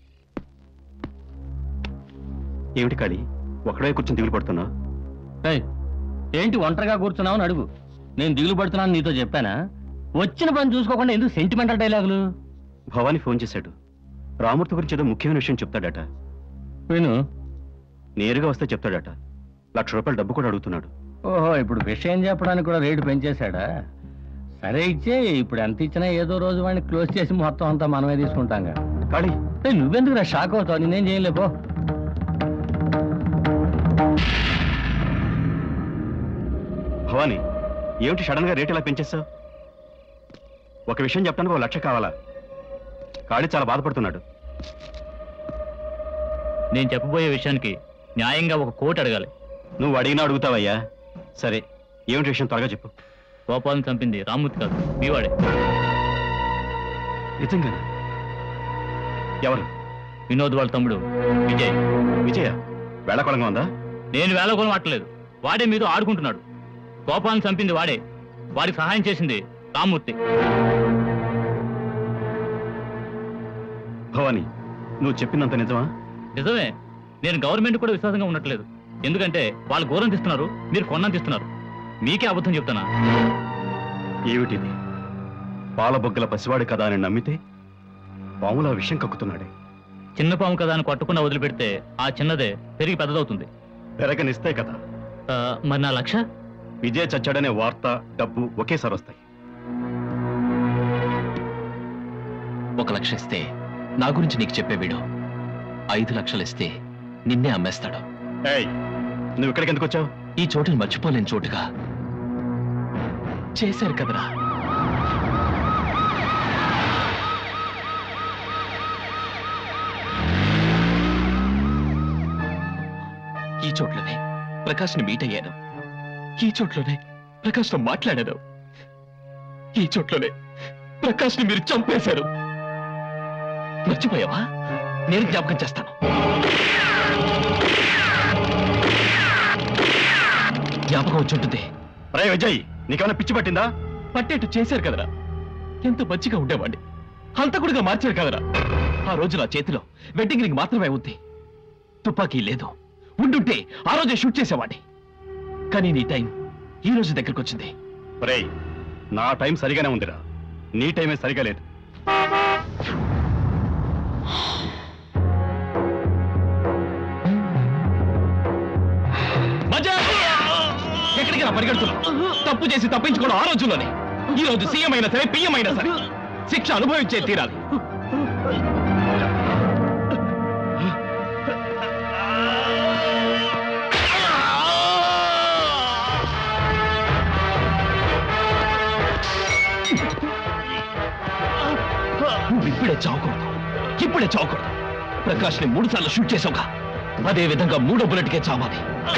ఏమిటి కాళీ ఒక్కడే కూర్చొని దిగులు పడుతున్నావు ఏయ్, ఏంటి ఒంటరిగా కూర్చున్నావు అని అడుగు నేను దిగులు పడుతున్నాను నీతో చెప్పానా వచ్చిన పని చూసుకోకుండా ఎందుకు సెంటిమెంటల్ డైలాగులు భవానీ ఫోన్ చేశాడు రామూర్తి గురించి ఏదో ముఖ్యమైన విషయం చెప్తాడట విను నేరుగా వస్తే చెప్తాడట లక్ష రూపాయలు డబ్బు కూడా అడుగుతున్నాడు ఓహో ఇప్పుడు విషయం చెప్పడానికి కూడా రేటు పెంచేశాడా సరే ఇచ్చే ఇప్పుడు ఎంత ఇచ్చినా ఏదో రోజు వాడిని క్లోజ్ చేసి మొత్తం అంతా మనమే తీసుకుంటాం కాళీ నువ్వెందుకు రా షాక్ అవుతావు నేనేం చేయలేపో భవానీ ఏమిటి సడన్ గా రేట్ ఇలా పెంచేస్తావు ఒక విషయం చెప్పడానికి ఒక లక్ష కావాలా కాళీ చాలా బాధపడుతున్నాడు నేను చెప్పబోయే విషయానికి న్యాయంగా ఒక కోటి అడగాలి నువ్వు అడిగినా అడుగుతావయ్యా సరే ఏమిటి విషయం త్వరగా చెప్పు గోపాలను చంపింది రామూర్తి కాదు మీవాడే నిజంగా ఎవరు వినోద్ వాళ్ళ తమ్ముడు విజయ్ విజయ వేళకొలంగా ఉందా నేను వేలకోలం ఆటలేదు వాడే మీతో ఆడుకుంటున్నాడు గోపాలను చంపింది వాడే వాడికి సహాయం చేసింది రామూర్తి భవానీ నువ్వు చెప్పినంత నిజమా నిజమే నేను గవర్నమెంట్ కూడా విశ్వాసంగా ఉండట్లేదు ఎందుకంటే వాళ్ళు ఘోరం తీస్తున్నారు మీరు కొన్నం తీస్తున్నారు మీకే అబద్ధం చెప్తానా ఏమిటిది పాలబొగ్గల పసివాడు కదా అని నమ్మితే పాముల విషయం కక్కుతున్నాడే చిన్న పాము కదా అని కొట్టకుండా వదిలిపెడితే ఆ చిన్నదే పెరిగి పెద్దదవుతుంది పెరగనిస్తే కదా ఆ, మరి నా లక్ష విజయ్ చచ్చాడనే వార్త డబ్బు ఒకేసారి వస్తాయి ఒక లక్ష ఇస్తే నా గురించి నీకు చెప్పే వీడు ఐదు లక్షలు ఇస్తే నిన్నే అమ్మేస్తాడు ఏయ్ నువ్వు ఇక్కడికి ఎందుకు వచ్చావు ఈ చోటుని మర్చిపోలేని చోటుగా చేశారు కదరా ఈ చోట్లోనే ప్రకాష్ని మీట్ అయ్యాను ఈ చోట్లోనే ప్రకాష్తో మాట్లాడాను ఈ చోట్లోనే ప్రకాష్ని మీరు చంపేశారు మర్చిపోయావా నేను జ్ఞాపకం చేస్తాను జ్ఞాపకం వచ్చుంటుంది రే విజయ్ నీకేమైనా పిచ్చి పట్టిందా పట్టేట్టు చేశారు కదరా ఎంత మంచిగా ఉండేవాడిని హంతకుడిగా మార్చారు కదరా ఆ రోజు నా చేతిలో వెడ్డింగ్ రింగ్ మాత్రమే ఉంది తుపాకీ లేదు ఉండుంటే ఆ రోజే షూట్ చేసేవాడిని కానీ నీ టైం ఈ రోజు దగ్గరకు వచ్చింది రే నా టైం సరిగానే ఉందిరా నీ టైమే సరిగా లేదు మజా! ఎక్కడికి నా పరిగెడుతున్నావు తప్పు చేసి తప్పించుకోవడం ఆ రోజుల్లోనే ఈ రోజు సీఎం అయినా సరే పిఎం అయినా సరే శిక్ష అనుభవించే తీరాలి ఇప్పుడే చావకూడదు ప్రకాష్ ని మూడు సార్లు షూట్ చేసావుగా అదే విధంగా మూడో బుల్లెట్కే చావాలి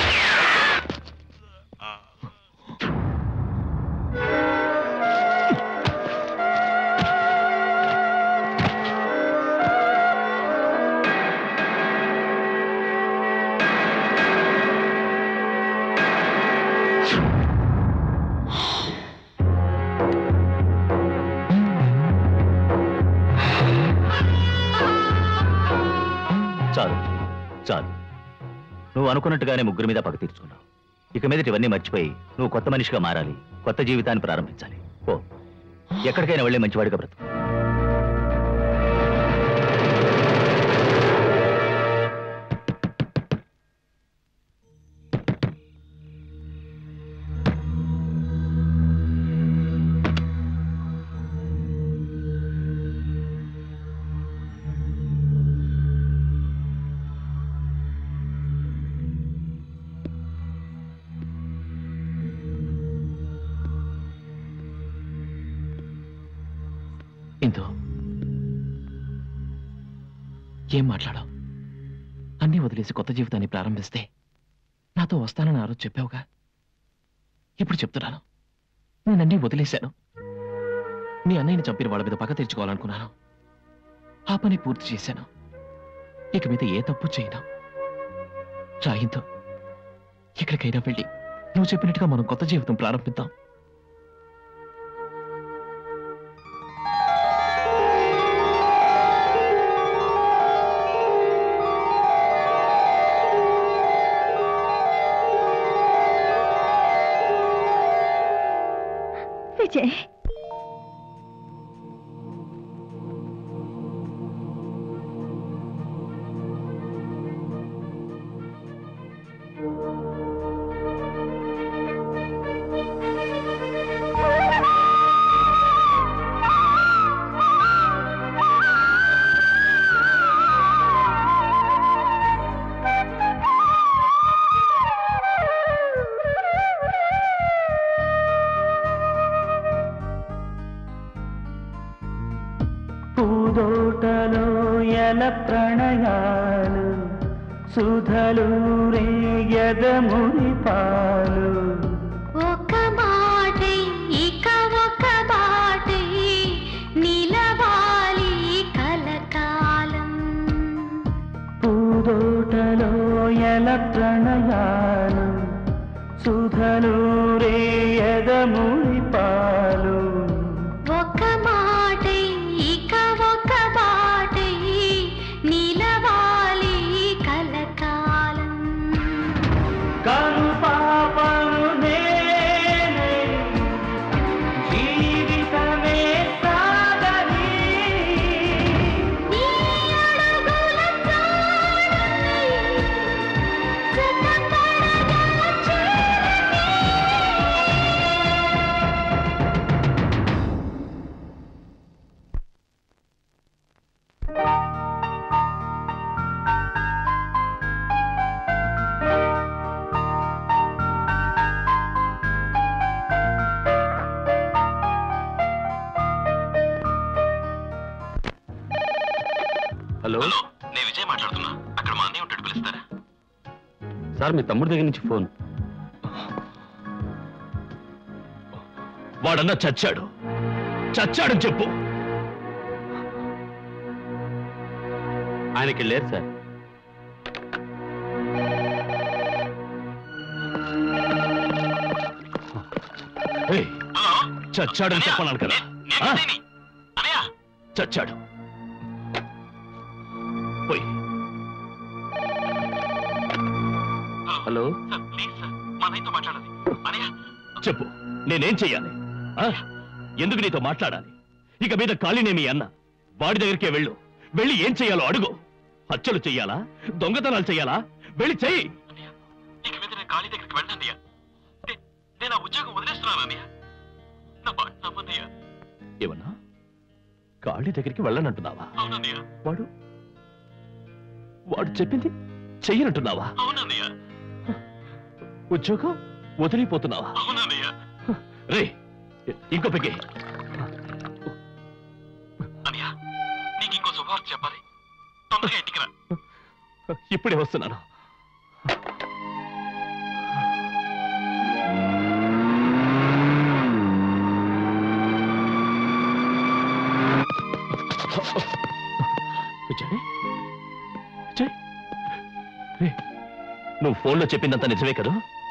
చాలు చాలు నువ్వు అనుకున్నట్టుగానే ముగ్గురు మీద పగ తీర్చుకున్నావు ఇక మీదట ఇవన్నీ మర్చిపోయి నువ్వు కొత్త మనిషిగా మారాలి కొత్త జీవితాన్ని ప్రారంభించాలి ఓ ఎక్కడికైనా వెళ్ళే మంచివాడిగా బ్రతుకు ఇందు ఏం మాట్లాడావు అన్నీ వదిలేసి కొత్త జీవితాన్ని ప్రారంభిస్తే నాతో వస్తానని ఆ రోజు చెప్పావుగా ఇప్పుడు చెప్తున్నాను నేనన్నీ వదిలేశాను నీ అన్నయ్యని చంపిన వాళ్ళ మీద పగ తెచ్చుకోవాలనుకున్నాను ఆ పని పూర్తి చేశాను ఇక మీద ఏ తప్పు చేయను రాయింతో ఎక్కడికైనా వెళ్ళి నువ్వు చెప్పినట్టుగా మనం కొత్త జీవితం ప్రారంభిద్దాం విజయ్ పూదోటలో ఎల ప్రణయాలు సుధలు రేయదముని పాలు ఒక మాటే ఇక ఒక బాటే నిలవాలి కలకాలం పూదోటలో ఎల ప్రణయాలు సుధలు రేయదముని పాలు ఒక మాటే ఇక ఒక బాటే నిలవాలి కలకాలం కను పాపను నేనే జీవితమే సాగని నీ అడుగుల చాటుని జతపడగల చేరని హలో నేను విజయ్ మాట్లాడుతున్నా అక్కడ మా అన్నయ్య ఉంటాడు పిలుస్తారా సార్ మీ తమ్ముడి దగ్గర నుంచి ఫోన్ వాడన్నా చచ్చాడు చచ్చాడని చెప్పు ఆయనకి లేరు సార్ ఏయ్, చచ్చాడని చెప్పనాలి కదా ఆ? చచ్చాడు పోయి హలో చెప్పు నేనేం చెయ్యాలి ఆ? ఎందుకు నీతో మాట్లాడాలి ఇక మీద ఖాళీనే మీ అన్న వాడి దగ్గరికే వెళ్ళు వెళ్ళి ఏం చెయ్యాలో అడుగు హత్యలు చెయ్యాలా దొంగతనాలు చెయ్యాలా వెళ్ళి చెయ్యి ఇక మీద నేను ఖాళీ దగ్గరికి వెళ్ళనయ్యా నేను ఆ ఉద్యోగం వదిలేస్తున్నానయ్యా నా మాట నమ్మన్నయ్యా ఏమన్నా ఖాళీ దగ్గరికి వెళ్ళనంటున్నావా అవునన్నయ్యా వాడు వాడు చెప్పింది చెయ్యనంటున్నావా అవునన్నయ్యా ఉద్యోగం వదిలిపోతున్నావా అవునన్నయ్యా రే ఇంకో పెగ్గే అనియా నీకు ఇంకో శుభవార్త చెప్పాలి తొందరగా ఇంటికి రా ఇప్పుడే వస్తున్నాను విజయ్ విజయ్ రే, నువ్వు ఫోన్లో చెప్పిందంతా నిజమే కదా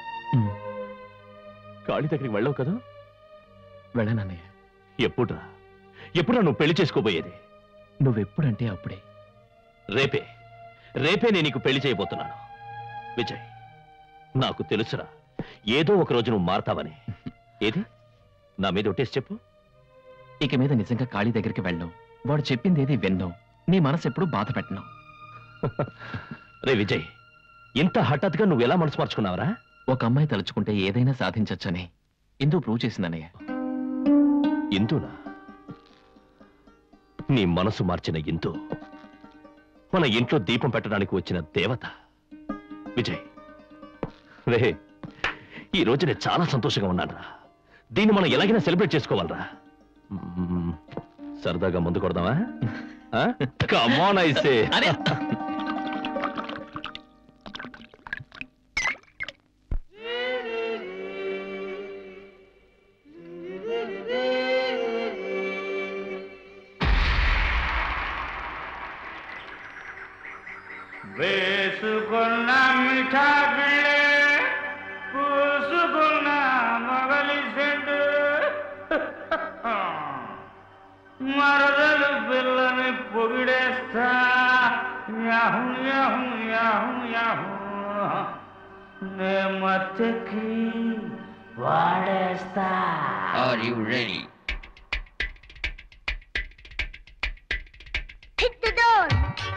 కాళీ దగ్గరికి వెళ్ళవు కదా వెళ్ళనన్నయ్య ఎప్పుడురా ఎప్పుడురా నువ్వు పెళ్లి చేసుకోబోయేది నువ్వెప్పుడంటే అప్పుడే రేపే రేపే నేను నీకు పెళ్లి చేయబోతున్నాను విజయ్ నాకు తెలుసురా ఏదో ఒక రోజు నువ్వు మారతావని ఏది నా మీద ఒట్టేసి చెప్పు ఇక మీద నిజంగా కాళీ దగ్గరికి వెళ్ళను వాడు చెప్పింది ఏది విన్నాం నీ మనసు ఎప్పుడు బాధ పెట్టను రే విజయ్ ఇంత హఠాత్తుగా నువ్వు ఎలా మనసు మార్చుకున్నావరా ఒక అమ్మాయి తలుచుకుంటే ఏదైనా సాధించొచ్చని ఇందు ప్రూవ్ చేసిందన్నయ్య ఇందునా నీ మనసు మార్చిన ఇందు మన ఇంట్లో దీపం పెట్టడానికి వచ్చిన దేవత విజయ్ రే ఈ రోజు నేను చాలా సంతోషంగా ఉన్నానురా దీన్ని మనం ఎలాగైనా సెలబ్రేట్ చేసుకోవాలరా మ్మ్. సరదాగా ముందు కొడదామా కమాన్ ఐసే వేసుకున్న మిఠా పిల్లే పూసుకున్న మొగలి సెండు మరదలు పిల్లని పొగిడేస్తా యాహు యాహు యాహు యాహు నే మత్తకి వాడేస్తా Are you ready? Hit the door.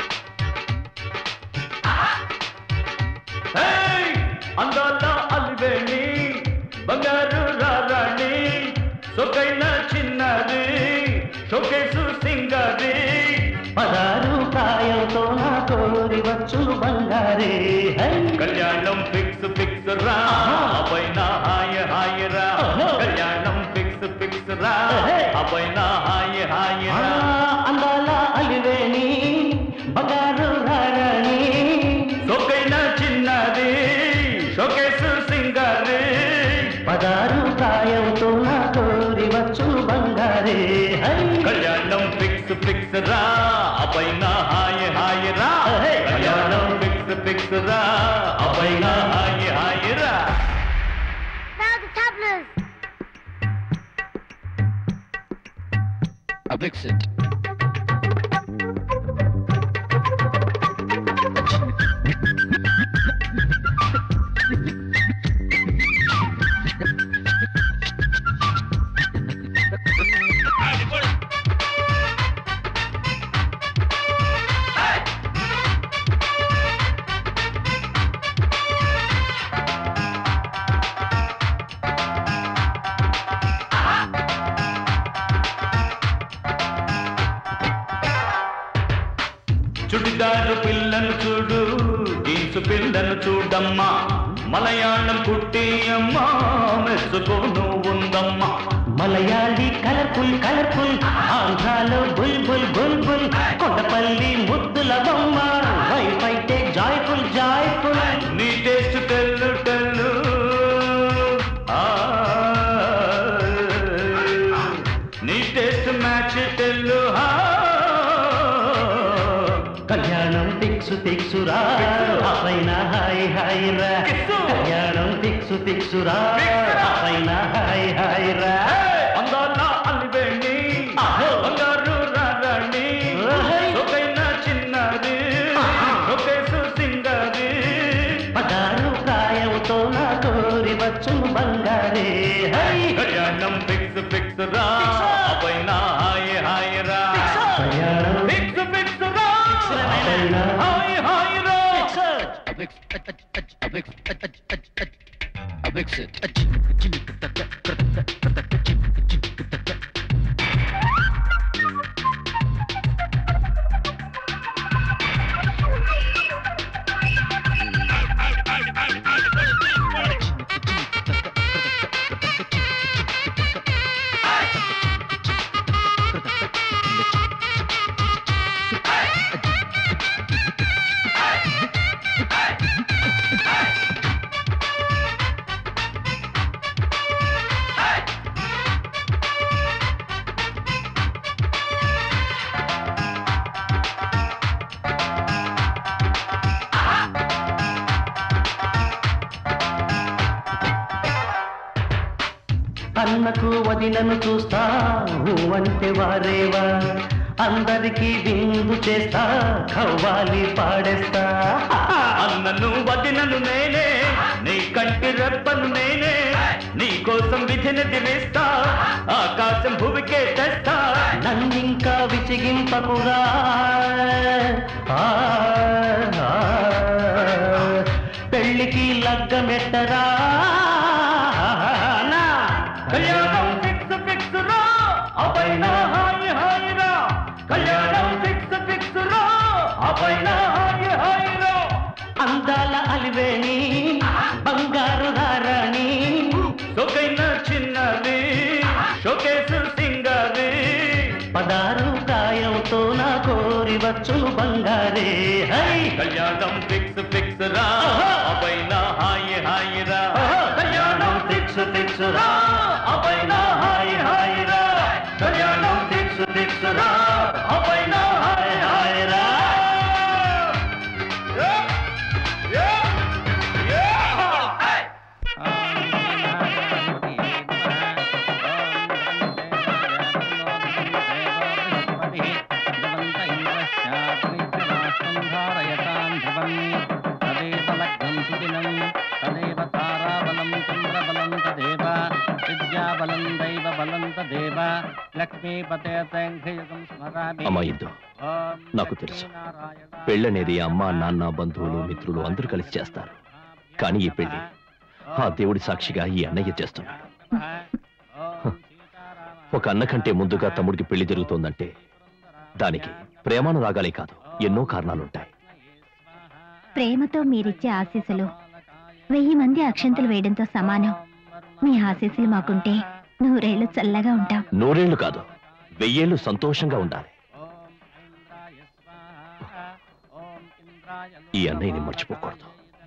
ఏయ్! అందాల అలివేణి బంగారు రారాణి సొకైన చిన్నది షోకేసు సింగది పదారు కాయంతో నా కోరి వచ్చు బంగారే హై కళ్యాణం ఫిక్స్ ఫిక్స్ రా అపైన హాయ హాయ రా కళ్యాణం ఫిక్స్ ఫిక్స్ రా అపైన హాయ హాయ ఆ, రా అందాల అలివేణి బంగారు రారాణి సొకైన చిన్నది షోకేసు సింగది పదారు కాయంతో నా కోరి వచ్చు బంగారే హై కళ్యాణం ఫిక్స్ ఫిక్స్ రా అపైన హాయ హాయ రా కళ్యాణం ఫిక్స్ ఫిక్స్ రా అపైన హాయ హాయ రా Now the tablas. A fix it. Churidar పిల్లను చూడు జీన్స్ పిల్లను చూడమ్మా మలయాళం పుట్టి అమ్మా మెచ్చుకోను ఉందమ్మా మలయాళీ కలర్ఫుల్ కలర్ఫుల్ ఆంధ్రాలో బుల్ బుల్ బుల్ బుల్ కొండపల్లి ముద్దుల బొమ్మ వైఫ్ అయితే జాయ్ఫుల్ జాయ్ఫుల్ నీ టేస్ట్ తెల్లు తెల్లు ఆ, నీ టేస్ట్ మ్యాచ్ తెల్లు ఆ. కళ్యాణం ఫిక్సు ఫిక్సురా పైన హాయ్ హాయ్ రా కళ్యాణం ఫిక్సు ఫిక్సురా పైన హాయ్ హాయ్ రా అందాల అలివేణి బంగారు రారాణి సొగైన చిన్నది సొగేసు సింగది పదారు కాయంతో నా కోరి వచ్చు బంగారే హై కళ్యాణం ఫిక్స్ ఫిక్స్ రా పైన హాయ్ హాయ్ రా కళ్యాణం ఫిక్స్ ఫిక్స్ రా పైన హాయ్ హాయ్ రా A fix a fix a fix it. అన్నకు వదినను చూస్తా అంటే వారేవా అందరికీ విందు చేస్తా కవ్వాలి పాడేస్తా అన్నను వదినను నేనే నీ కంటి రెప్పను నేనే నీ కోసం విధిని దివేస్తా ఆకాశం భూమికే తెస్తా నన్నింకా విసిగింపకురా ఆ, ఆ, పెళ్ళికి లగ్గమెట్టరా నా కళ్యాణం ఫిక్స్ ఫిక్స్ రా అపైన హాయి హాయి రా కళ్యాణం ఫిక్స్ ఫిక్స్ రా అపైన హాయి హాయి రా అందాల అలివేణి బంగారు దారాణి సొగైన చిన్నది షోకేసు సింగది పదారు ప్రాయంతో నా కోరి వచ్చును బంగారే హై కళ్యాణం ఫిక్స్ ఫిక్స్ రా అపైన హాయి హాయి రా కళ్యాణం ఫిక్స్ ఫిక్స్ రా అపైన హాయ్ హాయ్ రా కళ్యాణం ఫిక్స్ ఫిక్స్ రా అపైన హాయ్ హాయ్ రా విద్యాబలం దైవ బలం తదేవ లక్ష్మీపతే యుగం స్మరామి అమ్మా ఇందు నాకు తెలుసు పెళ్ళనేది అమ్మ నాన్న బంధువులు మిత్రులు అందరూ కలిసి చేస్తారు కానీ ఈ పెళ్లి ఆ దేవుడి సాక్షిగా ఈ అన్నయ్య చేస్తున్నాడు హ. ఒక అన్న కంటే ముందుగా తమ్ముడికి పెళ్లి జరుగుతోందంటే దానికి ప్రేమానురాగాలే కాదు ఎన్నో కారణాలుంటాయి ప్రేమతో మీరిచ్చే ఆశీస్సులు వెయ్యి మంది అక్షంతలు వేయడంతో సమానం మీ ఆశీస్సులు మాకుంటే నూరేళ్లు చల్లగా ఉంటాం నూరేళ్లు కాదు వెయ్యేళ్ళు సంతోషంగా ఉండాలి ఈ అన్నయ్యని మర్చిపోకూడదు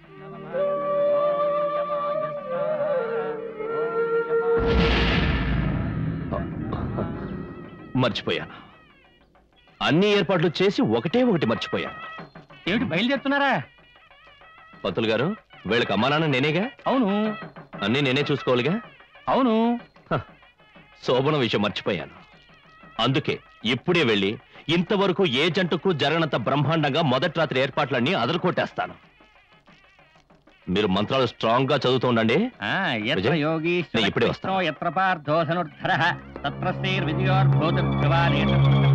మర్చిపోయాను అన్ని ఏర్పాట్లు చేసి ఒకటే ఒకటి మర్చిపోయాను ఏమిటి బయలుదేరుతున్నారా పంతులు గారు వీళ్ళకి అమ్మా నాన్న నేనేగా అవును అన్నీ నేనే చూసుకోవాలిగా అవును శోభన విషయం మర్చిపోయాను అందుకే ఇప్పుడే వెళ్ళి ఇంతవరకు ఏ జంటకు జరగనంత బ్రహ్మాండంగా మొదటి రాత్రి ఏర్పాట్లన్నీ అదరుకొట్టేస్తాను మీరు మంత్రాలు స్ట్రాంగ్ గా చదువుతూ ఉండండి ఎత్ర విజయ్, యోగి నేను ఇప్పుడే వస్తాను ఎత్ర పార్థోధనుర్ధర తత్ర శ్రీర్విజయోర్భూతభ్రవాణి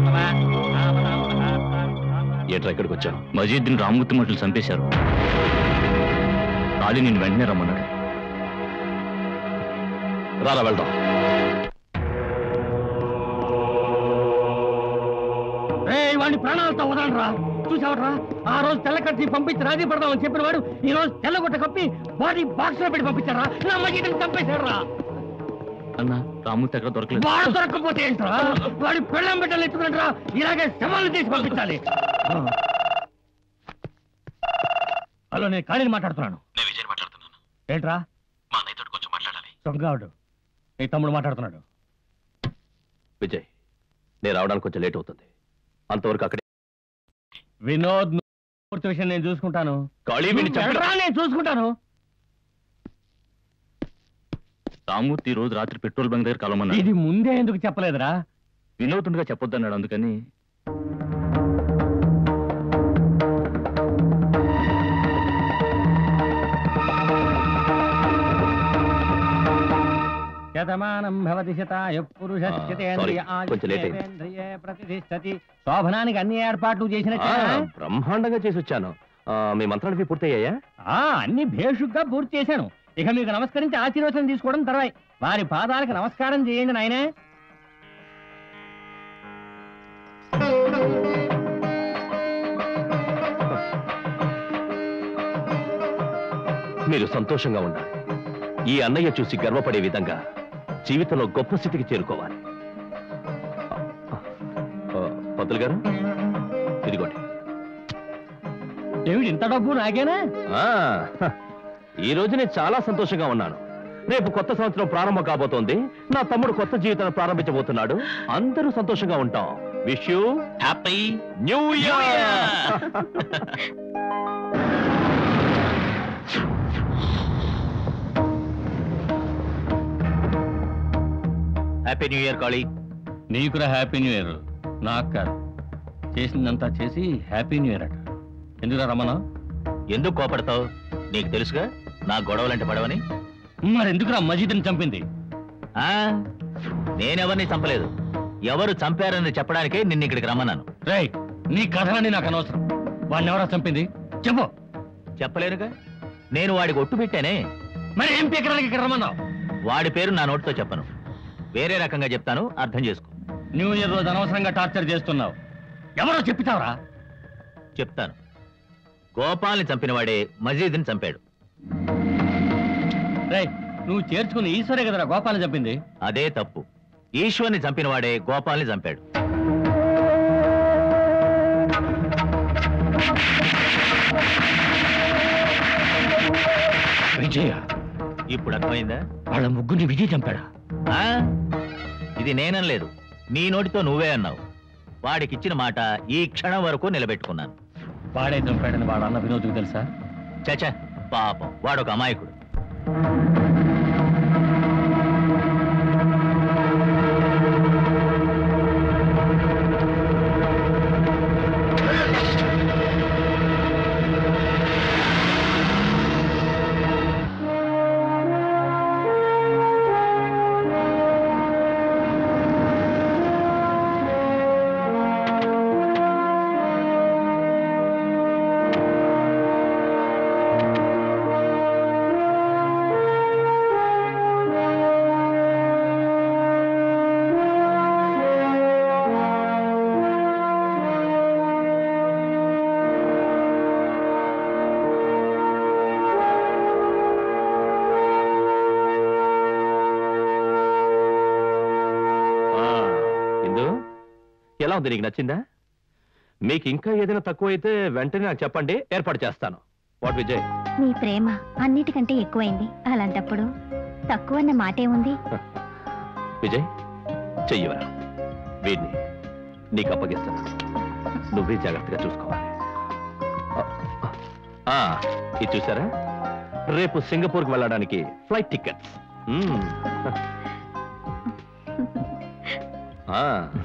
ఏట్రా ఇక్కడికి వచ్చావు మజీద్ని రామూర్తి మట్లు చంపేశారు కాళీ నేను వెంటనే రమ్మన్నాడు రారా వెళ్దాం ఏయ్ వాడిని ప్రాణాలతో వదలరా చూసావట్రా ఆ రోజు తెల్ల కట్టి పంపించి రాజీ పడదామని చెప్పిన వాడు ఈ రోజు తెల్లగుట్ట కప్పి బాడీ బాక్స్ లో పెట్టి పంపించారా నా మజీదని చంపేశారా అన్న రామూర్తి ఎక్కడ దొరకలేదు వాడు దొరకకపోతే ఏంట్రా వాడి పెళ్ళం బిడ్డలు ఎత్తుకుంటారా ఇలాగే శవాలు తీసి పంపించాలి హలో నేను ఖాళీని మాట్లాడుతున్నాను నేను విజయ్ మాట్లాడుతున్నాను ఏంట్రా మా అన్నయ్యతో కొంచెం మాట్లాడాలి సొంగాడు నీ తమ్ముడు మాట్లాడుతున్నాడు విజయ్ నేను రావడానికి కొంచెం లేట్ అవుతుంది అంతవరకు అక్కడే వినోద్ నువ్వు పూర్తి విషయం నేను చూసుకుంటాను ఖాళీ వీడిని నువ్వు చంపరా? వెళ్ళరా, నేను చూసుకుంటాను రామూర్తి ఈ రోజు రాత్రి పెట్రోల్ బంక్ దగ్గర కలవమన్నాడు ఇది ముందే ఎందుకు చెప్పలేదురా వినోదంగా చెప్పొద్దన్నాడు అందుకని శతమానం భవతి శతాయ పురుష ఆ, శతేంద్రియ sorry, కొంచెం late అయింది. ఆయుష్యేంద్రియే ప్రతిష్టతి శోభనానికి అన్ని ఏర్పాట్లు చేసినట్టు ఆ, బ్రహ్మాండంగా చేసి వచ్చాను ఆ, మీ మంత్రాలు ఇవి పూర్తయ్యాయా ఆ అన్ని భేషుగ్గా పూర్తి చేశాను ఇక మీకు నమస్కరించి ఆశీర్వచనం తీసుకోవడం తర్వాయి వారి పాదాలకు నమస్కారం చేయండి నాయనే మీరు సంతోషంగా ఉండాలి ఈ అన్నయ్య చూసి గర్వపడే విధంగా జీవితంలో గొప్ప స్థితికి చేరుకోవాలి ఆ, పంతులు గారు ఇదిగోండి ఏమిటి ఇంత డబ్బు నాకేనా ఆ, హ, ఈ రోజు నేను చాలా సంతోషంగా ఉన్నాను రేపు కొత్త సంవత్సరం ప్రారంభం కాబోతోంది నా తమ్ముడు కొత్త జీవితాన్ని ప్రారంభించబోతున్నాడు అందరూ సంతోషంగా ఉంటాం wish you happy new year happy new year కాళీ నీకురా హ్యాపీ న్యూ ఇయర్ నాకు కాదు చేసిందంతా చేసి హ్యాపీ న్యూ ఇయర్ అట ఎందుకురా రమ్మన్నా ఎందుకు కోపడతావు నీకు తెలుసుగా నా గొడవలంటే పడవని మరి ఎందుకురా మజీద్ని చంపింది ఆ నేనెవరిని చంపలేదు ఎవరు చంపారని చెప్పడానికే నిన్ను ఇక్కడికి రమ్మన్నాను రేయ్ నీ కథలని నాకు అనవసరం వాడిని ఎవరా చంపింది చెప్పు చెప్పలేనుగా నేను వాడికి ఒట్టు పెట్టానే మరి ఏం పీకడానికి ఇక్కడ రమ్మన్నావు వాడి పేరు నా నోటితో చెప్పను వేరే రకంగా చెప్తాను అర్థం చేసుకో న్యూ ఇయర్ రోజు అనవసరంగా టార్చర్ చేస్తున్నావు ఎవరో చెప్తావరా చెప్తాను గోపాల్ని చంపిన వాడే మజీద్ని చంపాడు రేయ్ నువ్వు చేర్చుకుని ఈశ్వరే కదరా గోపాలని చంపింది అదే తప్పు ఈశ్వర్ని చంపిన వాడే గోపాల్ని చంపాడు విజయ ఇప్పుడు అర్థమైందా వాళ్ళ ముగ్గురిని విజయ్ చంపాడా ఆ? ఇది నేననలేదు నీ నోటితో నువ్వే అన్నావు వాడికిచ్చిన మాట ఈ క్షణం వరకు నిలబెట్టుకున్నాను వాడే చంపాడని వాడు అన్న వినోద్కు తెలుసా చచ పాపం వాడొక అమాయకుడు ఇందు ఎలా ఉంది నీకు నచ్చిందా మీకు ఇంకా ఏదైనా తక్కువైతే వెంటనే నాకు చెప్పండి ఏర్పాటు చేస్తాను వాట్ విజయ్ మీ ప్రేమ అన్నిటికంటే ఎక్కువైంది అలాంటప్పుడు తక్కువన్న మాటే ఉంది విజయ్ చెయ్యవరా వీడిని నీకు అప్పగిస్తాను నువ్వే జాగ్రత్తగా చూసుకోవాలి ఆ, ఇది చూసారా రేపు సింగపూర్కి వెళ్ళడానికి ఫ్లైట్ టికెట్స్ మ్మ్. ఆ.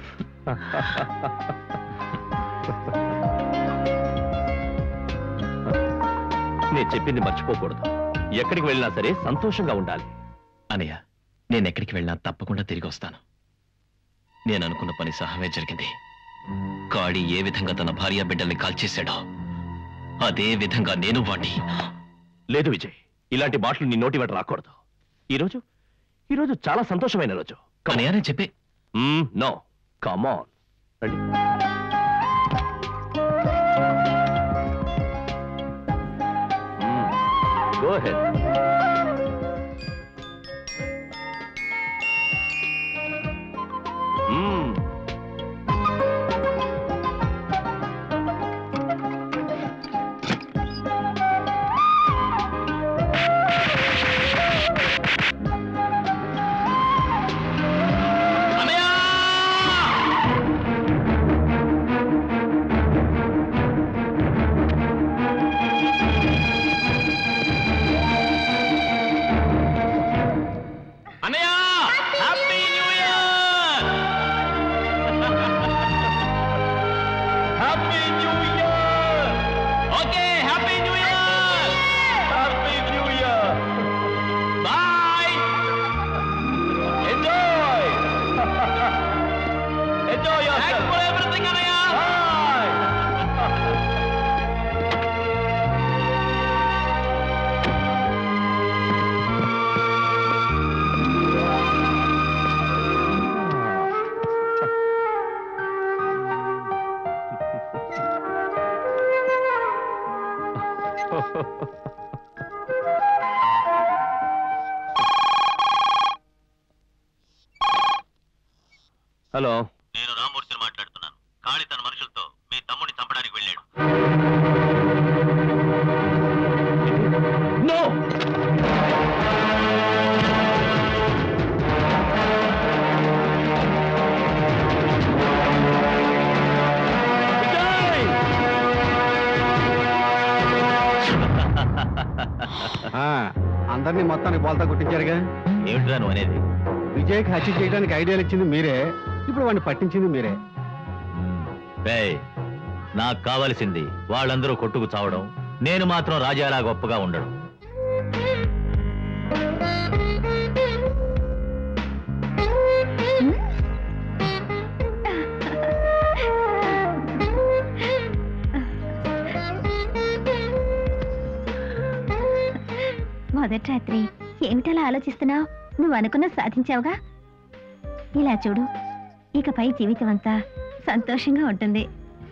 నేను చెప్పింది మర్చిపోకూడదు ఎక్కడికి వెళ్ళినా సరే సంతోషంగా ఉండాలి అనయ్య నేను ఎక్కడికి వెళ్ళినా తప్పకుండా తిరిగి వస్తాను నేను అనుకున్న పని సహమే జరిగింది కాడి ఏ విధంగా తన భార్య బిడ్డల్ని కాల్చేశాడో అదే విధంగా నేను వాణ్ణి లేదు విజయ్ ఇలాంటి మాటలు నీ నోటి వెంట రాకూడదు ఈరోజు ఈరోజు చాలా సంతోషమైన రోజు అనయ్య నేను చెప్పే నో కమాన్ రండి గో హెడ్ అన్నయ్య happy new year happy new year okay happy new year happy new year bye enjoy enjoy yourself for everything అన్నయ్య బాయ్ హలో నేను రామూర్తిని మాట్లాడుతున్నాను కాళీ తన మనుషులతో మీ తమ్ముడిని చంపడానికి వెళ్ళాడు నో ఆ, అందరినీ మొత్తానికి బోల్తా కొట్టించారుగా ఏమిట్రా నువ్వు అనేది విజయ్కి హత్య చేయడానికి ఐడియాలు ఇచ్చింది మీరే ఇప్పుడు వాడిని పట్టించింది మీరే రేయ్, నాకు కావలసింది వాళ్ళందరూ కొట్టుకు చావడం నేను మాత్రం రాజాలా గొప్పగా ఉండడం మొదటి రాత్రి ఏమిటలా ఆలోచిస్తున్నావు నువ్వు అనుకున్న సాధించావుగా ఇలా చూడు ఇకపై జీవితం అంతా సంతోషంగా ఉంటుంది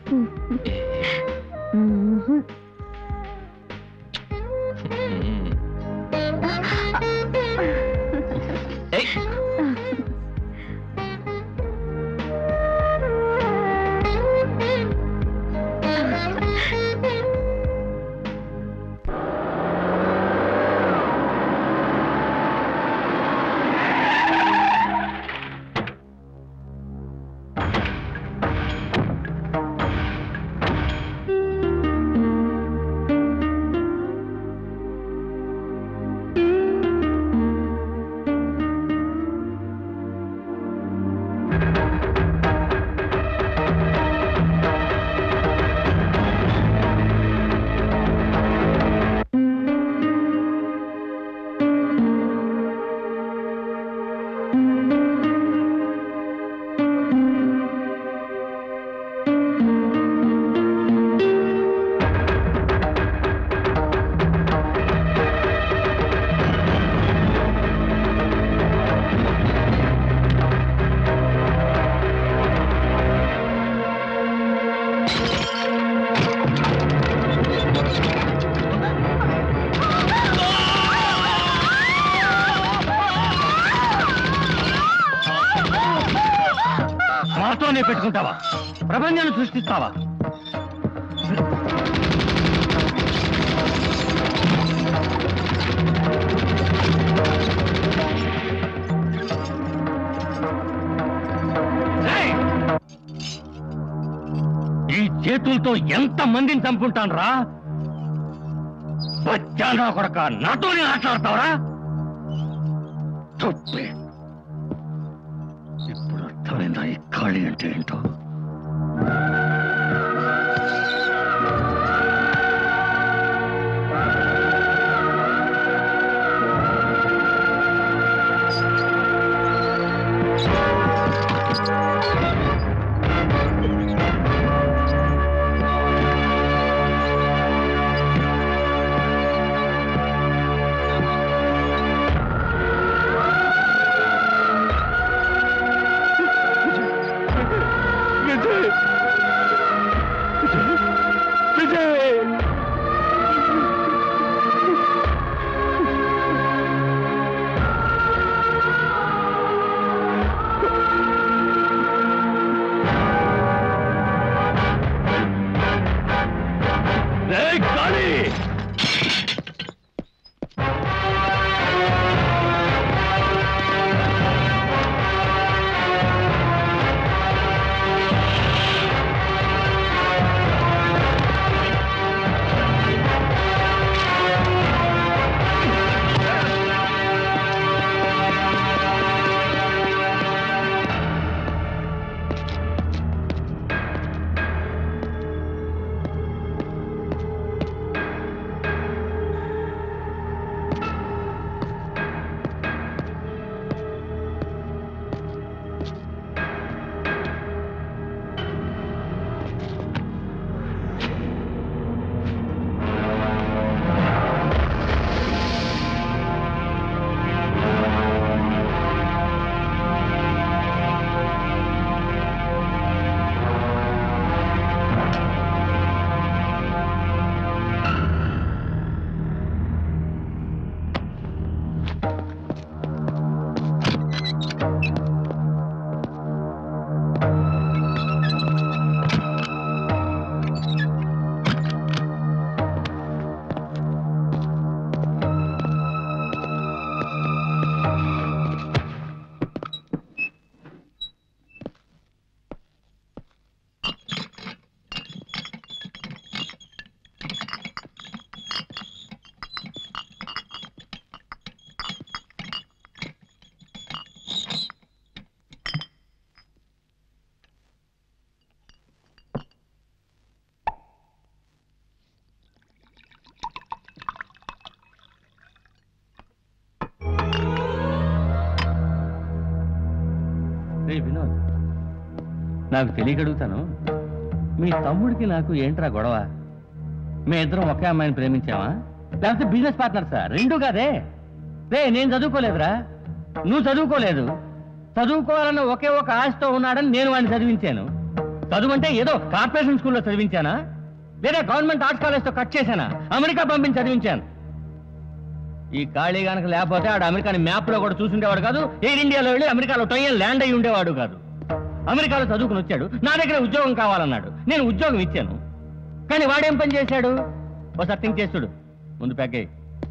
మాతోనే పెట్టుకుంటావా ప్రపంచాన్ని సృష్టిస్తావా ఏయ్! ఈ చేతులతో ఎంత మందిని చంపుంటాను రా బచ్చానా కొడక నాతోనే ఆటలాడతావరా తప్పే ఇప్పుడు అర్థమైందా ఈ ఖాళీ అంటే ఏంటో విజయ్ విజయ్ ఏయ్, కాళీ! నాకు తెలియగడుగుతాను మీ తమ్ముడికి నాకు ఏంట్రా గొడవ మీ ఇద్దరం ఒకే అమ్మాయిని ప్రేమించావా లేకపోతే బిజినెస్ పార్ట్నర్సా రెండు కాదే రే నేను చదువుకోలేదురా నువ్వు చదువుకోలేదు చదువుకోవాలన్న ఒకే ఒక ఆశతో ఉన్నాడని నేను వాడిని చదివించాను చదువు అంటే ఏదో కార్పొరేషన్ స్కూల్లో చదివించానా లేదా గవర్నమెంట్ ఆర్ట్స్ కాలేజ్తో కట్ చేశానా అమెరికా పంపించి చదివించాను ఈ ఖాళీ గనక లేకపోతే ఆడు అమెరికాని మ్యాప్ లో కూడా చూసుండేవాడు కాదు ఎయిర్ ఇండియాలో వెళ్ళి అమెరికాలో టొయ్యన్ ల్యాండ్ అయి ఉండేవాడు కాదు అమెరికాలో చదువుకుని వచ్చాడు నా దగ్గర ఉద్యోగం కావాలన్నాడు నేను ఉద్యోగం ఇచ్చాను కానీ వాడేం పని చేశాడు ఒకసారి థింక్ చేస్తుడు ముందు ప్యాకే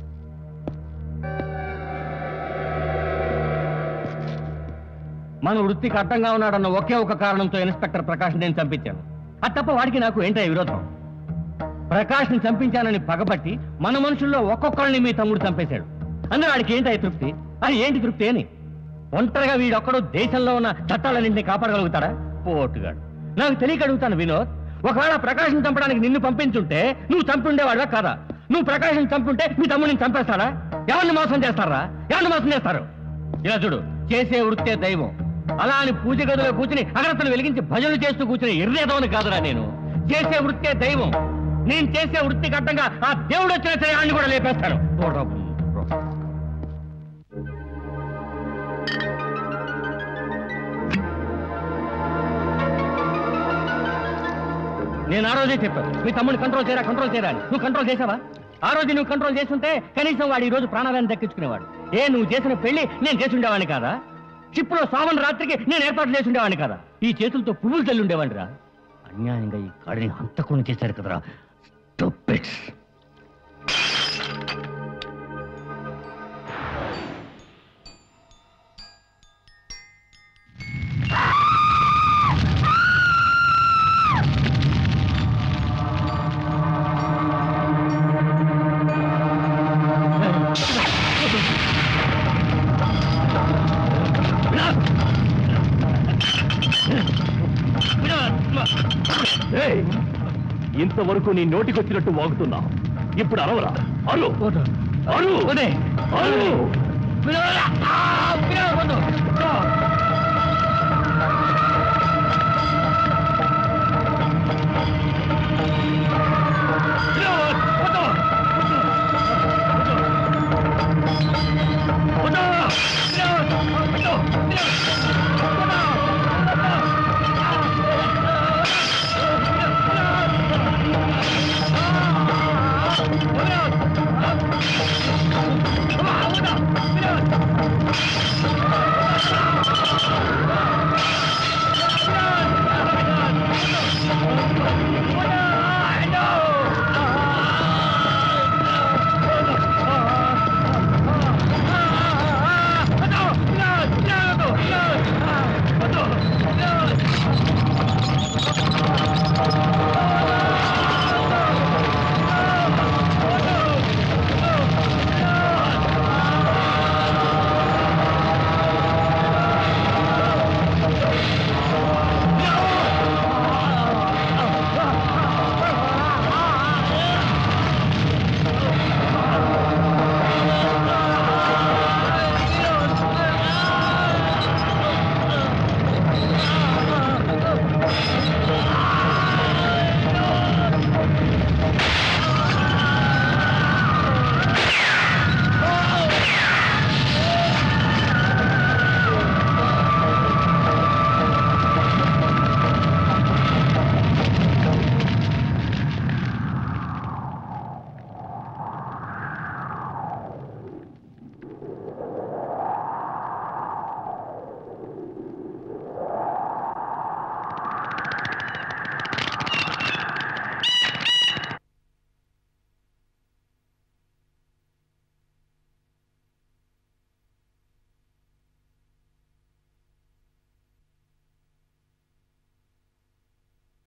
మన వృత్తికి అడ్డంగా ఉన్నాడన్న ఒకే ఒక కారణంతో ఇన్స్పెక్టర్ ప్రకాష్ నేను చంపించాను అది తప్ప వాడికి నాకు ఏంటో విరోధం ప్రకాష్ని చంపించానని పగబట్టి మన మనుషుల్లో ఒక్కొక్కరిని మీ తమ్ముడు చంపేశాడు అందులో వాడికి ఏంటి తృప్తి అది ఏంటి తృప్తి అని ఒంటరిగా వీడొక్కడు దేశంలో ఉన్న చట్టాలన్నింటినీ కాపాడగలుగుతాడా పోటుగాడు నాకు తెలియక అడుగుతాను వినోద్ ఒకవేళ ప్రకాశం చంపడానికి నిన్ను పంపించుంటే నువ్వు చంపుండేవాడుగా కాదా నువ్వు ప్రకాశం చంపుంటే మీ తమ్ముడిని చంపేస్తాడా ఎవరిని మోసం చేస్తారా ఎవరిని మోసం చేస్తారు ఇలా చూడు చేసే వృత్తే దైవం అలా అని పూజ గదిలో కూర్చుని అగరత్తలు వెలిగించి భజనలు చేస్తూ కూర్చుని ఎర్రేదోని కాదురా నేను చేసే వృత్తే దైవం నేను చేసే వృత్తికి అడ్డంగా ఆ దేవుడు వచ్చిన చేయాలని కూడా లేపేస్తాను పోరా, పోరా. నేను ఆ రోజే చెప్పాను మీ తమ్ముడిని కంట్రోల్ చేయరా కంట్రోల్ చేయరా అని నువ్వు కంట్రోల్ చేసావా ఆ రోజు నువ్వు కంట్రోల్ చేస్తుంటే కనీసం వాడు ఈ రోజు ప్రాణాలను దక్కించుకునేవాడు ఏ నువ్వు చేసిన పెళ్లి నేను చేసి ఉండేవాడిని కాదా షిప్లో సావన్ రాత్రికి నేను ఏర్పాటు చేసి ఉండేవాడిని కదా ఈ చేతులతో పువ్వులు చల్లి ఉండేవాడిని రా అన్యాయంగా ఈ కాడిని హంతకుండా చేశారు కదరా Stupid. ఏయ్, ఇంతవరకు నీ నోటికొచ్చినట్టు వాగుతున్నా ఇప్పుడు అరవరా అరు అరు అరు